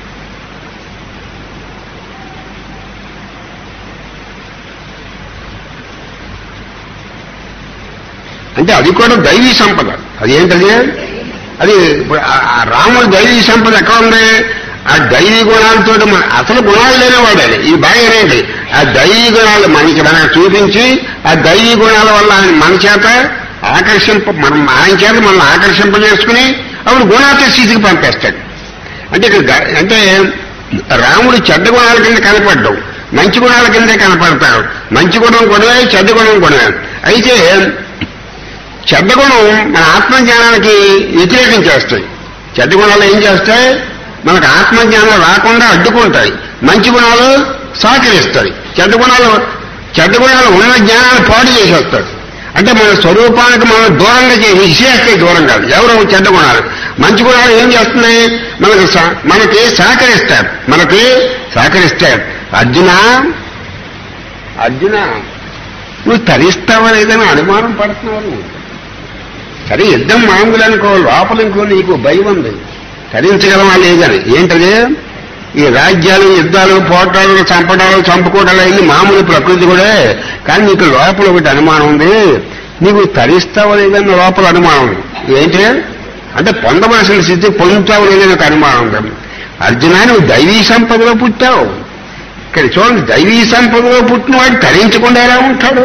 అంటే అది కూడా దైవీ సంపద అది ఏంటది అది ఇప్పుడు ఆ- ఆ రాముడు దైవీ సంపద ఎక్కడ ఉంది ఆ దైవీ గుణాలతో మన అసలు గుణాలు లేనివాడు అది ఈ బాగా అనేది ఆ దైవీ గుణాలు మనకి మనకు చూపించి ఆ దైవీ గుణాల వల్ల ఆయన మన చేత ఆకర్షింప మనం ఆయన చేత మనల్ని ఆకర్షింపజేసుకుని అప్పుడు గుణాత స్థితికి పంపేస్తాడు అంటే ఇక్కడ గా- అంటే రాముడు చెడ్డ గుణాల కింద కనపడ్డం మంచి గుణాల కిందే కనపడతాడు మంచి గుణం గుణమే చెడ్డ గుణం గుణమే అయితే చెడ్డ గుణం మన ఆత్మజ్ఞానానికి వ్యతిరేకం చేస్తాయి చెడ్డ గుణాలు ఏం చేస్తాయి మనకు ఆత్మజ్ఞానం రాకుండా అడ్డుకుంటాయి మంచి గుణాలు సహకరిస్తాయి చెడ్డ గుణాలు చెడ్డ గుణాలు ఉన్న జ్ఞానాన్ని పాడు చేసేస్తాడు అంటే మన స్వరూపానికి మనం దూరంగా చేసి విశేషకి దూరం కాదు ఎవరు చెడ్డ గుణాలు మంచి గుణాలు ఏం చేస్తున్నాయి మనకు సహ- మనకి సహకరిస్తాడు మనకి సహకరిస్తాడు అర్జున అర్జున నువ్వు తరిస్తావా లేదని అనుమానం పడుతున్నావు నువ్వు. సరే యుద్ధం మామూలు అనుకో లోపల ఇంకో నీకు భయం ఉంది తరించగలమా లేదని ఏంటది ఈ రాజ్యాలు యుద్ధాలు పోటాలు చంపడాలు చంపుకోవడాలు అన్ని మామూలు ప్రకృతి కూడా కానీ నీకు లోపల ఒకటి అనుమానం ఉంది నీకు తరిస్తావా లేదని లోపల అనుమానం ఉంది ఏంటి అంటే పొందవలసిన స్థితి పొందుతావు లేదని ఒక అనుమానం ఉంది అర్జున నువ్వు దైవీ సంపదలో పుట్టావు ఇక్కడ చూడండి దైవీ సంపదలో పుట్టినవాడు తరించకుండా ఎలా ఉంటాడు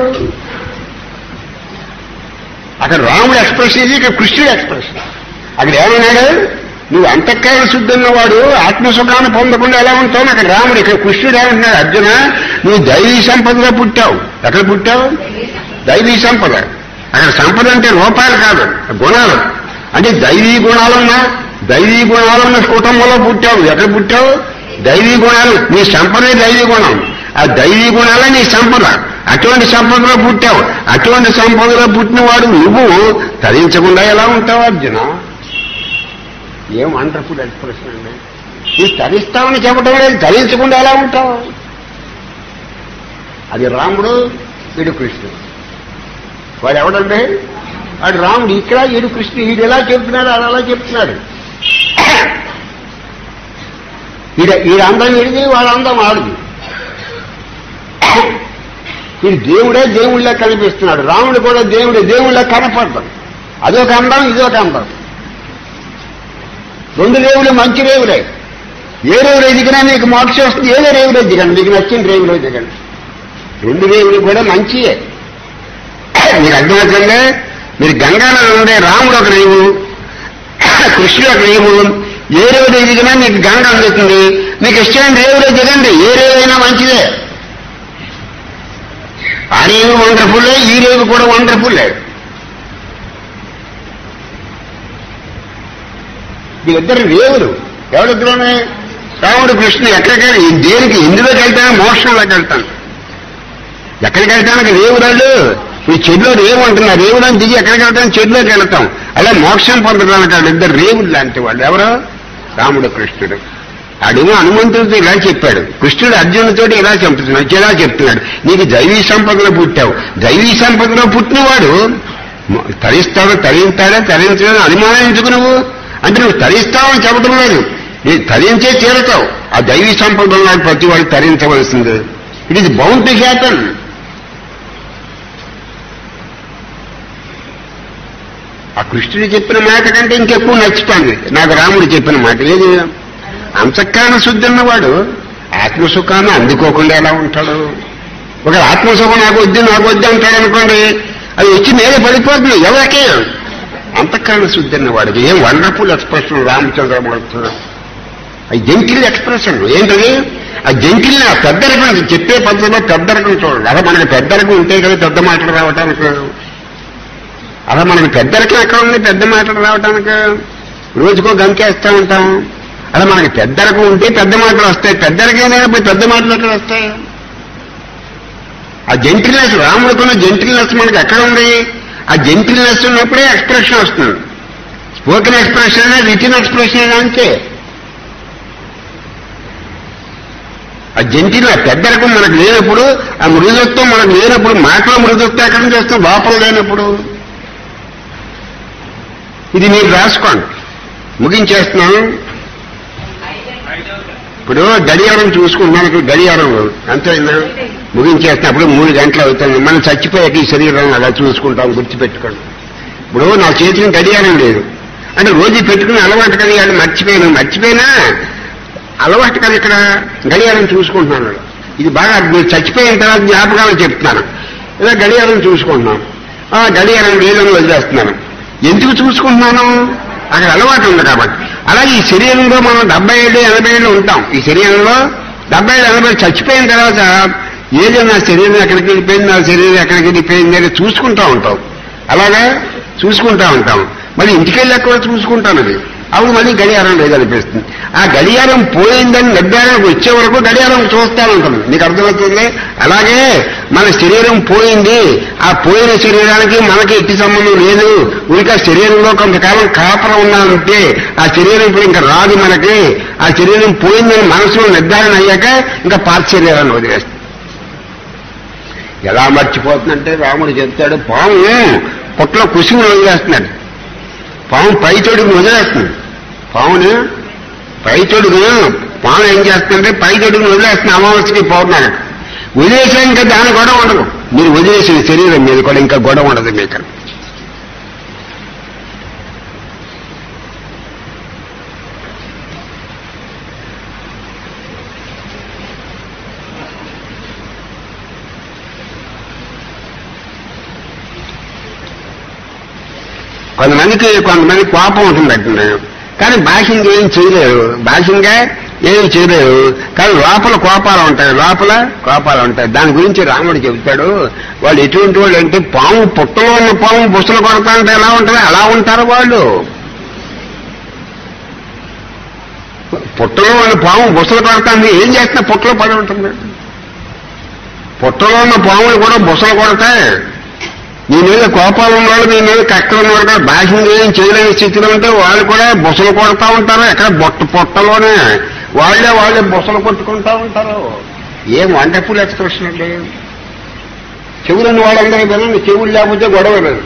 అక్కడ రాముడు ఎక్స్ప్రెషన్ ఇది ఇక్కడ కృష్ణుడు ఎక్స్ప్రెషన్ అక్కడ ఏమన్నాడు నువ్వు అంతఃకరణ శుద్ధి ఉన్నవాడు ఆత్మసుఖాన్ని పొందకుండా ఎలా ఉంటావు అక్కడ రాముడు ఇక్కడ కృష్ణుడు ఏమంటున్నాడు అర్జున నువ్వు దైవీ సంపదలో పుట్టావు ఎక్కడ పుట్టావు దైవీ సంపద అక్కడ సంపద అంటే రూపాయలు కాదు గుణాలు అంటే దైవీ గుణాలున్నా దైవీ గుణాలున్న కుటుంబంలో పుట్టావు ఎక్కడ పుట్టావు దైవీ గుణాలు నీ సంపదే దైవీ గుణం ఆ దైవీ గుణాలే నీ సంపద అటువంటి సంపదలో పుట్టావు అటువంటి సంపదలో పుట్టినవాడు నువ్వు తరించకుండా ఎలా ఉంటావు అర్జున ఏం వండర్ఫుల్ ఎక్స్ప్రెషన్ అండి నువ్వు తరిస్తావని చెప్పడం లేదు తరించకుండా ఎలా ఉంటావు అది రాముడు వీడు కృష్ణుడు వాడు ఎవడండి వాడు రాముడు ఇక్కడ వీడు కృష్ణుడు వీడు ఎలా చెప్తున్నాడు అది అలా చెప్తున్నాడు వీడ వీడు అందం వీడిది వాడు అందం ఆడుది వీడు దేవుడే దేవుళ్ళ కనిపిస్తున్నాడు రాముడు కూడా దేవుడే దేవుళ్ళ కనపడతాడు అదొక అందం ఇదొక అందం రెండు రేవులు మంచి రేవులే ఏ రేవులు దిగినా నీకు మోక్షం వస్తుంది ఏదో రేవులో దిగండి మీకు నచ్చిన రేవులో దిగండి రెండు రేవులు కూడా మంచియే మీకు అర్థమవుతుందే మీరు గంగానది ఉండే రాముడు ఒక రేవు కృష్ణుడు ఒక రేవు ఏ రేవులో దిగినా మీకు గంగ అందుతుంది మీకు ఇష్టమైన రేవులో దిగండి ఏ రేవైనా మంచిదే ఆ రేవు వండర్ఫుల్లే ఈ రేవు కూడా వండర్ఫుల్లే వీళ్ళిద్దరు రేవులు ఎవరిద్దరునే రాముడు కృష్ణుడు ఎక్కడికి దేనికి ఎందులోకి వెళ్తాను మోక్షంలోకి వెళ్తాను ఎక్కడికి వెళ్తానికి రేవురాళ్ళు ఈ చెడులో రేవు అంటున్నారు రేవులను దిగి ఎక్కడికి వెళ్తాం చెడులోకి వెళ్తాం అలా మోక్షం పొందడానికి వాళ్ళు ఇద్దరు రేవులు లాంటి వాళ్ళు ఎవరు రాముడు కృష్ణుడు అడుగు హనుమంతుడితో ఇలా చెప్పాడు కృష్ణుడు అర్జునుడితో ఇలా చెప్తున్నాడు ఇలా చెప్తున్నాడు నీకు దైవీ సంపదలో పుట్టావు దైవీ సంపదలో పుట్టినవాడు మ- తరిస్తాడు తరింతాడా తరించడం అనుమానించుకు నువ్వు అంటే నువ్వు తరిస్తావని చెప్పడం లేదు నీ తరించే తీరతావు ఆ దైవీ సంపద ఉన్నాడు ప్రతి వాడు తరించవలసింది it is bound to happen ఆ కృష్ణుడు చెప్పిన మాట కంటే ఇంకెక్కువ నచ్చుతాను నాకు రాముడు చెప్పిన మాట ఏది అంతఃకరణ శుద్ధి ఉన్నవాడు ఆత్మసుఖాన్ని అందుకోకుండా ఎలా ఉంటాడు ఒక ఆత్మసుఖం నాకు వద్దు నాకు వద్దు అంటాడు అనుకోండి అది వచ్చి మీద పడిపోతుంది ఎవరికే అంతఃకరణ శుద్ధి ఉన్నవాడికి ఏం వండర్ఫుల్ ఎక్స్ప్రెషన్ రామచంద్రమూర్తి అది జంకిల్ ఎక్స్ప్రెషన్ ఏంటది ఆ జంకిల్ ఆ పెద్దరికం చెప్పే పద్ధతిలో పెద్దరికం చూడండి అలా మనకి పెద్దరికం ఉంటే కదా పెద్ద మాటలు రావటానికి అలా మనకి పెద్దరికం ఎక్కడ ఉంది పెద్ద మాటలు రావటానికి రోజుకో గంకేస్తూ ఉంటాం అలా మనకి పెద్దరికం ఉంటే పెద్ద మాటలు వస్తాయి పెద్దరికైనా పోయి పెద్ద మాటలు ఎక్కడ వస్తాయి ఆ జెంటిల్నెస్ రాముడికున్న జెంటిల్నెస్ మనకి ఎక్కడ ఉంది ఆ జెంటిల్నెస్ ఉన్నప్పుడే ఎక్స్ప్రెషన్ వస్తుంది స్పోకెన్ ఎక్స్ప్రెషన్ రిటర్న్ ఎక్స్ప్రెషన్ అంతే ఆ జంటిల పెద్దరకం మనకు లేనప్పుడు ఆ మృదుత్వం మనకు లేనప్పుడు మాటలో మృదుత్వం ఎక్కడ నుంచి వస్తాం లోపల లేనప్పుడు ఇది మీరు రాసుకోండి ముగించేస్తున్నాను ఇప్పుడు గడియారం చూసుకుంటున్నాను ఇప్పుడు గడియారం అంతేనా ముగించేస్తున్నప్పుడు మూడు గంటలు అవుతుంది మనం చచ్చిపోయాక ఈ శరీరం అలా చూసుకుంటాం గుర్తుపెట్టుకోండి ఇప్పుడు నా చేతికి గడియారం లేదు అంటే రోజు పెట్టుకుని అలవాటు కదా ఇవాళ మర్చిపోయాను మర్చిపోయినా అలవాటు కదా ఇక్కడ గడియారం చూసుకుంటున్నాను ఇది బాగా మీరు చచ్చిపోయిన తర్వాత జ్ఞాపకాలు చెప్తున్నాను ఇలా గడియారం చూసుకుంటున్నాం ఆ గడియారం లేదని వదిలేస్తున్నాను ఎందుకు చూసుకుంటున్నాను అక్కడ అలవాటు ఉంది కాబట్టి అలాగే ఈ శరీరంలో మనం డెబ్బై ఏళ్ళు ఎనభై ఏళ్ళు ఉంటాం ఈ శరీరంలో డెబ్బై ఏళ్ళు ఎనభై చచ్చిపోయిన తర్వాత ఏదో నా శరీరం ఎక్కడికి వెళ్ళిపోయింది నా శరీరం ఎక్కడికి వెళ్ళిపోయింది అని చూసుకుంటా ఉంటాం అలాగా చూసుకుంటా ఉంటాం మళ్ళీ ఇంటికి వెళ్ళాక కూడా చూసుకుంటాను అది అప్పుడు మళ్ళీ గడియారం లేదనిపిస్తుంది ఆ గడియారం పోయిందని నిర్ధారణకు వచ్చే వరకు గడియారం చూస్తాను ఉంటుంది నీకు అర్థమవుతుంది అలాగే మన శరీరం పోయింది ఆ పోయిన శరీరానికి మనకి ఎట్టి సంబంధం లేదు ఇంకా శరీరంలో కొంతకాలం కాపరం ఉన్నామంటే ఆ శరీరం ఇప్పుడు ఇంకా రాదు మనకి ఆ శరీరం పోయిందని మనసులో నిర్ధారణ అయ్యాక ఇంకా పాత శరీరాన్ని వదిలేస్తుంది ఎలా మర్చిపోతుందంటే రాముడు చెప్తాడు పాము పుట్టలో కుసుములు వదిలేస్తున్నాడు పాము పై తొడుగు వదిలేస్తుంది పాముని పై తొడుగు పాము ఏం చేస్తుందంటే పై తొడుగును వదిలేస్తుంది అమావాస్యకి పౌర్ణానికి వదిలేసా ఇంకా దాని గొడవ ఉండదు మీరు వదిలేసిన శరీరం మీద కూడా ఇంకా గొడవ ఉండదు మీకు కొంతమందికి కొంతమంది కోపం ఉంటుంది అట్లా కానీ భాషంగా ఏం చేయలేరు భాషంగా ఏం చేయలేరు కానీ లోపల కోపాలు ఉంటాయి లోపల కోపాలు ఉంటాయి దాని గురించి రాముడు చెబుతాడు వాళ్ళు ఎటువంటి వాళ్ళు అంటే పాము పుట్టలో ఉన్న పాము బుసలు కొడతా అంటే ఎలా ఉంటుంది అలా ఉంటారు వాళ్ళు పుట్టలో ఉన్న పాము బుసలు కొడతాంది ఏం చేస్తున్నా పుట్టలో పడి ఉంటుంది పుట్టలో ఉన్న పాములు కూడా బుసలు కొడతాయి నీ మీద కోపాలు ఉన్నవాళ్ళు నీ మీద కక్కలు ఉన్నవాళ్ళు కూడా భాషను ఏం చేయలేని స్థితిలో ఉంటే వాళ్ళు కూడా బుసలు కొడతా ఉంటారు ఎక్కడ బొట్ట పొట్టలోనే వాళ్ళే వాళ్ళే బుసలు కొట్టుకుంటా ఉంటారు ఏం వండర్ఫుల్ ఎక్స్ప్రెషన్ అండి చెవులని వాళ్ళందరూ వినండి చెవులు లేకపోతే గొడవ లేదు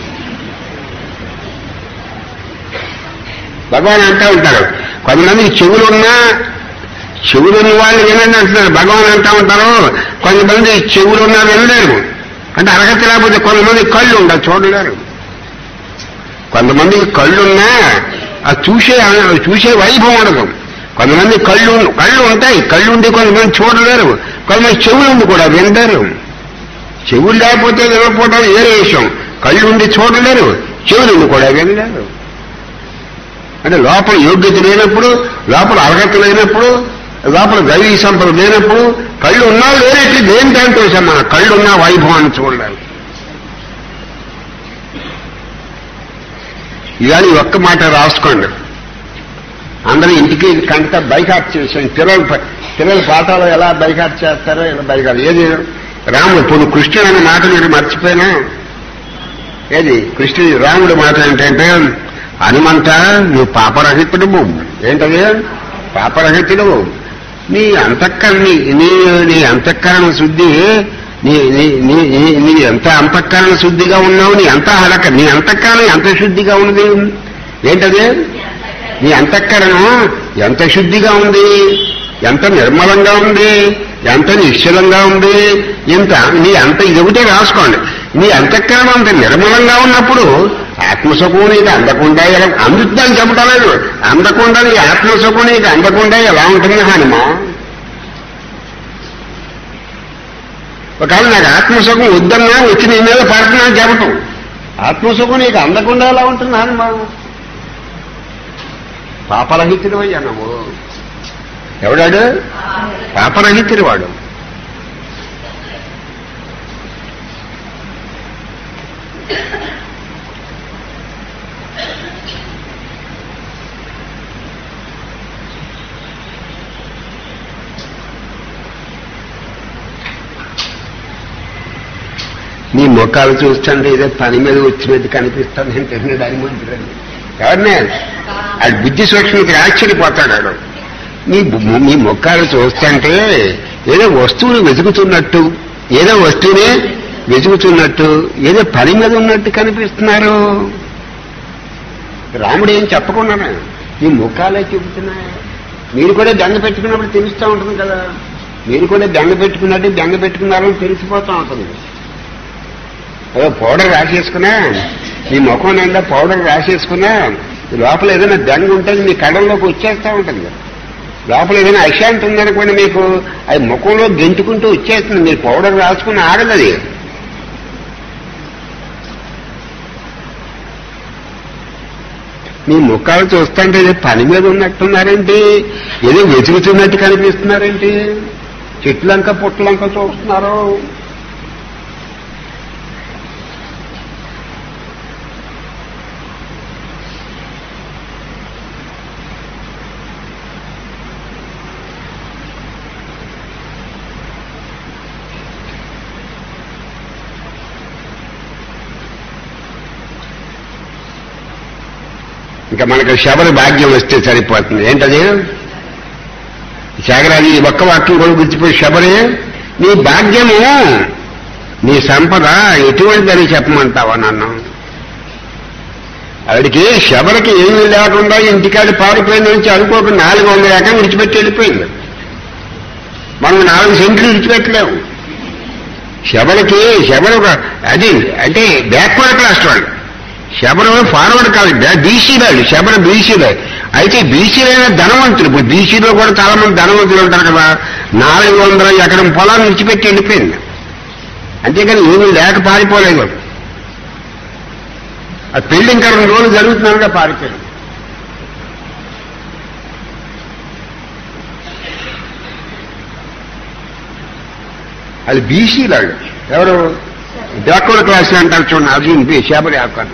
భగవాన్ అంటూ ఉంటారు కొంతమందికి చెవులున్నా చెవులున్న వాళ్ళు వినండి అంటున్నారు భగవాన్ అంటూ ఉంటారు కొంతమంది చెవులున్నా వినలేరు అంటే అర్హత లేకపోతే కొంతమంది కళ్ళు ఉండవు చూడలేరు కొంతమందికి కళ్ళున్నా ఆ చూసే చూసే వైభవం ఉండదు కొంతమంది కళ్ళు కళ్ళు ఉంటాయి కళ్ళు ఉండి కొంతమంది చూడలేరు కొంతమంది చెవులు ఉండి కూడా వినలేరు చెవులు లేకపోతే వినకపోవడం వేరే విషయం కళ్ళు ఉండి చూడలేరు చెవులు ఉండి కూడా వినలేరు అంటే లోపల యోగ్యత లేనప్పుడు లోపల అర్హత లేనప్పుడు లోపల దైవీ సంపద లేనప్పుడు కళ్ళు ఉన్నా లేనట్లు దేని దాంతో మన కళ్ళు ఉన్నా వైభవాన్ని చూడాలి ఇవాళ ఈ ఒక్క మాట రాసుకోండి అందరూ ఇంటికి కంట బైకాట్ చేసాం పిల్లలు ప- పిల్లల పాఠాలు ఎలా బైకాట్ చేస్తారో ఇలా బైకాట్ ఏది రాముడు ఇప్పుడు కృష్ణుడు అనే మాట మీరు మర్చిపోయినా ఏది కృష్ణుడు రాముడు మాట ఏంటంటే హనుమంత నువ్వు పాపరహితుడు ఏంటది పాపరహితుడు నీ అంతఃకరణ నీ నీ- నీ అంతఃకరణ శుద్ధి నీ నీ నీ నీ- నీ ఎంత అంతఃకరణ శుద్ధిగా ఉన్నావు నీ అంత హలక నీ అంతఃకరణ ఎంత శుద్ధిగా ఉన్నది ఏంటది నీ అంతఃకరణం ఎంత శుద్ధిగా ఉంది ఎంత నిర్మలంగా ఉంది ఎంత నిశ్చలంగా ఉంది ఇంత నీ అంత ఇది ఒకటే రాసుకోండి నీ అంతఃకరణం అంత నిర్మలంగా ఉన్నప్పుడు ఆత్మసుఖం నీకు అందకుండా ఎలా- అందుద్దని చెప్పటలేదు అందకుండా నీ ఆత్మసుఖం నీకు అందకుండా ఎలా ఉంటుంది హనుమా ఒకవేళ నాకు ఆత్మసుఖం వద్దన్నా వచ్చి నీ మీద పడుతున్నా చెప్పటం ఆత్మసుఖం నీకు అందకుండా ఎలా ఉంటుంది హనుమా పాపరహితుడు అయ్యా నువ్వు ఎవడాడు పాపరహితుడు వాడు నీ ముఖాలు చూస్తుంటే ఏదో పని మీద వచ్చినట్టు కనిపిస్తుంది అంటే హనుమంతుడండి ఎవరినే అది బుద్ధి సూక్ష్మకి ఆశ్చర్యపోతాడు వాడు నీ బు- నీ ముఖాలు చూస్తుంటే ఏదో వస్తువుని వెతుకుతున్నట్టు ఏదో వస్తువునే వెతుకుతున్నట్టు ఏదో పని మీద ఉన్నట్టు కనిపిస్తున్నారు రాముడు ఏం చెప్పకుండా ఈ ముఖాలే చూపుతున్నాయి మీరు కూడా దండ పెట్టుకున్నప్పుడు తెలుస్తూ ఉంటుంది కదా మీరు కూడా దండ పెట్టుకున్నట్టు దండ పెట్టుకున్నారని తెలిసిపోతూ ఉంటుంది ఏదో పౌడర్ రాసేసుకున్నా నీ ముఖం నిండా పౌడర్ రాసేసుకున్నా లోపల ఏదైనా దండ ఉంటుంది మీ కళ్ళలోకి వచ్చేస్తూ ఉంటుంది కదా. లోపల ఏదైనా అశాంతి ఉందనుకోండి మీకు అది ముఖంలో గెంటుకుంటూ వచ్చేస్తుంది మీరు పౌడర్ రాసుకుని ఆగదది మీ ముఖాలు చూస్తుంటే ఏదో పని మీద ఉన్నట్టున్నారేంటి ఏదో వెతుకుతున్నట్టు కనిపిస్తున్నారేంటి చెట్లంక పుట్లంక చూస్తున్నారు ఇంకా మనకు శబరి భాగ్యం వస్తే సరిపోతుంది ఏంటది శాగరాజు ఈ ఒక్క వాక్యం కూడా గుర్చిపోయి శబరి నీ భాగ్యము నీ సంపద ఎటువంటిదని చెప్పమంటావా నన్ను ఆవిడికి శబరికి ఏమీ లేకుండా ఇంటికాడి పారిపోయిన నుంచి అనుకోక నాలుగు వందల ఎకరం విడిచిపెట్టి వెళ్ళిపోయింది మనం నాలుగు సెంట్లు విడిచిపెట్టలేము శబరికి శబరి ఒక అది అంటే బ్యాక్వర్డ్ క్లాస్ వాళ్ళు శబరం ఫార్వర్డ్ కాదు బీసీలాడు శబర బీసీలే అయితే బీసీలైన ధనవంతులు ఇప్పుడు బీసీలో కూడా చాలా మంది ధనవంతులు ఉంటారు కదా నాలుగు వందల ఎకరం పొలాన్ని విడిచిపెట్టి వెళ్ళిపోయింది అంతేకాని ఏమీ లేక పారిపోలేదు ఆ పెళ్లి ఇంకా రెండు రోజులు జరుగుతున్నారుగా పారిపోయింది అది బీసీలాడు ఎవరు బ్యాక్వర్డ్ క్లాస్ అంటారు చూడండి అది శబరి ఆకారం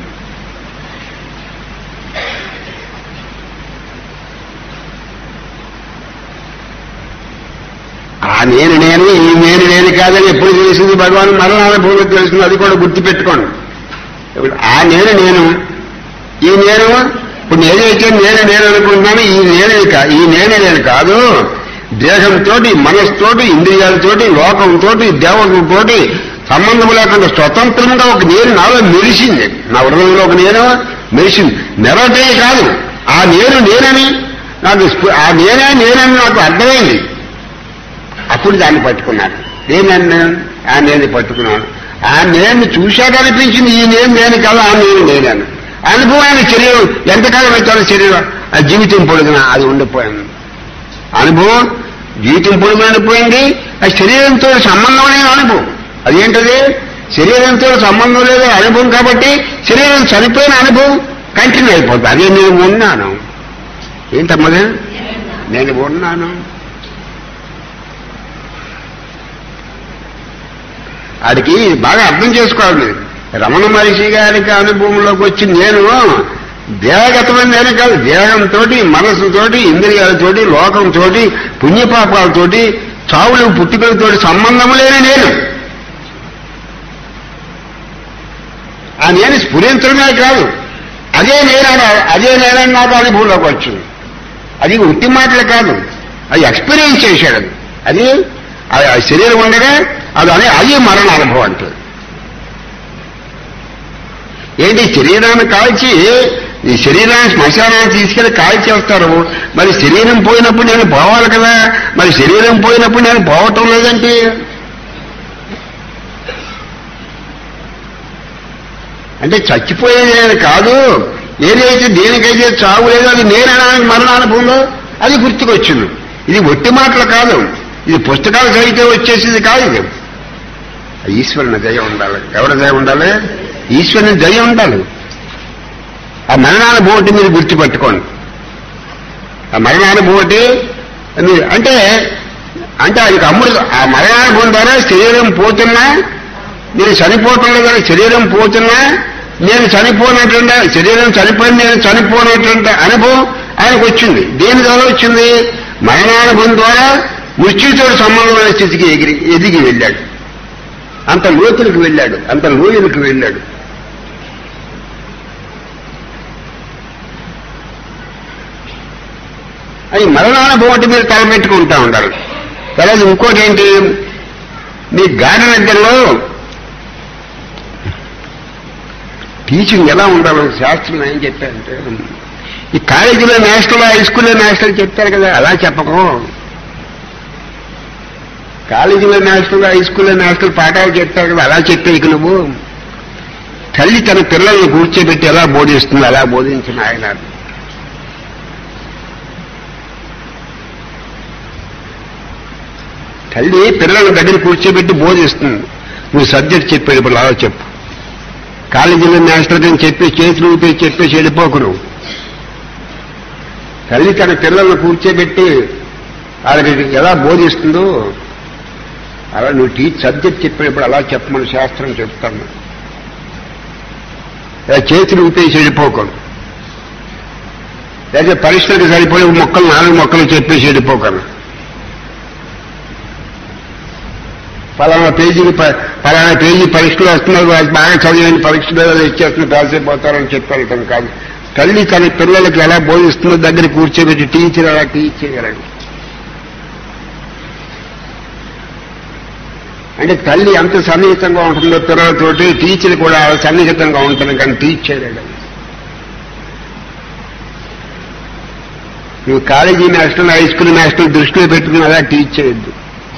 ఆ నేను నేను ఈ నేను నేను కాదని ఎప్పుడు తెలిసింది భగవాన్ మరణానుభవంలో తెలిసింది అది కూడా గుర్తు పెట్టుకోండి ఇప్పుడు ఆ నేను నేను ఈ నేను ఇప్పుడు నేనైతే నేను నేను అనుకుంటున్నాను ఈ నేనే కా ఈ నేనే నేను కాదు దేహంతో మనసుతోటి ఇంద్రియాలతోటి లోకంతో దేవతలతోటి సంబంధం లేకుండా స్వతంత్రంగా ఒక నేను నాలో మెరిసింది నా హృదయంలో ఒక నేను మెరిసింది నెరటే కాదు ఆ నేను నేనని నాకు స్ఫు- ఆ నేనే నేనని నాకు అర్థమైంది అప్పుడు దాన్ని పట్టుకున్నాను నేనన్నా ఆ నేను పట్టుకున్నాను ఆ నేను చూశాక అనిపించింది ఈ నేను నేను కాదు ఆ నేను నేనాను అనుభవాన్ని శరీరం ఎంతకాలం వచ్చాను శరీరం ఆ జీవితం పొడుగున అది ఉండిపోయింది అనుభవం జీవితం పొడుగున ఉండిపోయింది ఆ శరీరంతో సంబంధం లేని అనుభవం అదేంటది శరీరంతో సంబంధం లేదు అనుభవం కాబట్టి శరీరం చనిపోయిన అనుభవం కంటిన్యూ అయిపోతుంది అదే నేను ఉన్నాను ఏంటమ్మది నేను ఉన్నాను ఆడికి బాగా అర్థం చేసుకోవాలి మీరు. రమణ మహర్షి గారికి అనుభవంలోకి వచ్చి నేను దేహగతమైన నేను కాదు దేహంతో మనసుతోటి ఇంద్రియాలతోటి లోకంతోటి పుణ్యపాపాలతోటి చావులు పుట్టుకలతోటి సంబంధం లేని నేను ఆ నేను స్ఫురించడమే కాదు అదే నేను అదే నేనని నాకు అనుభవంలోకి వచ్చింది అది ఉట్టి మాటలు కాదు అది ఎక్స్పీరియన్స్ చేశాడు అది అది ఆ శరీరం ఉండగా అది అనే అది మరణ అనుభవం అంటే ఏంటి శరీరాన్ని కాల్చి ఈ శరీరాన్ని శ్మశానాన్ని తీసుకెళ్లి కాల్చేస్తారు మరి శరీరం పోయినప్పుడు నేను పోవాలి కదా మరి శరీరం పోయినప్పుడు నేను పోవటం లేదంటే అంటే చచ్చిపోయేది నేను కాదు ఏదైతే దేనికైతే చావు లేదో అది నేనడానికి మరణానుభవంలో అది గుర్తుకొచ్చింది ఇది ఒట్టి మాటలు కాదు ఇది పుస్తకాలు చదివితే వచ్చేసింది కాదు ఇది ఈశ్వరుని దయ ఉండాలి ఎవరి దయ ఉండాలి ఈశ్వరుని దయ ఉండాలి ఆ మరణానుభవం మీరు గుర్తుపెట్టుకోండి ఆ మరణానుభవం అని- అంటే అంటే అది అమృత ఆ మరణానుభవం ద్వారా శరీరం పోతున్నా నేను చనిపోవటం లేదని శరీరం పోతున్నా నేను చనిపోనటువంటి శరీరం చనిపోయింది నేను చనిపోనటువంటి అనుభవం ఆయనకు వచ్చింది దేని ద్వారా వచ్చింది మరణానుభవం ద్వారా మృత్యుతో సంబంధమైన స్థితికి ఎగిరి ఎదిగి వెళ్ళాడు అంత లోతులకు వెళ్ళాడు అంత లోయలకు వెళ్ళాడు అది మరణానుభవం అంటే మీరు తలపెట్టుకుంటా ఉండాలి తర్వాత ఇంకోటి ఏంటి మీ గాఢ నిద్రలో టీచింగ్ ఎలా ఉండాలో శాస్త్రం ఏం చెప్పారంటే ఈ కాలేజీలో నేషనల్ హై స్కూల్లో నేషనల్ చెప్తారు కదా అలా చెప్పకు కాలేజీలో నేషనల్ హై స్కూల్లో నేషనల్ పాఠాలు చెప్తారు కదా అలా చెప్పేకి నువ్వు తల్లి తన పిల్లల్ని కూర్చోబెట్టి ఎలా బోధిస్తుంది అలా బోధించిన ఆయన తల్లి పిల్లల దగ్గర కూర్చోబెట్టి బోధిస్తుంది నువ్వు సబ్జెక్ట్ చెప్పేటప్పుడు అలా చెప్పు కాలేజీలో నేషనల్ అని చెప్పి చేతులు ఊపి చెప్పేసి వెళ్ళిపోకు నువ్వు తల్లి తన పిల్లల్ని కూర్చోబెట్టి వాళ్ళకి ఎలా బోధిస్తుందో అలా నువ్వు టీచ్ సబ్జెక్ట్ చెప్పేటప్పుడు అలా చెప్పమని శాస్త్రం చెప్తాను ఇలా చేతులు ఊపేసి వెళ్ళిపోకను లేదా పరీక్షలకు సరిపోయి మొక్కలు నాలుగు మొక్కలు చెప్పేసి వెళ్ళిపోకను పలానా పేజీకి ప- పలానా పేజీ పరీక్షలు వస్తున్నారు వాళ్ళు బాగా చదివిన పరీక్షలు ఏదో ఇచ్చేస్తున్నారు పాస్ అయిపోతారని చెప్పారు కాదు తల్లి తన పిల్లలకి ఎలా బోధిస్తుందో దగ్గర కూర్చోబెట్టి టీచర్ అలా టీచ్ చేయగలడు అంటే తల్లి ఎంత సన్నిహితంగా ఉంటుందో పిల్లలతోటి టీచర్ కూడా సన్నిహితంగా ఉంటుంది కానీ టీచ్ చేయలేడు నువ్వు college national high school national దృష్టిలో పెట్టుకుని అలా టీచ్ చేయొద్దు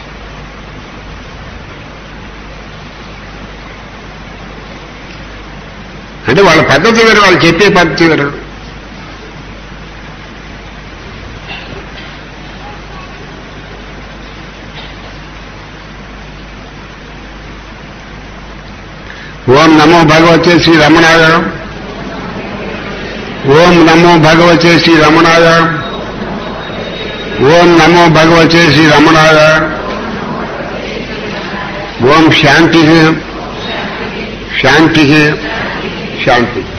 అంటే వాళ్ళ పద్ధతి వేరు వాళ్ళు చెప్పే పద్ధతి వేరు ఓం నమో భగవతే శ్రీ రమణాయ ఓం నమో భగవతే శ్రీ రమణాయ ఓం నమో భగవతే శ్రీ రమణాయ ఓం శాంతి శాంతి శాంతి